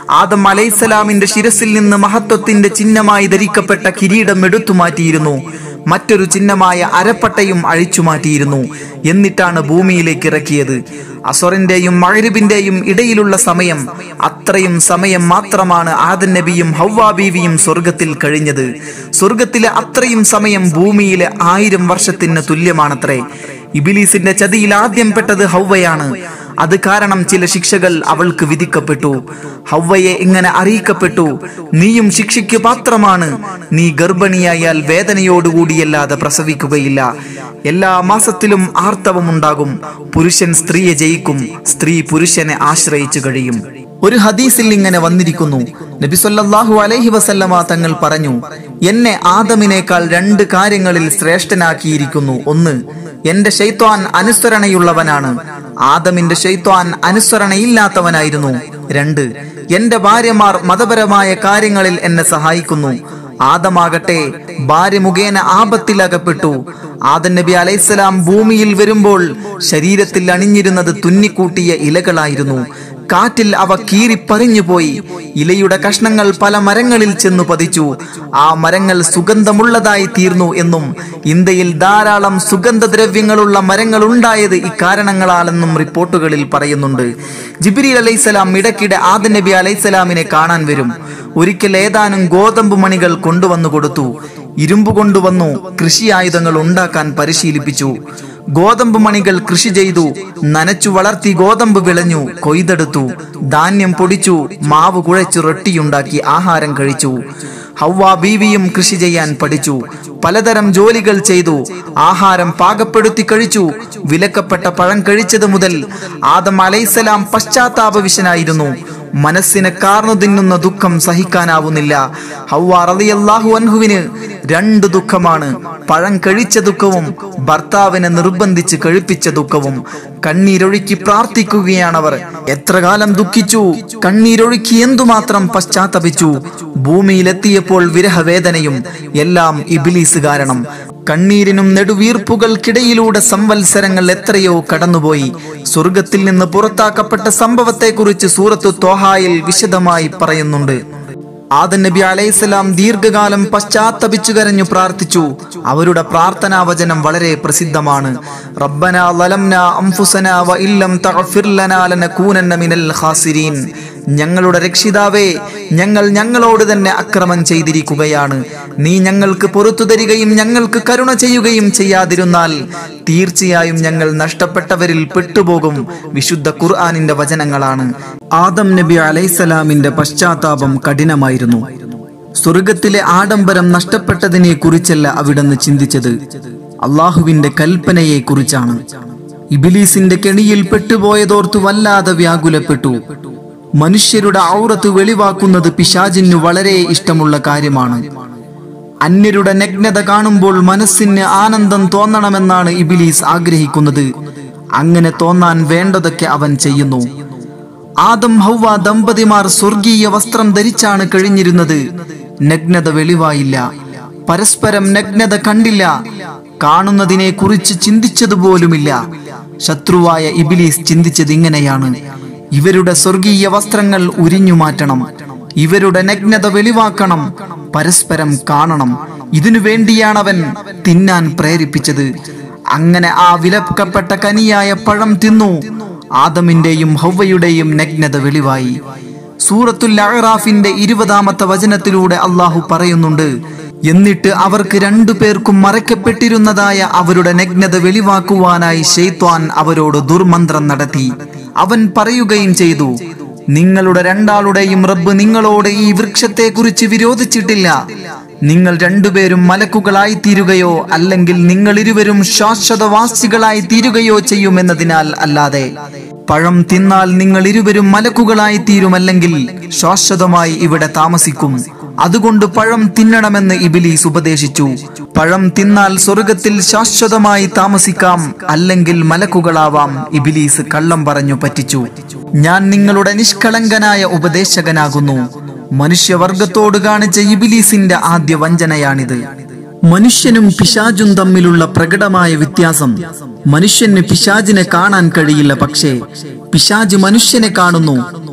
ആദം അലൈസലാമിന്റെ ശിരസിൽ നിന്ന് മഹത്വത്തിന്റെ ചിഹ്നമായി ധരിക്കപ്പെട്ട കിരീടം എടുത്തു മാറ്റിയിരുന്നു മറ്റൊരു ചിഹ്നമായ അരപ്പട്ടയും അഴിച്ചു മാറ്റിയിരുന്നു എന്നിട്ടാണ് ഭൂമിയിലേക്ക് ഇറക്കിയത് അസറിന്റെയും മഴരുബിന്റെയും ഇടയിലുള്ള സമയം അത്രയും സമയം മാത്രമാണ് ആദൻ നബിയും ഹൗവാ ബീവിയും സ്വർഗത്തിൽ കഴിഞ്ഞത് സ്വർഗത്തിലെ അത്രയും സമയം ഭൂമിയിലെ ആയിരം വർഷത്തിന് തുല്യമാണത്രേ ഇബിലീസിന്റെ ചതിയിൽ ആദ്യം പെട്ടത് ഹൗവയാണ് അത് കാരണം ചില ശിക്ഷകൾ അവൾക്ക് വിധിക്കപ്പെട്ടു ഹൗവയെ ഇങ്ങനെ അറിയിക്കപ്പെട്ടു നീയും ശിക്ഷയ്ക്ക് പാത്രമാണ് നീ ഗർഭിണിയായാൽ വേദനയോടുകൂടിയല്ലാതെ പ്രസവിക്കുകയില്ല എല്ലാ മാസത്തിലും ആർത്തവമുണ്ടാകും പുരുഷൻ സ്ത്രീയെ ജയിക്കും സ്ത്രീ പുരുഷനെ ആശ്രയിച്ചു കഴിയും ഒരു ഹദീസിൽ ഇങ്ങനെ വന്നിരിക്കുന്നു നബി സല്ലല്ലാഹു അലൈഹി വസല്ലമ തങ്ങൾ പറഞ്ഞു എന്നെ ആദമിനേക്കാൾ രണ്ട് കാര്യങ്ങളിൽ ശ്രേഷ്ഠനാക്കിയിരിക്കുന്നു ഒന്ന് എന്റെ ഷെയ്ത്വാൻ അനുസരണയുള്ളവനാണ് ആദമിന്റെ ഷെയ്ത്വാൻ അനുസരണയില്ലാത്തവനായിരുന്നു രണ്ട് എന്റെ ഭാര്യമാർ മതപരമായ കാര്യങ്ങളിൽ എന്നെ സഹായിക്കുന്നു ആദമാകട്ടെ ഭാര്യ മുഖേന ആപത്തിലകപ്പെട്ടു ആദൻ നബി അലൈഹിസ്സലാം ഭൂമിയിൽ വരുമ്പോൾ ശരീരത്തിൽ അണിഞ്ഞിരുന്നത് തുന്നിക്കൂട്ടിയ ഇലകളായിരുന്നു കാറ്റിൽ അവ കീറിപ്പറിഞ്ഞുപോയി ഇലയുടെ കഷ്ണങ്ങൾ പല മരങ്ങളിൽ ചെന്നു പതിച്ചു ആ മരങ്ങൾ സുഗന്ധമുള്ളതായി തീർന്നു എന്നും ഇന്ത്യയിൽ ധാരാളം സുഗന്ധദ്രവ്യങ്ങളുള്ള മരങ്ങൾ ഉണ്ടായത് ഇക്കാരണങ്ങളാലെന്നും റിപ്പോർട്ടുകളിൽ പറയുന്നുണ്ട് ജിബിരി അലൈഹിസ്സലാം ഇടയ്ക്കിടെ ആദൻ നബി അലൈഹിസ്സലാമിനെ കാണാൻ വരും ഒരിക്കൽ ഏതാനും ഗോതമ്പ് മണികൾ കൊണ്ടുവന്നു കൊടുത്തു ഇരുമ്പ് കൊണ്ടുവന്നു കൃഷി ആയുധങ്ങൾ ഉണ്ടാക്കാൻ പരിശീലിപ്പിച്ചു ഗോതമ്പ് മണികൾ കൃഷി ചെയ്തു നനച്ചു വളർത്തി ഗോതമ്പ് വിളഞ്ഞു കൊയ്തെടുത്തു ധാന്യം പൊടിച്ചു മാവ് കുഴച്ചു റൊട്ടിയുണ്ടാക്കി ആഹാരം കഴിച്ചു ഹൗവ ബീവിയും കൃഷി ചെയ്യാൻ പഠിച്ചു പലതരം ജോലികൾ ചെയ്തു ആഹാരം പാകപ്പെടുത്തി കഴിച്ചു വിലക്കപ്പെട്ട പഴം കഴിച്ചത് മുതൽ ആദം അലൈസലാം പശ്ചാത്താപവിശനായിരുന്നു മനസ്സിനെ കാർന്നു തിന്നുന്ന ദുഃഖം സഹിക്കാനാവുന്നില്ല ഹൗവ റളിയല്ലാഹു അൻഹുവിന് രണ്ട് ദുഃഖമാണ് പഴം കഴിച്ച ദുഃഖവും ഭർത്താവിനെ നിർബന്ധിച്ച് കഴിപ്പിച്ച ദുഃഖവും കണ്ണീരൊഴുക്കി പ്രാർത്ഥിക്കുകയാണവർ എത്ര കാലം ദുഃഖിച്ചു കണ്ണീരൊഴുക്കി എന്തുമാത്രം പശ്ചാത്തപിച്ചു ഭൂമിയിലെത്തിയപ്പോൾ വിരഹവേദനയും എല്ലാം ഇബിലീസ് കാരണം കണ്ണീരിനും നെടുവീർപ്പുകൾക്കിടയിലൂടെ സംവത്സരങ്ങൾ എത്രയോ കടന്നുപോയി സ്വർഗത്തിൽ നിന്ന് പുറത്താക്കപ്പെട്ട സംഭവത്തെക്കുറിച്ച് സൂറത്തു തോഹായിൽ വിശദമായി പറയുന്നുണ്ട് ആദൻ നബി അലൈഹിസ്സലാം ദീർഘകാലം പശ്ചാത്തപിച്ചു കരഞ്ഞു പ്രാർത്ഥിച്ചു അവരുടെ പ്രാർത്ഥനാ വചനം വളരെ പ്രസിദ്ധമാണ് റബ്ബന ലലംന അംഫുസന വ ഇല്ലം തഗ്ഫിർ ലനാ ലനകൂനന്ന മിനൽ ഖാസിരീൻ ഞങ്ങളുടെ രക്ഷിതാവേ ഞങ്ങൾ ഞങ്ങളോട് തന്നെ അക്രമം ചെയ്തിരിക്കുകയാണ് നീ ഞങ്ങൾക്ക് പുറത്തു തരികയും ഞങ്ങൾക്ക് കരുണ ചെയ്യുകയും ചെയ്യാതിരുന്നാൽ തീർച്ചയായും ഞങ്ങൾ നഷ്ടപ്പെട്ടവരിൽ പെട്ടുപോകും വിശുദ്ധ ഖുർആാനിന്റെ വചനങ്ങളാണ് ആദം നബി അലൈസലാമിന്റെ പശ്ചാത്താപം കഠിനമായിരുന്നു സ്വർഗത്തിലെ ആഡംബരം നഷ്ടപ്പെട്ടതിനെ കുറിച്ചല്ല അവിടുന്ന് ചിന്തിച്ചത് അള്ളാഹുവിന്റെ കൽപ്പനയെ കുറിച്ചാണ് ഇബിലീസിന്റെ കെണിയിൽ പെട്ടുപോയതോർത്തു വല്ലാതെ വ്യാകുലപ്പെട്ടു മനുഷ്യരുടെ ഔറത്ത് വെളിവാക്കുന്നത് പിശാചിന് വളരെ ഇഷ്ടമുള്ള കാര്യമാണ് അന്യരുടെ നഗ്നത കാണുമ്പോൾ മനസ്സിന് ആനന്ദം തോന്നണമെന്നാണ് ഇബിലീസ് ആഗ്രഹിക്കുന്നത് അങ്ങനെ തോന്നാൻ വേണ്ടതൊക്കെ അവൻ ചെയ്യുന്നു ആദം ഹൗവ ദമ്പതിമാർ സ്വർഗീയ വസ്ത്രം ധരിച്ചാണ് കഴിഞ്ഞിരുന്നത് നഗ്നത വെളിവായില്ല പരസ്പരം നഗ്നത കണ്ടില്ല കാണുന്നതിനെ കുറിച്ച് ചിന്തിച്ചതുപോലുമില്ല ശത്രുവായ ഇബിലീസ് ചിന്തിച്ചത് ഇങ്ങനെയാണ് ഇവരുടെ സ്വർഗീയ വസ്ത്രങ്ങൾ ഉരിഞ്ഞു മാറ്റണം ഇവരുടെ നഗ്നത വെളിവാക്കണം പരസ്പരം കാണണം ഇതിനു വേണ്ടിയാണവൻ തിന്നാൻ പ്രേരിപ്പിച്ചത് അങ്ങനെ ആ വിലക്കപ്പെട്ട കനിയായ പഴം തിന്നു ആദമിന്റെയും ഹൗവയുടെയും നഗ്നത വെളിവായി സൂറത്തുൽ അഹ്റാഫിന്റെ ഇരുപതാമത്തെ വചനത്തിലൂടെ അള്ളാഹു പറയുന്നുണ്ട് എന്നിട്ട് അവർക്ക് രണ്ടു പേർക്കും മറയ്ക്കപ്പെട്ടിരുന്നതായ അവരുടെ നഗ്നത വെളിവാക്കുവാനായി ഷെയ്ത്വാൻ അവരോട് ദുർമന്ത്രം നടത്തി അവൻ പറയുകയും ചെയ്തു നിങ്ങളുടെ രണ്ടാളുടെയും റബ്ബ് നിങ്ങളോട് ഈ വൃക്ഷത്തെക്കുറിച്ച് വിരോധിച്ചിട്ടില്ല നിങ്ങൾ രണ്ടുപേരും മലക്കുകളായി തീരുകയോ അല്ലെങ്കിൽ നിങ്ങൾ ഇരുവരും ശാശ്വതവാസികളായി തീരുകയോ ചെയ്യുമെന്നതിനാൽ അല്ലാതെ പഴം തിന്നാൽ നിങ്ങൾ ഇരുവരും മലക്കുകളായി തീരുമല്ലെങ്കിൽ ശാശ്വതമായി ഇവിടെ താമസിക്കും അതുകൊണ്ട് പഴം തിന്നണമെന്ന് ഇബിലീസ് ഉപദേശിച്ചു പഴം തിന്നാൽ സ്വർഗത്തിൽ ശാശ്വതമായി താമസിക്കാം അല്ലെങ്കിൽ മലക്കുകളാവാം ഇബിലീസ് കള്ളം പറഞ്ഞു പറ്റിച്ചു ഞാൻ നിങ്ങളുടെ നിഷ്കളങ്കനായ ഉപദേശകനാകുന്നു മനുഷ്യവർഗത്തോട് കാണിച്ച ഇബിലീസിന്റെ ആദ്യ വഞ്ചനയാണിത് മനുഷ്യനും പിശാചും തമ്മിലുള്ള പ്രകടമായ വ്യത്യാസം മനുഷ്യന് പിശാചിനെ കാണാൻ കഴിയില്ല പക്ഷേ പിശാജ് മനുഷ്യനെ കാണുന്നു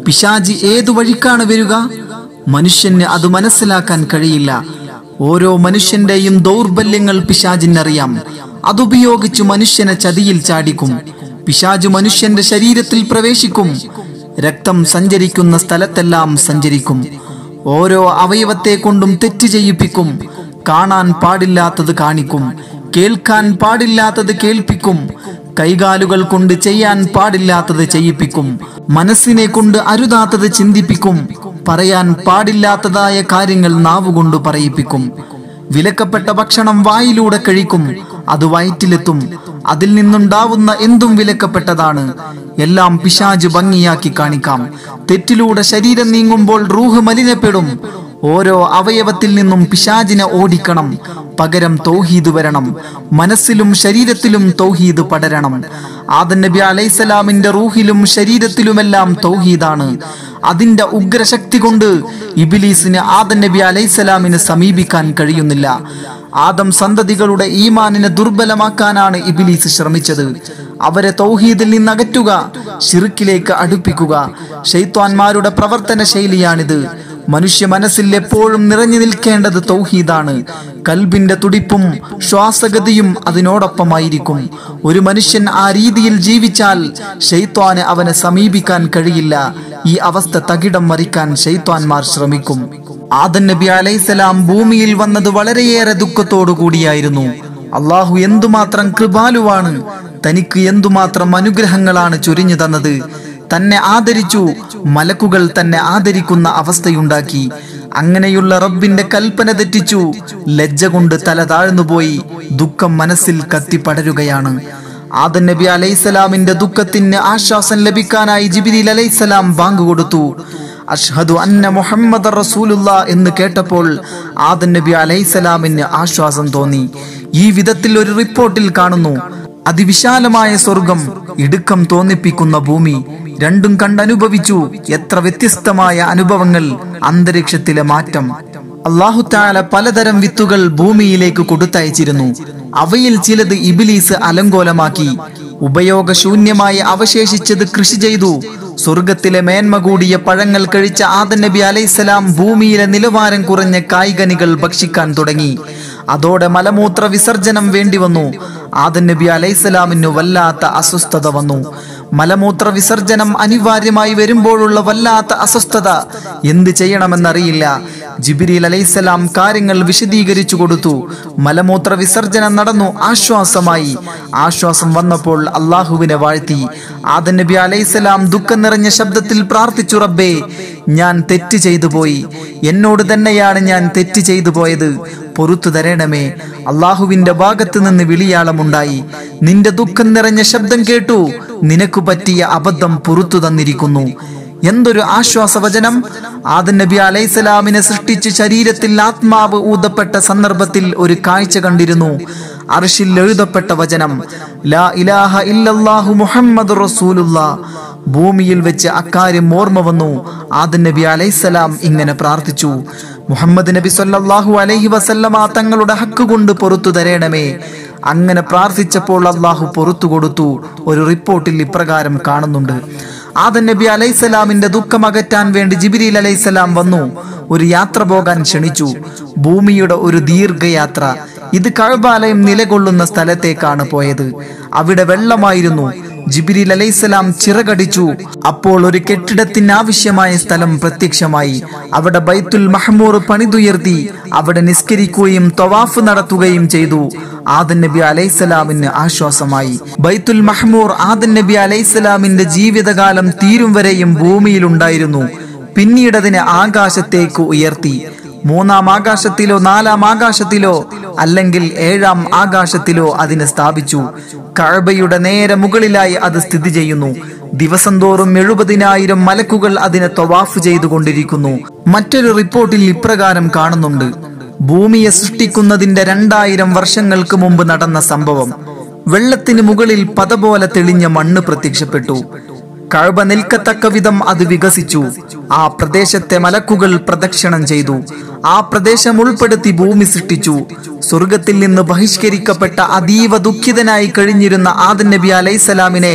പിശാജി ഏതു വഴിക്കാണ് വരിക മനുഷ്യന് അത് മനസ്സിലാക്കാൻ കഴിയില്ല ഓരോ മനുഷ്യന്റെയും ദൗർബല്യങ്ങൾ പിശാജിനറിയാം അതുപയോഗിച്ച് മനുഷ്യനെ ചതിയിൽ ചാടിക്കും പിശാജ് മനുഷ്യന്റെ ശരീരത്തിൽ പ്രവേശിക്കും രക്തം സഞ്ചരിക്കുന്ന സ്ഥലത്തെല്ലാം സഞ്ചരിക്കും ഓരോ അവയവത്തെ കൊണ്ടും തെറ്റ് ചെയ്യിപ്പിക്കും കാണാൻ പാടില്ലാത്തത് കാണിക്കും കേൾക്കാൻ പാടില്ലാത്തത് കേൾപ്പിക്കും കൈകാലുകൾ കൊണ്ട് ചെയ്യാൻ പാടില്ലാത്തത് ചെയ്യിപ്പിക്കും മനസ്സിനെ കൊണ്ട് അരുതാത്തത് ചിന്തിപ്പിക്കും പറയാൻ പാടില്ലാത്തതായ കാര്യങ്ങൾ നാവുകൊണ്ട് പറയിപ്പിക്കും വിലക്കപ്പെട്ട ഭക്ഷണം വായിലൂടെ കഴിക്കും അത് വയറ്റിലെത്തും അതിൽ നിന്നുണ്ടാവുന്ന എന്തും വിലക്കപ്പെട്ടതാണ് എല്ലാം പിശാജ് ഭംഗിയാക്കി കാണിക്കാം തെറ്റിലൂടെ ശരീരം നീങ്ങുമ്പോൾ റൂഹ് മലിനപ്പെടും ഓരോ അവയവത്തിൽ നിന്നും പിശാജിനെ ഓടിക്കണം പകരം തൗഹീദ് വരണം മനസ്സിലും ശരീരത്തിലും തൗഹീദ് പടരണം ആദൻ നബി അലൈസലാമിന്റെ റൂഹിലും ശരീരത്തിലുമെല്ലാം തൗഹീദാണ് അതിന്റെ ഉഗ്രശക്തി കൊണ്ട് ഇബിലീസിന് ആദൻ നബി അലൈസലാമിന് സമീപിക്കാൻ കഴിയുന്നില്ല ആദം സന്തതികളുടെ ഈമാനിനെ ദുർബലമാക്കാനാണ് ഇബിലീസ് ശ്രമിച്ചത് അവരെ തൗഹീദിൽ നിന്ന് അകറ്റുക ഷിറുക്കിലേക്ക് അടുപ്പിക്കുക ഷെയ്ത്വാൻമാരുടെ പ്രവർത്തന ശൈലിയാണിത് മനുഷ്യ മനസ്സിൽ എപ്പോഴും നിറഞ്ഞു നിൽക്കേണ്ടത് തൗഹീദാണ് കൽബിന്റെ തുടിപ്പും ശ്വാസഗതിയും അതിനോടൊപ്പമായിരിക്കും ഒരു മനുഷ്യൻ ആ രീതിയിൽ ജീവിച്ചാൽ ഷെയ്ത്വാന് അവനെ സമീപിക്കാൻ കഴിയില്ല ഈ അവസ്ഥ തകിടം മറിക്കാൻ ഷെയ്ത്വാൻമാർ ശ്രമിക്കും ആദൻ നബി അലൈസലാം ഭൂമിയിൽ വന്നത് വളരെയേറെ ദുഃഖത്തോടു കൂടിയായിരുന്നു അള്ളാഹു എന്തുമാത്രം കൃപാലുവാണ് തനിക്ക് എന്തുമാത്രം അനുഗ്രഹങ്ങളാണ് ചൊരിഞ്ഞു തന്നത് തന്നെ ആദരിച്ചു മലക്കുകൾ തന്നെ ആദരിക്കുന്ന അവസ്ഥയുണ്ടാക്കി അങ്ങനെയുള്ള റബ്ബിന്റെ കൽപ്പന തെറ്റിച്ചു ലജ്ജ കൊണ്ട് തല താഴ്ന്നുപോയി ദുഃഖം മനസ്സിൽ കത്തിപ്പടരുകയാണ് ആദൻ നബി അലൈസലാമിന്റെ ദുഃഖത്തിന് ആശ്വാസം ലഭിക്കാനായി ജിബിരിൽ അലൈസലാം ബാങ്ക് കൊടുത്തു അഷ്ഹദു അന്ന മുഹമ്മദ് റസൂലുള്ള എന്ന് കേട്ടപ്പോൾ ആദൻ നബി അലൈസലാമിന് ആശ്വാസം തോന്നി ഈ വിധത്തിൽ ഒരു റിപ്പോർട്ടിൽ കാണുന്നു അതിവിശാലമായ സ്വർഗം ഇടുക്കം തോന്നിപ്പിക്കുന്ന ഭൂമി രണ്ടും കണ്ടനുഭവിച്ചു എത്ര വ്യത്യസ്തമായ അനുഭവങ്ങൾ അന്തരീക്ഷത്തിലെ മാറ്റം അള്ളാഹുത്താല പലതരം വിത്തുകൾ ഭൂമിയിലേക്ക് കൊടുത്തയച്ചിരുന്നു അവയിൽ ചിലത് ഇബിലീസ് അലങ്കോലമാക്കി ഉപയോഗശൂന്യമായി അവശേഷിച്ചത് കൃഷി ചെയ്തു സ്വർഗത്തിലെ മേന്മ കൂടിയ പഴങ്ങൾ കഴിച്ച ആദൻ നബി അലൈസലാം ഭൂമിയിലെ നിലവാരം കുറഞ്ഞ കായ്കനികൾ ഭക്ഷിക്കാൻ തുടങ്ങി അതോടെ മലമൂത്ര വിസർജനം വേണ്ടി വന്നു ആദൻ നബി അലൈസലാമിനു വല്ലാത്ത അസ്വസ്ഥത വന്നു മലമൂത്ര വിസർജനം അനിവാര്യമായി വരുമ്പോഴുള്ള വല്ലാത്ത അസ്വസ്ഥത എന്ത് ചെയ്യണമെന്നറിയില്ല ജിബിരിൽ അലൈസലാം കാര്യങ്ങൾ വിശദീകരിച്ചു കൊടുത്തു മലമൂത്ര വിസർജനം നടന്നു ആശ്വാസമായി ആശ്വാസം വന്നപ്പോൾ അള്ളാഹുവിനെ വാഴ്ത്തി ആദൻ നബി അലൈസലാം ദുഃഖം നിറഞ്ഞ ശബ്ദത്തിൽ പ്രാർത്ഥിച്ചു റബ്ബേ ഞാൻ തെറ്റ് ചെയ്തു പോയി എന്നോട് തന്നെയാണ് ഞാൻ തെറ്റ് ചെയ്തു പോയത് പൊറത്തു തരണമേ അള്ളാഹുവിന്റെ ഭാഗത്ത് നിന്ന് വിളിയാളമുണ്ടായി നിന്റെ ദുഃഖം നിറഞ്ഞ ശബ്ദം കേട്ടു നിനക്ക് പറ്റിയ അബദ്ധം പുറത്തു തന്നിരിക്കുന്നു എന്തൊരു ആശ്വാസവചനം ആദൻ നബി അലൈസലാമിനെ സൃഷ്ടിച്ച് ശരീരത്തിൽ ആത്മാവ് ഊതപ്പെട്ട സന്ദർഭത്തിൽ ഒരു കാഴ്ച കണ്ടിരുന്നു അർഷിൽ എഴുതപ്പെട്ട വചനം ലാ ഇലാഹ ഇല്ലല്ലാഹു മുഹമ്മദ് റസൂലുള്ള ഭൂമിയിൽ വെച്ച് അക്കാര്യം ഓർമ്മ വന്നു ആദൻ നബി അലൈസലാം ഇങ്ങനെ പ്രാർത്ഥിച്ചു മുഹമ്മദ് നബി സല്ലല്ലാഹു അലൈഹി വസല്ലമ തങ്ങളുടെ ഹക്ക് കൊണ്ട് പൊറത്തു തരണമേ അങ്ങനെ പ്രാർത്ഥിച്ചപ്പോൾ അള്ളാഹു പൊറത്തു കൊടുത്തു ഒരു റിപ്പോർട്ടിൽ ഇപ്രകാരം കാണുന്നുണ്ട് ആദൻ നബി അലൈസലാമിന്റെ ദുഃഖം അകറ്റാൻ വേണ്ടി ജിബിരിൽ അലൈസലാം വന്നു ഒരു യാത്ര പോകാൻ ക്ഷണിച്ചു ഭൂമിയുടെ ഒരു ദീർഘയാത്ര ഇത് കഴബാലയം നിലകൊള്ളുന്ന സ്ഥലത്തേക്കാണ് പോയത് അവിടെ വെള്ളമായിരുന്നു ജിബിരിൽ അലൈസലാം ചിറകടിച്ചു അപ്പോൾ ഒരു കെട്ടിടത്തിന് ആവശ്യമായ സ്ഥലം പ്രത്യക്ഷമായി അവിടെ ബൈത്തുൽ മഹ്മൂർ പണിതുയർത്തി അവിടെ നിസ്കരിക്കുകയും തവാഫ് നടത്തുകയും ചെയ്തു ആദൻ നബി അലൈസലാമിന് ആശ്വാസമായി ബൈത്തുൽ മഹ്മൂർ ആദൻ നബി അലൈസലാമിന്റെ ജീവിതകാലം തീരും വരെയും ഭൂമിയിലുണ്ടായിരുന്നു പിന്നീട് അതിനെ ആകാശത്തേക്ക് ഉയർത്തി മൂന്നാം ആകാശത്തിലോ നാലാം ആകാശത്തിലോ അല്ലെങ്കിൽ ഏഴാം ആകാശത്തിലോ അതിനെ സ്ഥാപിച്ചു കഴബയുടെ നേരെ മുകളിലായി അത് സ്ഥിതി ചെയ്യുന്നു ദിവസം തോറും എഴുപതിനായിരം മലക്കുകൾ അതിനെ തൊവാഫ് ചെയ്തുകൊണ്ടിരിക്കുന്നു മറ്റൊരു റിപ്പോർട്ടിൽ ഇപ്രകാരം കാണുന്നുണ്ട് ഭൂമിയെ സൃഷ്ടിക്കുന്നതിന്റെ രണ്ടായിരം വർഷങ്ങൾക്ക് മുമ്പ് നടന്ന സംഭവം വെള്ളത്തിന് മുകളിൽ പത പോലെ തെളിഞ്ഞ മണ്ണ് പ്രത്യക്ഷപ്പെട്ടു കഴബ നിൽക്കത്തക്ക വിധം അത് വികസിച്ചു ആ പ്രദേശത്തെ മലക്കുകൾ പ്രദക്ഷിണം ചെയ്തു ആ പ്രദേശം ഉൾപ്പെടുത്തി ഭൂമി സൃഷ്ടിച്ചു സ്വർഗത്തിൽ നിന്ന് ബഹിഷ്കരിക്കപ്പെട്ട അതീവ ദുഃഖിതനായി കഴിഞ്ഞിരുന്ന ആദൻ നബി അലൈസലാമിനെ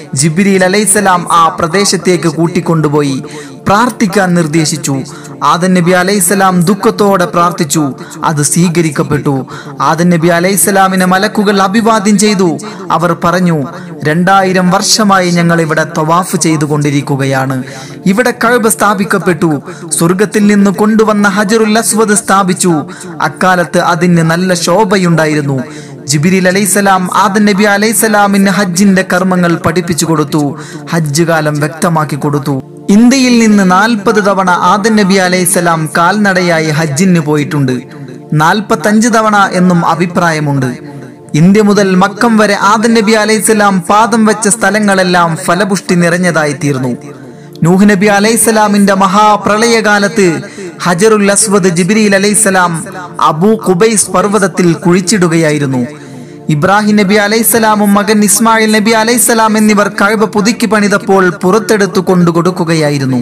ജിബ്രീൽ അലൈസലാം ആ പ്രദേശത്തേക്ക് കൂട്ടിക്കൊണ്ടുപോയി പ്രാർത്ഥിക്കാൻ നിർദ്ദേശിച്ചു ആദൻ നബി അലൈസലാം ദുഃഖത്തോടെ പ്രാർത്ഥിച്ചു അത് സ്വീകരിക്കപ്പെട്ടു ആദൻ നബി അലൈസലാമിനെ മലക്കുകൾ അഭിവാദ്യം ചെയ്തു അവർ പറഞ്ഞു രണ്ടായിരം വർഷമായി ഞങ്ങൾ ഇവിടെ തവാഫ് ചെയ്തുകൊണ്ടിരിക്കുകയാണ് ഇവിടെ കഴുബ സ്ഥാപിക്കപ്പെട്ടു സ്വർഗത്തിൽ നിന്ന് കൊണ്ടുവന്ന ഹജറുൽ അസ്വദ് സ്ഥാപിച്ചു അക്കാലത്ത് അതിന് നല്ല ശോഭയുണ്ടായിരുന്നു ജിബിരിൽ അലൈസലാം ആദൻ നബി അലൈസലാമിന് ഹജ്ജിന്റെ കർമ്മങ്ങൾ പഠിപ്പിച്ചു കൊടുത്തു ഹജ്ജ് കാലം വ്യക്തമാക്കി കൊടുത്തു ഇന്ത്യയിൽ നിന്ന് നാൽപ്പത് തവണ ആദൻ നബി അലൈസലാം കാൽനടയായി ഹജ്ജിന് പോയിട്ടുണ്ട് നാൽപ്പത്തഞ്ച് തവണ എന്നും അഭിപ്രായമുണ്ട് ഇന്ത്യ മുതൽ മക്കം വരെ ആദൻ നബി അലൈസലാം പാദം വെച്ച സ്ഥലങ്ങളെല്ലാം ഫലപുഷ്ടി നിറഞ്ഞതായി തീർന്നു നൂഹ് നബി അലൈസലാമിന്റെ മഹാപ്രളയകാലത്ത് ഹജറുൽ അസ്വദ് ജിബ്രീൽ അലൈസലാം അബൂ കുബൈസ് പർവ്വതത്തിൽ കുഴിച്ചിടുകയായിരുന്നു ഇബ്രാഹിം നബി അലൈസലാമും മകൻ ഇസ്മായിൽ നബി അലൈസലാം എന്നിവർ കഴുവ പുതുക്കി പണിതപ്പോൾ പുറത്തെടുത്തു കൊണ്ടു കൊടുക്കുകയായിരുന്നു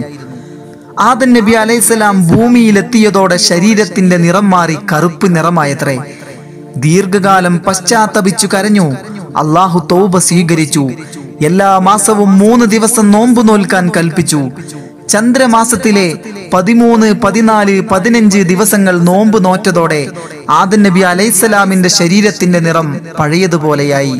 ആദൻ നബി അലൈസലാം ഭൂമിയിലെത്തിയതോടെ ശരീരത്തിന്റെ നിറം മാറി കറുപ്പ് നിറമായത്രേ ദീർഘകാലം പശ്ചാത്തപിച്ചു കരഞ്ഞു അള്ളാഹു തൗബ സ്വീകരിച്ചു എല്ലാ മാസവും മൂന്ന് ദിവസം നോമ്പ് നോൽക്കാൻ കൽപ്പിച്ചു ചന്ദ്രമാസത്തിലെ പതിമൂന്ന് പതിനാല് പതിനഞ്ച് ദിവസങ്ങൾ നോമ്പ് നോറ്റതോടെ ആദൻ നബി അലൈസലാമിന്റെ ശരീരത്തിന്റെ നിറം പഴയതുപോലെയായി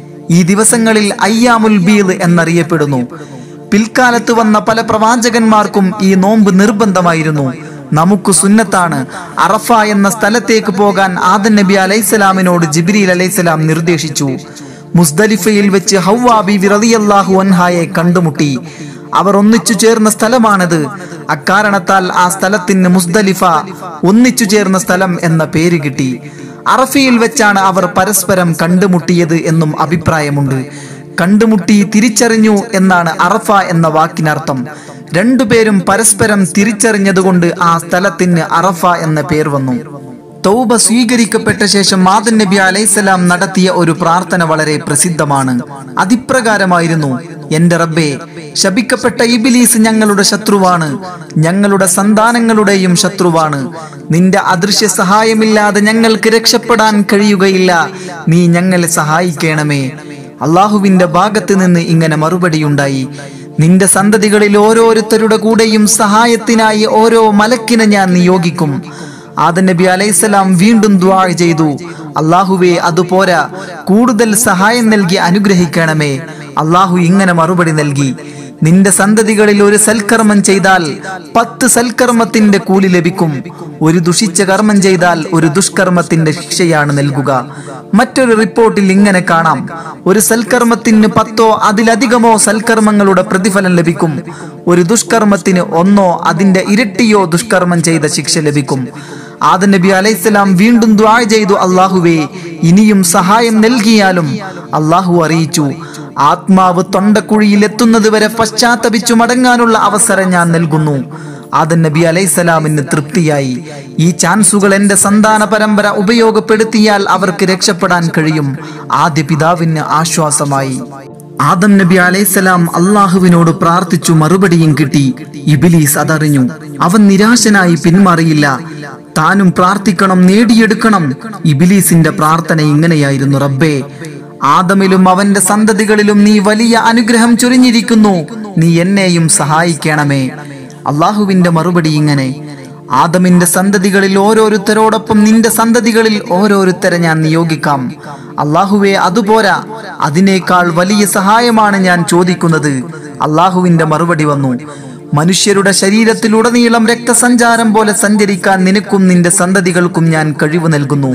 ഈ ദിവസങ്ങളിൽ അയ്യാമുൽ ബീദ് എന്നറിയപ്പെടുന്നു പിൽക്കാലത്ത് വന്ന പല പ്രവാചകന്മാർക്കും ഈ നോമ്പ് നിർബന്ധമായിരുന്നു നമുക്ക് സുന്നത്താണ് അറഫ എന്ന സ്ഥലത്തേക്ക് പോകാൻ ആദൻ നബി അലൈസലാമിനോട് ജിബ്രീൽ അലൈസലാം നിർദ്ദേശിച്ചു മുസ്ദലിഫയിൽ വെച്ച് ഹൗവാബി റളിയല്ലാഹു അൻഹായെ കണ്ടുമുട്ടി അവർ ഒന്നിച്ചു ചേർന്ന സ്ഥലമാണത് അക്കാരണത്താൽ ആ സ്ഥലത്തിന് മുസ്ദലിഫ ഒന്നിച്ചു ചേർന്ന സ്ഥലം എന്ന പേര് കിട്ടി അറഫയിൽ വെച്ചാണ് അവർ പരസ്പരം കണ്ടുമുട്ടിയത് എന്നും അഭിപ്രായമുണ്ട് കണ്ടുമുട്ടി തിരിച്ചറിഞ്ഞു എന്നാണ് അറഫ എന്ന വാക്കിനർത്ഥം രണ്ടുപേരും പരസ്പരം തിരിച്ചറിഞ്ഞതുകൊണ്ട് ആ സ്ഥലത്തിന് അറഫ എന്ന പേർ വന്നു തൗബ സ്വീകരിക്കപ്പെട്ട ശേഷം മാതൻ നബി അലൈസലാം നടത്തിയ ഒരു പ്രാർത്ഥന വളരെ പ്രസിദ്ധമാണ് അതിപ്രകാരമായിരുന്നു എന്റെ റബ്ബേ ശപിക്കപ്പെട്ട ഇബിലീസ് ഞങ്ങളുടെ ശത്രുവാണ് ഞങ്ങളുടെ സന്താനങ്ങളുടെയും ശത്രുവാണ് നിന്റെ അദൃശ്യ സഹായമില്ലാതെ ഞങ്ങൾക്ക് രക്ഷപ്പെടാൻ കഴിയുകയില്ല നീ ഞങ്ങളെ സഹായിക്കണമേ അള്ളാഹുവിന്റെ ഭാഗത്ത് നിന്ന് ഇങ്ങനെ മറുപടിയുണ്ടായി നിന്റെ സന്തതികളിൽ ഓരോരുത്തരുടെ കൂടെയും സഹായത്തിനായി ഓരോ മലക്കിനെ ഞാൻ നിയോഗിക്കും ആദൻ നബി അലൈസലാം വീണ്ടും ദ്വാ ചെയ്തു അള്ളാഹുവേ അതുപോരാ കൂടുതൽ സഹായം നൽകി അനുഗ്രഹിക്കണമേ അള്ളാഹു ഇങ്ങനെ മറുപടി നൽകി നിന്റെ സന്തതികളിൽ ഒരു സൽക്കർമ്മം ചെയ്താൽ പത്ത് സൽക്കർമ്മത്തിന്റെ കൂലി ലഭിക്കും ഒരു ദുഷിച്ച കർമ്മം ചെയ്താൽ ഒരു ദുഷ്കർമ്മത്തിന്റെ ശിക്ഷയാണ് നൽകുക മറ്റൊരു റിപ്പോർട്ടിൽ ഇങ്ങനെ കാണാം ഒരു സൽക്കർമ്മത്തിന് പത്തോ അതിലധികമോ സൽക്കർമ്മങ്ങളുടെ പ്രതിഫലം ലഭിക്കും ഒരു ദുഷ്കർമ്മത്തിന് ഒന്നോ അതിന്റെ ഇരട്ടിയോ ദുഷ്കർമ്മം ചെയ്ത ശിക്ഷ ലഭിക്കും ആദൻ നബി അലൈഹിസ്സലാം വീണ്ടും ദ്വാ ചെയ്തു അള്ളാഹുവേ ഇനിയും സഹായം നൽകിയാലും അള്ളാഹു അറിയിച്ചു ആത്മാവ് തൊണ്ടക്കുഴിയിൽ എത്തുന്നത് വരെ പശ്ചാത്തപിച്ചു മടങ്ങാനുള്ള അവസരം ഞാൻ നൽകുന്നു ആദൻ നബി അലൈസലാമിന് തൃപ്തിയായി ഈ ചാൻസുകൾ എന്റെ സന്താന പരമ്പര ഉപയോഗപ്പെടുത്തിയാൽ അവർക്ക് രക്ഷപ്പെടാൻ കഴിയും ആദ്യ പിതാവിന് ആശ്വാസമായി ആദം നബി അലൈസലാം അള്ളാഹുവിനോട് പ്രാർത്ഥിച്ചു മറുപടിയും കിട്ടി ഇബിലീസ് അതറിഞ്ഞു അവൻ നിരാശനായി പിന്മാറിയില്ല താനും പ്രാർത്ഥിക്കണം നേടിയെടുക്കണം ഇബിലീസിന്റെ പ്രാർത്ഥന ഇങ്ങനെയായിരുന്നു റബ്ബേ ആദമിലും അവന്റെ സന്തതികളിലും നീ വലിയ അനുഗ്രഹം ചൊരിഞ്ഞിരിക്കുന്നു നീ എന്നെയും സഹായിക്കണമേ അള്ളാഹുവിന്റെ മറുപടി ഇങ്ങനെ ആദമിന്റെ സന്തതികളിൽ ഓരോരുത്തരോടൊപ്പം നിന്റെ സന്തതികളിൽ ഓരോരുത്തരെ ഞാൻ നിയോഗിക്കാം അള്ളാഹുവെ അതുപോരാ അതിനേക്കാൾ വലിയ സഹായമാണ് ഞാൻ ചോദിക്കുന്നത് അള്ളാഹുവിന്റെ മറുപടി വന്നു മനുഷ്യരുടെ ശരീരത്തിലുടനീളം രക്തസഞ്ചാരം പോലെ സഞ്ചരിക്കാൻ നിനക്കും നിന്റെ സന്തതികൾക്കും ഞാൻ കഴിവ് നൽകുന്നു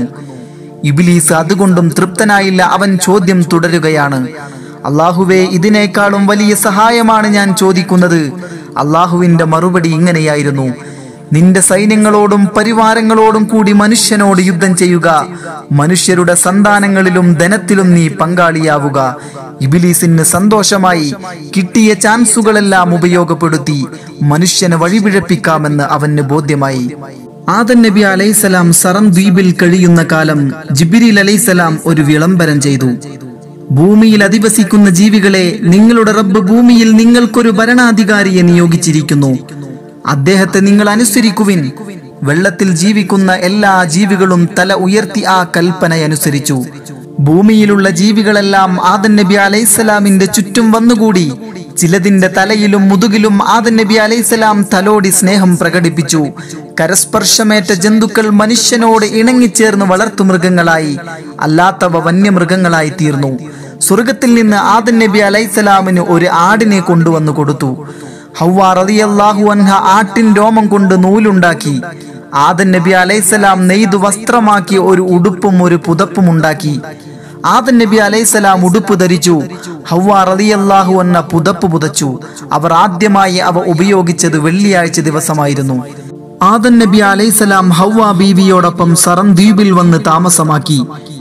ഇബിലീസ് അതുകൊണ്ടും തൃപ്തനായില്ല അവൻ ചോദ്യം തുടരുകയാണ് അള്ളാഹുവെ ഇതിനേക്കാളും വലിയ സഹായമാണ് ഞാൻ ചോദിക്കുന്നത് അള്ളാഹുവിന്റെ മറുപടി ഇങ്ങനെയായിരുന്നു നിന്റെ സൈന്യങ്ങളോടും പരിവാരങ്ങളോടും കൂടി മനുഷ്യനോട് യുദ്ധം ചെയ്യുക മനുഷ്യരുടെ സന്താനങ്ങളിലും ധനത്തിലും നീ പങ്കാളിയാവുക ഇബിലീസിന് സന്തോഷമായി കിട്ടിയ ചാൻസുകളെല്ലാം ഉപയോഗപ്പെടുത്തി മനുഷ്യനെ വഴിപിഴപ്പിക്കാമെന്ന് അവന് ബോധ്യമായി ആദൻ നബി അലൈസലാം സറം ദ്വീപിൽ കഴിയുന്ന കാലം ജിബിരിൽ അലൈസലാം ഒരു വിളംബരം ചെയ്തു ഭൂമിയിൽ അധിവസിക്കുന്ന ജീവികളെ നിങ്ങളുടെ റബ്ബ് ഭൂമിയിൽ നിങ്ങൾക്കൊരു ഭരണാധികാരിയെ നിയോഗിച്ചിരിക്കുന്നു അദ്ദേഹത്തെ നിങ്ങൾ അനുസരിക്കുവിൻ വെള്ളത്തിൽ ജീവിക്കുന്ന എല്ലാ ജീവികളും തല ഉയർത്തി ആ കൽപ്പന അനുസരിച്ചു ഭൂമിയിലുള്ള ജീവികളെല്ലാം ആദൻ നബി അലൈഹിസ്സലാമിന്റെ ചുറ്റും വന്നുകൂടി ചിലതിന്റെ തലയിലും മുതുകിലും ആദൻ നബി അലൈഹിസ്സലാം തലോടി സ്നേഹം പ്രകടിപ്പിച്ചു കരസ്പർശമേറ്റ ജന്തുക്കൾ മനുഷ്യനോട് ഇണങ്ങിച്ചേർന്ന് വളർത്തുമൃഗങ്ങളായി അല്ലാത്തവ വന്യമൃഗങ്ങളായി തീർന്നു സ്വർഗത്തിൽ നിന്ന് ആദൻ നബി അലൈഹിസ്സലാമിന് ഒരു ആടിനെ കൊണ്ടുവന്നു കൊടുത്തു ഹൗവ റളിയല്ലാഹു അൻഹ ആട്ടിൻ രോമം കൊണ്ട് നൂലുണ്ടാക്കി ആദൻ നബി അലൈഹിസ്സലാം നെയ്തു വസ്ത്രമാക്കി ഒരു ഉടുപ്പും ഒരു പുതപ്പും ഉണ്ടാക്കി ആദൻ നബി അലൈഹിസ്സലാം ഉടുപ്പ് ധരിച്ചു ഹൗവ റളിയല്ലാഹു അൻഹ പുതപ്പ് പുതച്ചു അവർ ആദ്യമായി അവ ഉപയോഗിച്ചത് വെള്ളിയാഴ്ച ദിവസമായിരുന്നു ആദൻ നബി അലൈഹിസ്സലാം ഹൗവ ബീവിയോടൊപ്പം സറം ദ്വീപിൽ വന്ന് താമസമാക്കി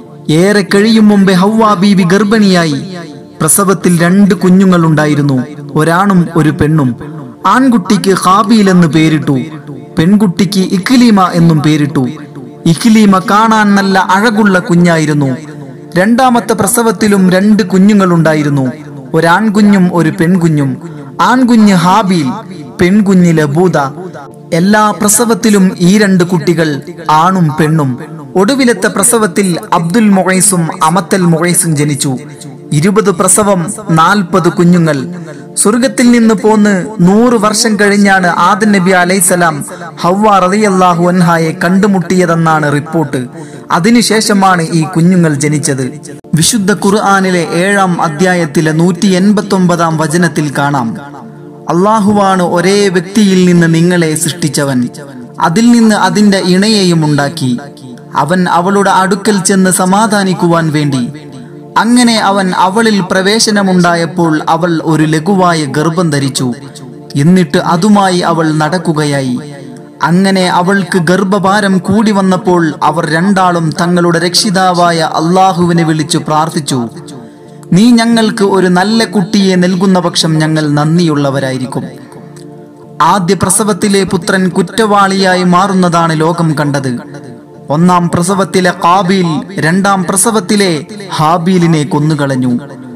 ഏറെ കഴിയും മുമ്പേ ഹൗവ ബീവി ഗർഭിണിയായി പ്രസവത്തിൽ രണ്ട് കുഞ്ഞുങ്ങൾ ഉണ്ടായിരുന്നു ഒരാണും ഒരു പെണ്ണും ആൺകുട്ടിക്ക് ഹാബീൽ എന്ന് പേരിട്ടു പെൺകുട്ടിക്ക് ഇഖ്ലീമ എന്നും പേരിട്ടു ഇഖ്ലീമ കാണാൻ നല്ല അഴകുള്ള കുഞ്ഞായിരുന്നു രണ്ടാമത്തെ പ്രസവത്തിലും രണ്ട് കുഞ്ഞുങ്ങൾ ഉണ്ടായിരുന്നു ഒരാൺകുഞ്ഞും ഒരു പെൺകുഞ്ഞും ആൺകുഞ്ഞ് ഹാബീൽ പെൺകുഞ്ഞ് ലബൂദ എല്ലാ പ്രസവത്തിലും ഈ രണ്ട് കുട്ടികൾ ആണും പെണ്ണും ഒടുവിലത്തെ പ്രസവത്തിൽ അബ്ദുൽ മൊഹൈസും അമത്തൽ മൊഹൈസും ജനിച്ചു ഇരുപത് പ്രസവം നാൽപ്പത് കുഞ്ഞുങ്ങൾ സ്വർഗത്തിൽ നിന്ന് പോന്ന് നൂറ് വർഷം കഴിഞ്ഞാണ് ആദൻ നബി അലൈസലാം ഹവ്വ റളിയല്ലാഹു അൻഹായെ കണ്ടുമുട്ടിയതെന്നാണ് റിപ്പോർട്ട് അതിനുശേഷമാണ് ഈ കുഞ്ഞുങ്ങൾ ജനിച്ചത് വിശുദ്ധ ഖുർആാനിലെ ഏഴാം അധ്യായത്തിലെ നൂറ്റി എൺപത്തി ഒമ്പതാം വചനത്തിൽ കാണാം അള്ളാഹുവാണ് ഒരേ വ്യക്തിയിൽ നിന്ന് നിങ്ങളെ സൃഷ്ടിച്ചവൻ അതിൽ നിന്ന് അതിന്റെ ഇണയെയും ഉണ്ടാക്കി അവൻ അവളുടെ അടുക്കൽ ചെന്ന് സമാധാനിക്കുവാൻ വേണ്ടി അങ്ങനെ അവൻ അവളിൽ പ്രവേശനമുണ്ടായപ്പോൾ അവൾ ഒരു ലഘുവായ ഗർഭം ധരിച്ചു എന്നിട്ട് അതുമായി അവൾ നടക്കുകയായി അങ്ങനെ അവൾക്ക് ഗർഭഭാരം കൂടി വന്നപ്പോൾ അവർ രണ്ടാളും തങ്ങളുടെ രക്ഷിതാവായ അള്ളാഹുവിനെ വിളിച്ചു പ്രാർത്ഥിച്ചു നീ ഞങ്ങൾക്ക് ഒരു നല്ല കുട്ടിയെ നൽകുന്ന പക്ഷം ഞങ്ങൾ നന്ദിയുള്ളവരായിരിക്കും ആദ്യ പ്രസവത്തിലെ പുത്രൻ കുറ്റവാളിയായി മാറുന്നതാണ് ലോകം കണ്ടത് ഒന്നാം പ്രസവത്തിലെ കാബീൽ രണ്ടാം പ്രസവത്തിലെ ഹാബീലിനെ കൊന്നുകളഞ്ഞു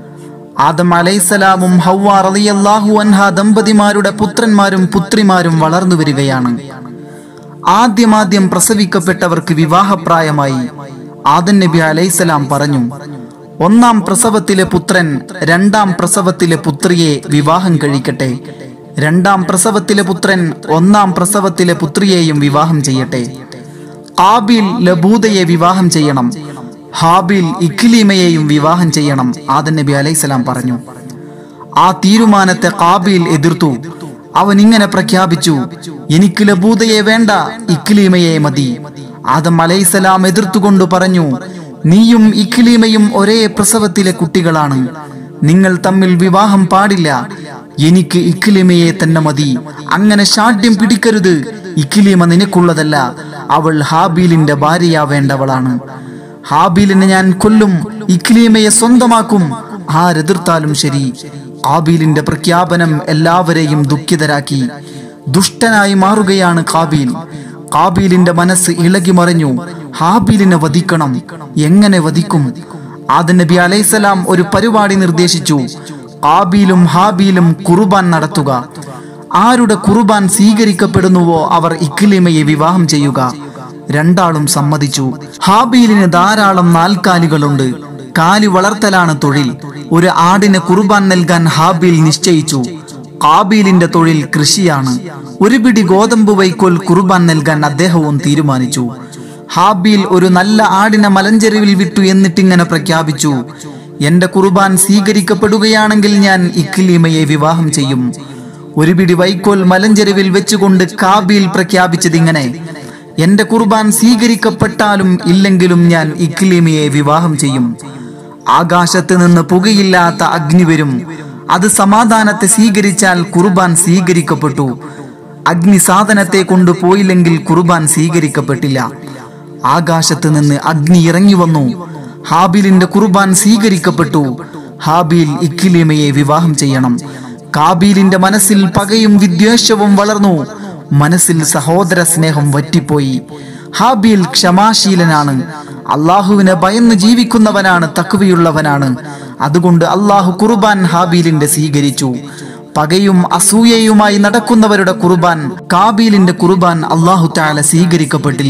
ആദം അലൈസലാമും ഹൗവ റളിയല്ലാഹു അൻഹ ദമ്പതിമാരുടെ പുത്രന്മാരും പുത്രിമാരും വളർന്നു വരികയാണ് ആദ്യമാദ്യം പ്രസവിക്കപ്പെട്ടവർക്ക് വിവാഹപ്രായമായി ആദൻ നബി അലൈസലാം പറഞ്ഞു ഒന്നാം പ്രസവത്തിലെ പുത്രൻ രണ്ടാം പ്രസവത്തിലെ പുത്രിയെ വിവാഹം കഴിക്കട്ടെ രണ്ടാം പ്രസവത്തിലെ പുത്രൻ ഒന്നാം പ്രസവത്തിലെ പുത്രിയെയും വിവാഹം ചെയ്യട്ടെ കാബിൽ ലബൂദയെ വിവാഹം ചെയ്യണം ഹാബിൽ ഇഖ്ലീമയെയും വിവാഹം ചെയ്യണം ആദൻ നബി അലൈഹിസ്സലാം പറഞ്ഞു ആ തീരുമാനത്തെ കാബിൽ എതിർത്തു അവൻ ഇങ്ങനെ പ്രഖ്യാപിച്ചു എനിക്ക് ലബൂദയെ വേണ്ട ഇഖ്ലീമയെ മതി ആദം അലൈഹിസ്സലാം എതിർത്തുകൊണ്ട് പറഞ്ഞു നീയും ഇഖ്ലീമയും ഒരേ പ്രസവത്തിലെ കുട്ടികളാണ് നിങ്ങൾ തമ്മിൽ വിവാഹം പാടില്ല എനിക്ക് ഇഖ്ലീമയെ തന്നെ മതി അങ്ങനെ ഷാഠ്യം പിടിക്കരുത് ഇഖ്ലീമ നിനക്കുള്ളതല്ല അവൾ ഹാബീലിന്റെ ഭാര്യയാവേണ്ടവളാണ് ഹാബീലിനെ ഞാൻ കൊല്ലും ഇഖ്ലീമയെ സ്വന്തമാക്കും ആരെതിർത്താലും ശരി കാബീലിന്റെ പ്രഖ്യാപനം എല്ലാവരെയും ദുഃഖിതരാക്കി ദുഷ്ടനായി മാറുകയാണ് കാബീൽ കാബീലിന്റെ മനസ്സ് ഇളകി മറിഞ്ഞു ഹാബീലിനെ വധിക്കണം എങ്ങനെ വധിക്കും ആദൻ നബി അലൈസലാം ഒരു പരിപാടി നിർദ്ദേശിച്ചു കാബീലും ഹാബീലും കുർബാൻ നടത്തുക ആരുടെ കുർബാൻ സ്വീകരിക്കപ്പെടുന്നുവോ അവർ ഇഖ്ലിമയെ വിവാഹം ചെയ്യുക രണ്ടാളും സമ്മതിച്ചു ഹാബീലിന് ധാരാളം നാൽക്കാലികളുണ്ട് കാലി വളർത്തലാണ് തൊഴിൽ ഒരു ആടിന് കുർബാൻ നൽകാൻ ഹാബീൽ നിശ്ചയിച്ചു കാബീലിന്റെ തൊഴിൽ കൃഷിയാണ് ഒരു പിടി ഗോതമ്പ് വൈക്കോൽ കുർബാൻ നൽകാൻ അദ്ദേഹവും തീരുമാനിച്ചു ഹാബീൽ ഒരു നല്ല ആടിനെ മലഞ്ചെരുവിൽ വിട്ടു എന്നിട്ടിങ്ങനെ പ്രഖ്യാപിച്ചു എന്റെ കുർബാൻ സ്വീകരിക്കപ്പെടുകയാണെങ്കിൽ ഞാൻ ഇഖ്ലീമയെ വിവാഹം ചെയ്യും ഒരു പിടി വൈക്കോൽ മലഞ്ചെരുവിൽ വെച്ചുകൊണ്ട് കാബീൽ പ്രഖ്യാപിച്ചതിങ്ങനെ എന്റെ കുർബാൻ സ്വീകരിക്കപ്പെട്ടാലും ഇല്ലെങ്കിലും ഞാൻ ഇഖ്ലീമയെ വിവാഹം ചെയ്യും ആകാശത്ത് നിന്ന് പുകയില്ലാത്ത അഗ്നി വരും അത് സമാധാനത്തെ സ്വീകരിച്ചാൽ കുർബാൻ സ്വീകരിക്കപ്പെട്ടു അഗ്നി സാധനത്തെ കൊണ്ടുപോയില്ലെങ്കിൽ കുർബാൻ സ്വീകരിക്കപ്പെട്ടില്ല ആകാശത്ത് നിന്ന് അഗ്നി ഇറങ്ങി വന്നു ഹാബിലിന്റെ കുർബാൻ സ്വീകരിക്കപ്പെട്ടു ഹാബീൽ ഇഖ്ലീമയെ വിവാഹം ചെയ്യണം കാബീലിന്റെ മനസ്സിൽ പകയും വിദ്വേഷവും വളർന്നു മനസ്സിൽ സഹോദര സ്നേഹം വറ്റിപ്പോയി ഹാബീൽ ക്ഷമാശീലനാണ് അള്ളാഹുവിനെ ഭയന്ന് ജീവിക്കുന്നവനാണ് തക്കുവയുള്ളവനാണ് അതുകൊണ്ട് അള്ളാഹു കുർബാൻ ഹാബീലിന്റെ സ്വീകരിച്ചു പകയും അസൂയയുമായി നടക്കുന്നവരുടെ കുർബാൻ കാബീലിന്റെ കുർബാൻ അള്ളാഹു താല സ്വീകരിക്കപ്പെട്ടില്ല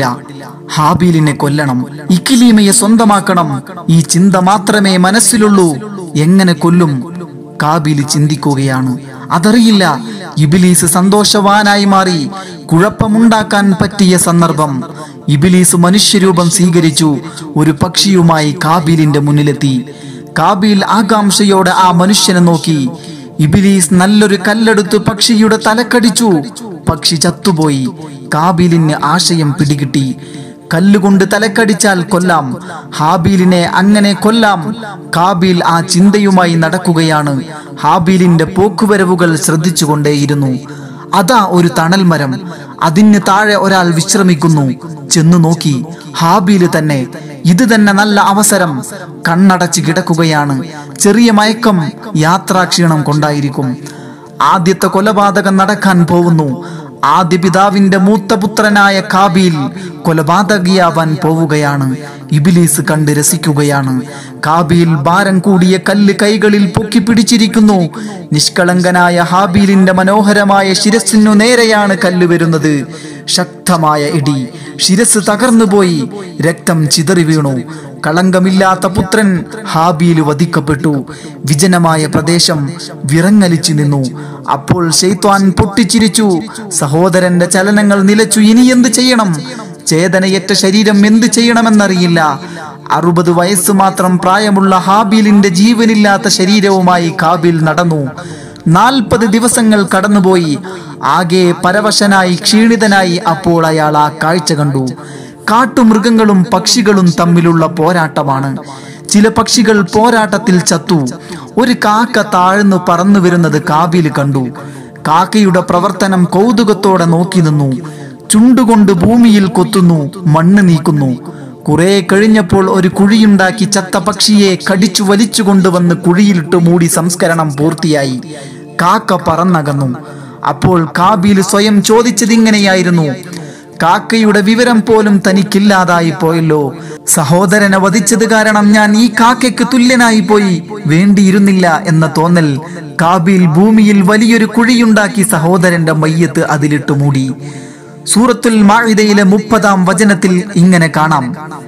ഹാബീലിനെ കൊല്ലണം ഇക്കിലീമയെ സ്വന്തമാക്കണം ഈ ചിന്ത മാത്രമേ മനസ്സിലുള്ളൂ എങ്ങനെ കൊല്ലും കാബീൽ ചിന്തിക്കുകയാണ് അതറിയില്ല ഇബിലീസ് സന്തോഷവാനായി മാറി കുഴപ്പമുണ്ടാക്കാൻ പറ്റിയ സന്ദർഭം ഇബിലീസ് മനുഷ്യരൂപം സ്വീകരിച്ചു ഒരു പക്ഷിയുമായി കാബീലിന്റെ മുന്നിലെത്തി കാബീൽ ആകാംക്ഷയോടെ ആ മനുഷ്യനെ നോക്കി ഇബിലീസ് നല്ലൊരു കല്ലെടുത്ത് പക്ഷിയുടെ തലക്കടിച്ചു പക്ഷി ചത്തുപോയി കാബീലിന് ആശയം പിടികിട്ടി കല്ലുകൊണ്ട് തലക്കടിച്ചാൽ കൊല്ലാം ഹാബീലിനെ അങ്ങനെ കൊല്ലാം കാബീൽ ആ ചിന്തയുമായി നടക്കുകയാണ് ഹാബീലിന്റെ പോക്കുവരവുകൾ ശ്രദ്ധിച്ചുകൊണ്ടേയിരുന്നു അതാ ഒരു തണൽ മരം അതിന് താഴെ ഒരാൾ വിശ്രമിക്കുന്നു ചെന്നു നോക്കി ഹാബീല് തന്നെ ഇത് തന്നെ നല്ല അവസരം കണ്ണടച്ച് കിടക്കുകയാണ് ചെറിയ മയക്കം യാത്രാക്ഷീണം കൊണ്ടായിരിക്കും ആദ്യത്തെ കൊലപാതകം നടക്കാൻ പോകുന്നു ആദ്യ പിതാവിന്റെ മൂത്ത പുത്രനായ കാബീൽ കൊലപാതകിയാവാൻ പോവുകയാണ് ഇബിലീസ് കണ്ട് രസിക്കുകയാണ് കാബീൽ ഭാരം കൂടിയ കല്ല് കൈകളിൽ പൊക്കി പിടിച്ചിരിക്കുന്നു നിഷ്കളങ്കനായ ഹാബീലിന്റെ മനോഹരമായ ശിരസിനു നേരെയാണ് കല്ല് വരുന്നത് ശക്തമായ ഇടി ശിരസ് തകർന്നുപോയി രക്തം ചിതറി വീണു കളങ്കമില്ലാത്ത പുത്രൻ ഹാബീൽ വധിക്കപ്പെട്ടു വിജനമായ പ്രദേശം വിറങ്ങലിച്ചു നിന്നു അപ്പോൾ ഷെയ്ത്വാൻ പൊട്ടിച്ചിരിച്ചു സഹോദരന്റെ ചലനങ്ങൾ നിലച്ചു ഇനി എന്ത് ചെയ്യണം ചേതനയറ്റ ശരീരം എന്ത് ചെയ്യണമെന്നറിയില്ല അറുപത് വയസ്സ് മാത്രം പ്രായമുള്ള ഹാബീലിന്റെ ജീവനില്ലാത്ത ശരീരവുമായി കാബീൽ നടന്നു നാൽപ്പത് ദിവസങ്ങൾ കടന്നുപോയി ആകെ പരവശനായി ക്ഷീണിതനായി അപ്പോൾ അയാൾ ആ കാഴ്ച കണ്ടു കാട്ടുമൃഗങ്ങളും പക്ഷികളും തമ്മിലുള്ള പോരാട്ടമാണ് ചില പക്ഷികൾ പോരാട്ടത്തിൽ ചത്തു ഒരു കാക്ക താഴ്ന്നു പറന്നു വരുന്നത് കാബീൽ കണ്ടു കാക്കയുടെ പ്രവർത്തനം കൗതുകത്തോടെ നോക്കി നിന്നു ചുണ്ടുകൊണ്ട് ഭൂമിയിൽ കൊത്തുന്നു മണ്ണ് നീക്കുന്നു കുറെ കഴിഞ്ഞപ്പോൾ ഒരു കുഴിയുണ്ടാക്കി ചത്ത പക്ഷിയെ കടിച്ചു വലിച്ചു കൊണ്ടുവന്ന് കുഴിയിലിട്ട് മൂടി സംസ്കരണം പൂർത്തിയായി കാക്ക പറന്നകന്നു അപ്പോൾ കാബീൽ സ്വയം ചോദിച്ചതിങ്ങനെയായിരുന്നു കാക്കയുടെ വിവരം പോലും തനിക്കില്ലാതായി പോയല്ലോ സഹോദരനെ വധിച്ചത് കാരണം ഞാൻ ഈ കാക്കയ്ക്ക് തുല്യനായി പോയി വേണ്ടിയിരുന്നില്ല എന്ന തോന്നൽ കാബീൽ ഭൂമിയിൽ വലിയൊരു കുഴിയുണ്ടാക്കി സഹോദരന്റെ മയ്യത്ത് അതിലിട്ട് മൂടി സൂറത്തുൽ മാഇദയിലെ മുപ്പതാം വചനത്തിൽ ഇങ്ങനെ കാണാം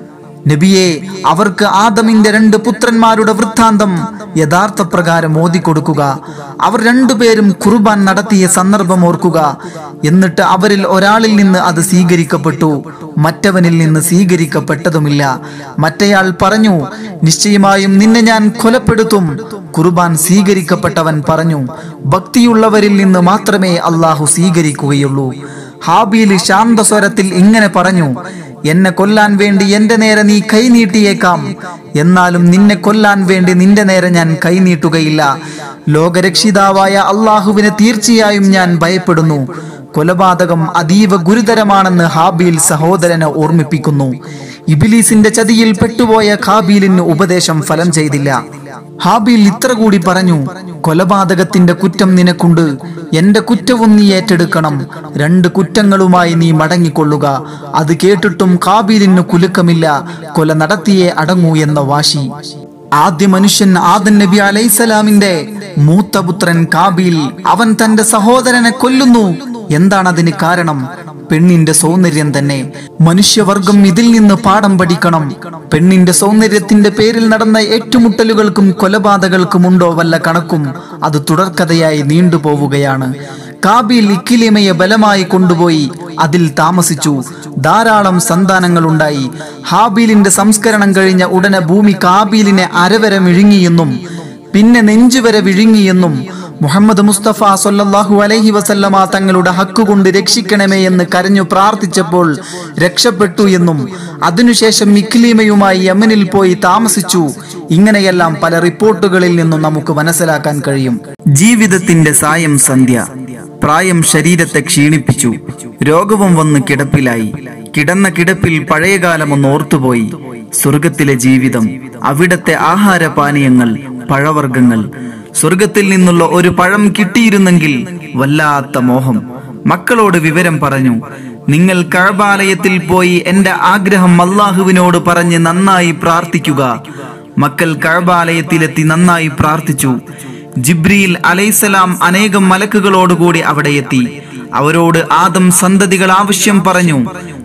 നബിയെ അവർക്ക് ആദമിന്റെ രണ്ട് പുത്രന്മാരുടെ വൃത്താന്തം യഥാർത്ഥ പ്രകാരം ഓതിക്കൊടുക്കുക അവർ രണ്ടുപേരും കുർബാൻ നടത്തിയ സന്ദർഭം ഓർക്കുക എന്നിട്ട് അവരിൽ ഒരാളിൽ നിന്ന് അത് സ്വീകരിക്കപ്പെട്ടു മറ്റവനിൽ നിന്ന് സ്വീകരിക്കപ്പെട്ടതുമില്ല മറ്റേയാൾ പറഞ്ഞു നിശ്ചയമായും നിന്നെ ഞാൻ കൊലപ്പെടുത്തും കുർബാൻ സ്വീകരിക്കപ്പെട്ടവൻ പറഞ്ഞു ഭക്തിയുള്ളവരിൽ നിന്ന് മാത്രമേ അള്ളാഹു സ്വീകരിക്കുകയുള്ളൂ ഹാബീൽ ശാന്തസ്വരത്തിൽ ഇങ്ങനെ പറഞ്ഞു എന്നെ കൊല്ലാൻ വേണ്ടി എന്റെ നേരെ നീ കൈ നീട്ടിയേക്കാം എന്നാലും നിന്നെ കൊല്ലാൻ വേണ്ടി നിന്റെ നേരെ ഞാൻ കൈ നീട്ടുകയില്ല ലോകരക്ഷിതാവായ അള്ളാഹുവിനെ തീർച്ചയായും ഞാൻ ഭയപ്പെടുന്നു കൊലപാതകം അതീവ ഗുരുതരമാണെന്ന് ഹാബീൽ സഹോദരനെ ഓർമ്മിപ്പിക്കുന്നു ഇബിലീസിന്റെ ചതിയിൽ പെട്ടുപോയ ഹാബീലിന് ഉപദേശം ഫലം ചെയ്തില്ല ഹാബീൽ ഇത്ര കൂടി പറഞ്ഞു കൊലപാതകത്തിന്റെ കുറ്റം നിനക്കുണ്ട് എന്റെ കുറ്റവും നീ ഏറ്റെടുക്കണം രണ്ട് കുറ്റങ്ങളുമായി നീ മടങ്ങിക്കൊള്ളുക അത് കേട്ടിട്ടും കാബീലിന് കുലുക്കമില്ല കൊല നടത്തിയേ അടങ്ങൂ എന്ന വാശി ആദ്യ മനുഷ്യൻ ആദൻ നബി അലൈസലാമിന്റെ മൂത്തപുത്രൻ കാബീൽ അവൻ തന്റെ സഹോദരനെ കൊല്ലുന്നു എന്താണ് അതിന് കാരണം പെണ്ണിന്റെ സൗന്ദര്യം തന്നെ മനുഷ്യവർഗം ഇതിൽ നിന്ന് പാഠം പഠിക്കണം പെണ്ണിന്റെ സൗന്ദര്യത്തിന്റെ പേരിൽ നടന്ന ഏറ്റുമുട്ടലുകൾക്കും കൊലപാതകൾക്കുമുണ്ടോ വല്ല കണക്കും അത് തുടർക്കഥയായി നീണ്ടുപോവുകയാണ് കാബീൽ ഇക്കിലിമയെ ബലമായി കൊണ്ടുപോയി അതിൽ താമസിച്ചു ധാരാളം സന്താനങ്ങൾ ഉണ്ടായി ഹാബീലിന്റെ സംസ്കരണം കഴിഞ്ഞ ഉടനെ ഭൂമി കാബീലിനെ അരവരെ വിഴുങ്ങിയെന്നും പിന്നെ നെഞ്ചുവരെ വിഴുങ്ങിയെന്നും മുഹമ്മദ് മുസ്തഫ സൊല്ലാഹു അലൈഹി വസല്ലമ തങ്ങളുടെ ഹക്കുകൊണ്ട് രക്ഷിക്കണമേ എന്ന് കരഞ്ഞു പ്രാർത്ഥിച്ചപ്പോൾ രക്ഷപ്പെട്ടു എന്നും അതിനുശേഷം ഇഖ്ലീമയുമായി യമനിൽ പോയി താമസിച്ചു ഇങ്ങനെയെല്ലാം പല റിപ്പോർട്ടുകളിൽ നിന്നും നമുക്ക് മനസ്സിലാക്കാൻ കഴിയും ജീവിതത്തിന്റെ സായം സന്ധ്യ പ്രായം ശരീരത്തെ ക്ഷീണിപ്പിച്ചു രോഗവും വന്ന് കിടപ്പിലായി കിടന്ന കിടപ്പിൽ പഴയകാലം ഒന്ന് ഓർത്തുപോയി സ്വർഗത്തിലെ ജീവിതം അവിടത്തെ ആഹാരപാനീയങ്ങൾ പഴവർഗ്ഗങ്ങൾ സ്വർഗത്തിൽ നിന്നുള്ള ഒരു പഴം കിട്ടിയിരുന്നെങ്കിൽ വല്ലാത്ത മോഹം മക്കളോട് വിവരം പറഞ്ഞു നിങ്ങൾ കഴബാലയത്തിൽ പോയി എന്റെ ആഗ്രഹം അള്ളാഹുവിനോട് പറഞ്ഞ് നന്നായി പ്രാർത്ഥിക്കുക മക്കൾ കഴബാലയത്തിലെത്തി നന്നായി പ്രാർത്ഥിച്ചു ജിബ്രീൽ അലൈസലാം അനേകം മലക്കുകളോടുകൂടി അവിടെ എത്തി അവരോട് ആദം സന്തതികൾ ആവശ്യം പറഞ്ഞു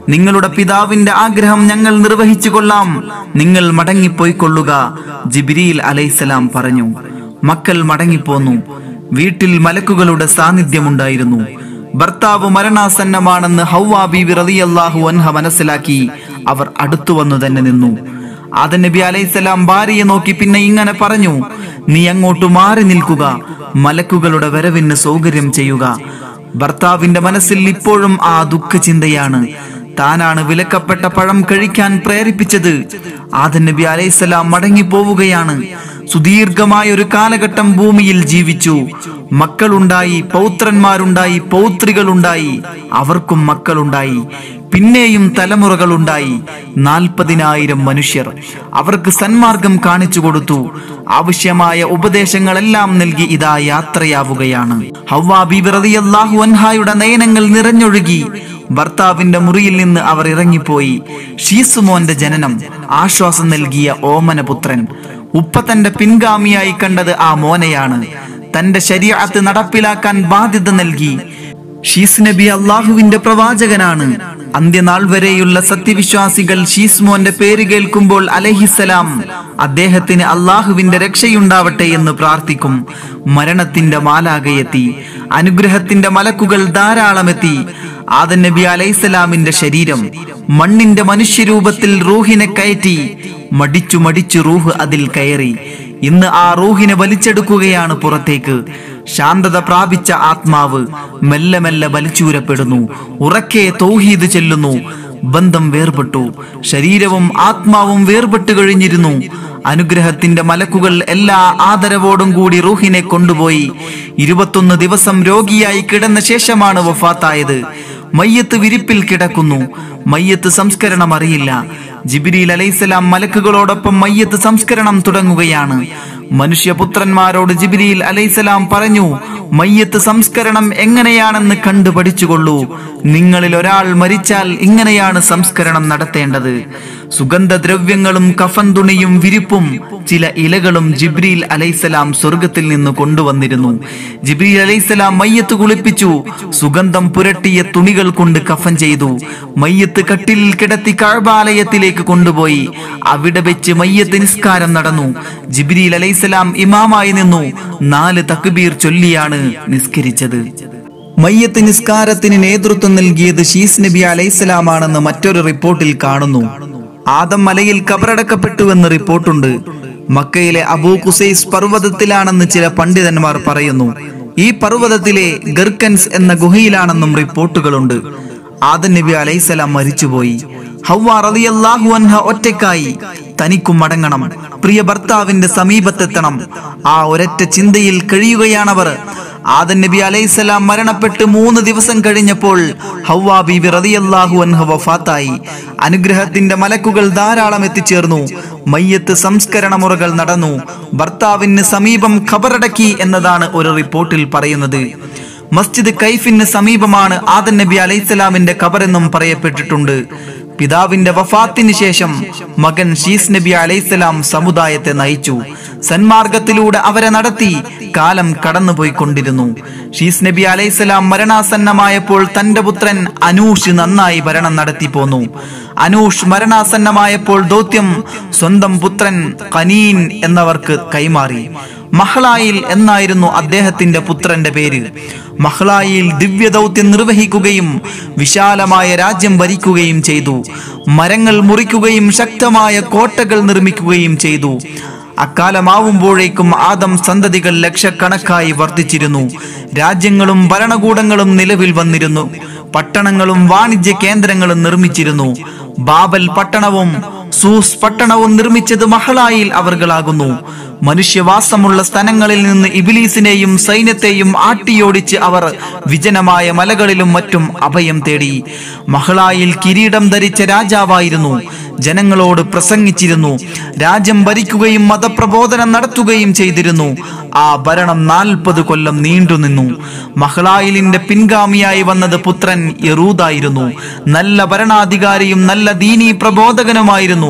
നിങ്ങളുടെ പിതാവിന്റെ ആഗ്രഹം ഞങ്ങൾ നിർവഹിച്ചു കൊള്ളാം നിങ്ങൾ മടങ്ങിപ്പോയിക്കൊള്ളുക ജിബിരിയിൽ അലൈസലാം പറഞ്ഞു മക്കൾ മടങ്ങിപ്പോന്നു വീട്ടിൽ മലക്കുകളുടെ സാന്നിധ്യമുണ്ടായിരുന്നു ഭർത്താവ് മരണാസന്നമാണെന്ന് ഹൗവാ ബീവി റളിയല്ലാഹു അൻഹ മനസ്സിലാക്കി അവർ അടുത്തു വന്നു തന്നെ നിന്നു ആദൻ നബി അലൈഹിസ്സലാം ഭാര്യയെ നോക്കി പിന്നെ ഇങ്ങനെ പറഞ്ഞു നീ അങ്ങോട്ട് മാറി നിൽക്കുക മലക്കുകളുടെ വരവിന് സൗകര്യം ചെയ്യുക ഭർത്താവിന്റെ മനസ്സിൽ ഇപ്പോഴും ആ ദുഃഖചിന്തയാണ് താനാണ് വിലക്കപ്പെട്ട പഴം കഴിക്കാൻ പ്രേരിപ്പിച്ചത് ആദൻ നബി അലൈഹിസ്സലാം മടങ്ങി പോവുകയാണ് സുദീർഘമായ ഒരു കാലഘട്ടം ഭൂമിയിൽ ജീവിച്ചു മക്കളുണ്ടായി പൗത്രന്മാരുണ്ടായി പൗത്രികളുണ്ടായി അവർക്കും മക്കളുണ്ടായി പിന്നെയും തലമുറകളുണ്ടായി നാൽപ്പതിനായിരം മനുഷ്യർ അവർക്ക് സന്മാർഗം കാണിച്ചു കൊടുത്തു ആവശ്യമായ ഉപദേശങ്ങളെല്ലാം നൽകി ഇതാ യാത്രയാവുകയാണ് ഹവ്വാ ബീബി റളിയല്ലാഹു അൻഹായുടെ നയനങ്ങൾ നിറഞ്ഞൊഴുകി ഭർത്താവിന്റെ മുറിയിൽ നിന്ന് അവർ ഇറങ്ങിപ്പോയി ഷീസുമോന്റെ ജനനം ആശ്വാസം നൽകിയ ഓമനപുത്രൻ ഉപ്പ തന്റെ പിൻഗാമിയായി കണ്ടത് ആ മോനെയാണ് തന്റെ ശരീരത്ത് നടപ്പിലാക്കാൻ ബാധ്യത നൽകി ഷീസ് നബി അള്ളാഹുവിന്റെ പ്രവാചകനാണ് അന്ത്യനാൾ വരെയുള്ള സത്യവിശ്വാസികൾ ഷീസ്മോന്റെ പേര് കേൾക്കുമ്പോൾ അലഹിസലാം അദ്ദേഹത്തിന് അള്ളാഹുവിന്റെ രക്ഷയുണ്ടാവട്ടെ എന്ന് പ്രാർത്ഥിക്കും മരണത്തിന്റെ മാലാകയെത്തി അനുഗ്രഹത്തിന്റെ മലക്കുകൾ ധാരാളമെത്തി ആദൻ നബി അലൈഹിസ്സലാമിന്റെ ശരീരം മണ്ണിന്റെ മനുഷ്യരൂപത്തിൽ റൂഹിനെ കയറ്റി മടിച്ചു മടിച്ചു റൂഹ് അതിൽ കയറി ഇന്ന് ആ റൂഹിനെ വലിച്ചെടുക്കുകയാണ് പുറത്തേക്ക് ശാന്തത പ്രാപിച്ച ആത്മാവ് മെല്ലെ മെല്ലെ വലിച്ചൂരപ്പെടുന്നു ഉറക്കെ തൗഹീദ് ചെല്ലുന്നു ബന്ധം വേർപെട്ടു ശരീരവും ആത്മാവും വേർപെട്ടു കഴിഞ്ഞിരുന്നു അനുഗ്രഹത്തിന്റെ മലക്കുകൾ എല്ലാ ആദരവോടും കൂടി റൂഹിനെ കൊണ്ടുപോയി ഇരുപത്തൊന്ന് ദിവസം രോഗിയായി കിടന്ന ശേഷമാണ് വഫാത്തായത് മയ്യത്ത് വിരിപ്പിൽ കിടക്കുന്നു മയ്യത്ത് സംസ്കരണം അറിയില്ല ജിബിരിൽ അലൈസലാം മലക്കുകളോടൊപ്പം മയ്യത്ത് സംസ്കരണം തുടങ്ങുകയാണ് മനുഷ്യപുത്രന്മാരോട് ജിബിരിയിൽ അലൈസലാം പറഞ്ഞു മയ്യത്ത് സംസ്കരണം എങ്ങനെയാണെന്ന് കണ്ടു പഠിച്ചുകൊള്ളൂ നിങ്ങളിൽ ഒരാൾ മരിച്ചാൽ ഇങ്ങനെയാണ് സംസ്കരണം നടത്തേണ്ടത് സുഗന്ധദ്രവ്യങ്ങളും കഫൻ തുണിയും വിരിപ്പും ചില ഇലകളും ജിബ്രീൽ അലൈസലാം സ്വർഗത്തിൽ നിന്ന് കൊണ്ടുവന്നിരുന്നു ജിബ്രീൽ അലൈസലാം മയ്യത്ത് കുളിപ്പിച്ചു സുഗന്ധം പുരട്ടിയ തുണികൾ കൊണ്ട് കഫൻ ചെയ്തു മയ്യത്ത് കട്ടിലിൽ കിടത്തി കഴബാലയത്തിലേക്ക് കൊണ്ടുപോയി അവിടെ വെച്ച് മയ്യത്ത് നിസ്കാരം നടന്നു ജിബ്രീൽ അലൈസലാം ഇമാമായി നിന്നു നാല് തക്ബീർ ചൊല്ലിയാണ് നിസ്കരിച്ചത് മയ്യത്ത് നിസ്കാരത്തിന് നേതൃത്വം നൽകിയത് ഷീസ് നബി അലൈഹിസ്സലാമാണെന്ന് മറ്റൊരു റിപ്പോർട്ടിൽ കാണുന്നു ആദം മലയിൽ കബറടക്കപ്പെട്ടുവെന്ന് റിപ്പോർട്ടുണ്ട് മക്കയിലെ അബൂ കുസൈസ് പർവ്വതത്തിലാണെന്ന് ചില പണ്ഡിതന്മാർ പറയുന്നു ഈ പർവ്വതത്തിലെ ഗർക്കൻസ് എന്ന ഗുഹയിലാണെന്നും റിപ്പോർട്ടുകളുണ്ട് ആദം നബി അലൈഹിസ്സലാം മരിച്ചുപോയി ഹവ്വ റളിയല്ലാഹു അൻഹ ഒറ്റയ്ക്കായി തനിക്കും മടങ്ങണം പ്രിയ ഭർത്താവിന്റെ സമീപത്തെത്തണം ആ ഒരൊറ്റ ചിന്തയിൽ കഴിയുകയാണവർ ആദൻ നബി അലൈഹിസ്സലാം മരണപ്പെട്ട് മൂന്ന് ദിവസം കഴിഞ്ഞപ്പോൾ ഹവ്വാ ബീവി റളിയല്ലാഹു അൻഹ വഫാത്തായി അനുഗ്രഹത്തിന്റെ മലക്കുകൾ ധാരാളം എത്തിച്ചേർന്നു മയ്യത്ത് സംസ്കരണ മുറകൾ നടന്നു ഭർത്താവിന് സമീപം ഖബറടക്കി എന്നതാണ് ഒരു റിപ്പോർട്ടിൽ പറയുന്നത് മസ്ജിദ് കൈഫിന് സമീപമാണ് ആദൻ നബി അലൈഹിസ്സലാമിന്റെ ഖബറെന്നും പറയപ്പെട്ടിട്ടുണ്ട് പിതാവിന്റെ വഫാത്തിന് ശേഷം മകൻ ഷീസ് നബി അലൈഹിസ്സലാം സമുദായത്തെ നയിച്ചു സന്മാർഗത്തിലൂടെ അവരെ നടത്തി കാലം കടന്നുപോയിക്കൊണ്ടിരുന്നു ഷീസ് നബി അലൈഹിസ്സലാം മരണാസന്നമായപ്പോൾ തന്റെ പുത്രൻ അനൂഷ് നന്നായി ഭരണം നടത്തി പോന്നു അനൂഷ് മരണാസന്നമായപ്പോൾ ദൗത്യം സ്വന്തം പുത്രൻ കനീൻ എന്നവർക്ക് കൈമാറി മഹ്ലായിൽ എന്നായിരുന്നു അദ്ദേഹത്തിന്റെ പുത്രന്റെ പേര് മഹ്ലായിൽ ദിവ്യദൗത്യം നിർവഹിക്കുകയും വിശാലമായ രാജ്യം ഭരിക്കുകയും ചെയ്തു മരങ്ങൾ മുറിക്കുകയും ശക്തമായ കോട്ടകൾ നിർമ്മിക്കുകയും ചെയ്തു അക്കാലമാവുമ്പോഴേക്കും ആദം സന്തതികൾ ലക്ഷക്കണക്കായി വർദ്ധിച്ചിരുന്നു രാജ്യങ്ങളും ഭരണകൂടങ്ങളും നിലവിൽ വന്നിരുന്നു പട്ടണങ്ങളും വാണിജ്യ കേന്ദ്രങ്ങളും നിർമ്മിച്ചിരുന്നു ബാബൽ പട്ടണവും സൂസ് പട്ടണവും നിർമ്മിച്ചത് മഹളായിൽ അവർകളാകുന്നു മനുഷ്യവാസമുള്ള സ്ഥലങ്ങളിൽ നിന്ന് ഇബിലീസിനെയും സൈന്യത്തെയും ആട്ടിയോടിച്ച് അവർ വിജനമായ മലകളിലും മറ്റും അഭയം തേടി മഹളായിൽ കിരീടം ധരിച്ച രാജാവായിരുന്നു ജനങ്ങളോട് പ്രസംഗിച്ചിരുന്നു രാജ്യം ഭരിക്കുകയും മതപ്രബോധനം നടത്തുകയും ചെയ്തിരുന്നു ആ ഭരണം നാൽപ്പത് കൊല്ലം നീണ്ടുനിന്നു മഹ്ലായിലിന്റെ പിൻഗാമിയായി വന്നത് പുത്രൻ യറൂദായിരുന്നു നല്ല ഭരണാധികാരിയും നല്ല ദീനീ പ്രബോധകനുമായിരുന്നു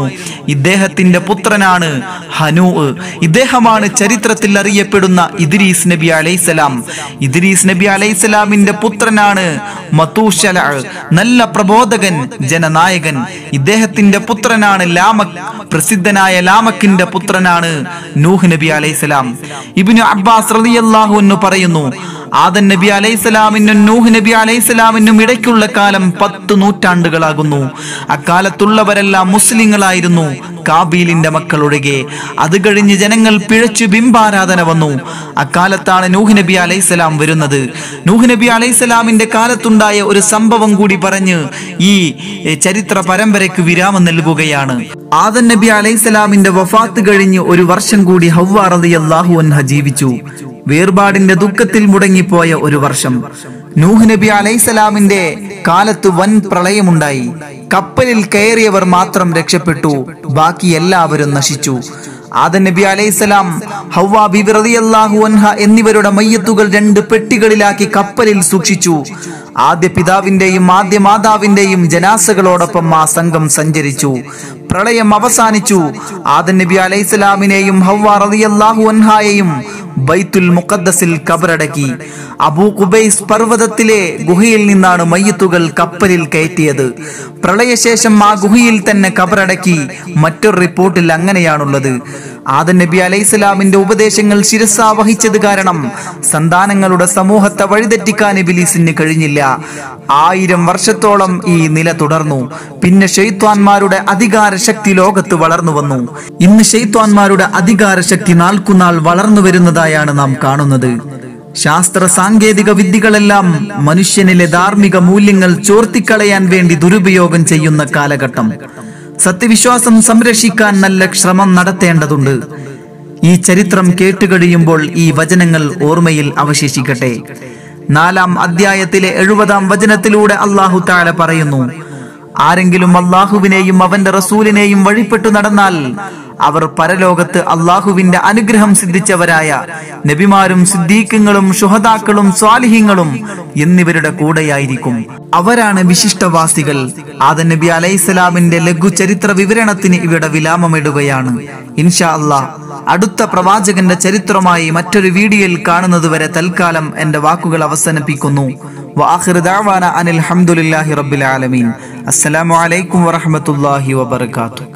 ഇദ്ദേഹത്തിന്റെ പുത്രനാണ് ഹനൂ ഇദ്ദേഹമാണ് ചരിത്രത്തിൽ അറിയപ്പെടുന്ന ഇദ്രീസ് നബി അലൈസലാം ഇദ്രീസ് നബി അലൈസലാമിന്റെ പുത്രനാണ് മത്തൂഷല നല്ല പ്രബോധകൻ ജനനായകൻ ഇദ്ദേഹത്തിന്റെ പുത്രനാണ് ലാമക് പ്രസിദ്ധനായ ലാമക്കിന്റെ പുത്രനാണ് നൂഹ് നബി അലൈസലാം ഇബ്നു അബ്ബാസ് റളിയല്ലാഹു അൻഹു പറയുന്നു ആദൻ നബി അലൈഹിസ്സലാമിനും നൂഹ് നബി അലൈഹിസ്സലാമിനും ഇടയ്ക്കുള്ള കാലം പത്ത് നൂറ്റാണ്ടുകളാകുന്നു അക്കാലത്തുള്ളവരെല്ലാം മുസ്ലിങ്ങളായിരുന്നു കാബീലിന്റെ മക്കളൊഴികെ അത് കഴിഞ്ഞ് ജനങ്ങൾ പിഴച്ചു ബിംബാരാധന വന്നു അക്കാലത്താണ് നൂഹ് നബി അലൈഹിസ്സലാം വരുന്നത് നൂഹ് നബി അലൈഹിസ്സലാമിന്റെ കാലത്തുണ്ടായ ഒരു സംഭവം കൂടി പറഞ്ഞ് ഈ എ, ചരിത്ര പരമ്പരയ്ക്ക് വിരാമം നൽകുകയാണ് ആദൻ നബി അലൈഹിസ്സലാമിന്റെ വഫാത്ത് കഴിഞ്ഞ് ഒരു വർഷം കൂടി ഹവ്വാ റളിയല്ലാഹു അൻഹ ജീവിച്ചു വേർപാടിന്റെ ദുഃഖത്തിൽ മുടങ്ങിപ്പോയ ഒരു വർഷം നൂഹ് നബി അലൈസലാമിന്റെ കാലത്ത് വൻ പ്രളയമുണ്ടായി കപ്പലിൽ കയറിയവർ മാത്രം രക്ഷപ്പെട്ടു ബാക്കി എല്ലാവരും നശിച്ചു ആദൻ നബി അലൈഹിസ്സലാം ഹവ്വ ബിബി റളിയല്ലാഹു അൻഹ എന്നിവരുടെ മയ്യത്തുകൾ രണ്ട് പെട്ടികളിലാക്കി കപ്പലിൽ സൂക്ഷിച്ചു ആദ്യ പിതാവിന്റെയും ആദ്യ മാതാവിന്റെയും ജനാസകളോടൊപ്പം ആ സംഘം സഞ്ചരിച്ചു പ്രളയം അവസാനിച്ചു ആദൻ നബി അലൈഹിസ്സലാമിനെയും ഹവ്വ റളിയല്ലാഹു അൻഹായെയും ബൈത്തുൽ മുഖദ്ദസിൽ കബറടക്കി അബൂ കുബൈസ് പർവ്വതത്തിലെ ഗുഹയിൽ നിന്നാണ് മയ്യത്തുകൾ കപ്പലിൽ കയറ്റിയത് പ്രളയശേഷം ആ ഗുഹയിൽ തന്നെ കബറടക്കി മറ്റൊരു റിപ്പോർട്ടിൽ അങ്ങനെയാണുള്ളത് ആദൻ നബി അലൈഹിസ്സലാമിന്റെ ഉപദേശങ്ങൾ ശിരസാ വഹിച്ചത് കാരണം സന്താനങ്ങളുടെ സമൂഹത്തെ വഴിതെറ്റിക്കാൻ ഇബിലീസിന് കഴിഞ്ഞില്ല ആയിരം വർഷത്തോളം ഈ നില തുടർന്നു പിന്നെ ഷെയ്ത്വാൻമാരുടെ അധികാര ശക്തി ലോകത്ത് വളർന്നു വന്നു ഇന്ന് ഷെയ്ത്വാൻമാരുടെ അധികാര ശക്തി നാൾക്കുനാൾ വളർന്നു വരുന്നതായാണ് നാം കാണുന്നത് ശാസ്ത്ര സാങ്കേതിക വിദ്യകളെല്ലാം മനുഷ്യനിലെ ധാർമ്മിക മൂല്യങ്ങൾ ചോർത്തിക്കളയാൻ വേണ്ടി ദുരുപയോഗം ചെയ്യുന്ന കാലഘട്ടം സത്യവിശ്വാസം സംരക്ഷിക്കാൻ നല്ല ശ്രമം നടത്തേണ്ടതുണ്ട് ഈ ചരിത്രം കേട്ടുകഴിയുമ്പോൾ ഈ വചനങ്ങൾ ഓർമ്മയിൽ അവശേഷിക്കട്ടെ നാലാം അധ്യായത്തിലെ എഴുപതാം വചനത്തിലൂടെ അള്ളാഹു താല പറയുന്നു ആരെങ്കിലും അള്ളാഹുവിനെയും അവന്റെ റസൂലിനെയും വഴിപ്പെട്ടു നടന്നാൽ അവർ പരലോകത്ത് അള്ളാഹുവിന്റെ അനുഗ്രഹം സിദ്ധിച്ചവരായ നബിമാരും സിദ്ദീഖുകളും ശുഹദാക്കളും സ്വാലിഹ്യങ്ങളും എന്നിവരുടെ കൂടെയായിരിക്കും അവരാണ് വിശിഷ്ടവാസികൾ ആദ നബി അലൈഹിസ്സലാമിന്റെ ലഘു ചരിത്ര വിവരണത്തിന് ഇവിടെ വിലാമമിടുകയാണ് ഇൻഷാ അള്ളാഹ് അടുത്ത പ്രവാചകന്റെ ചരിത്രമായി മറ്റൊരു വീഡിയോയിൽ കാണുന്നതുവരെ തൽക്കാലം എന്റെ വാക്കുകൾ അവസാനിപ്പിക്കുന്നു വാഹിർ ദഅവാന അനിൽ ഹംദുലില്ലാഹി റബ്ബിൽ ആലമീൻ അസ്സലാമു അലൈക്കും വറഹ്മത്തുള്ളാഹി വബറകാതുഹു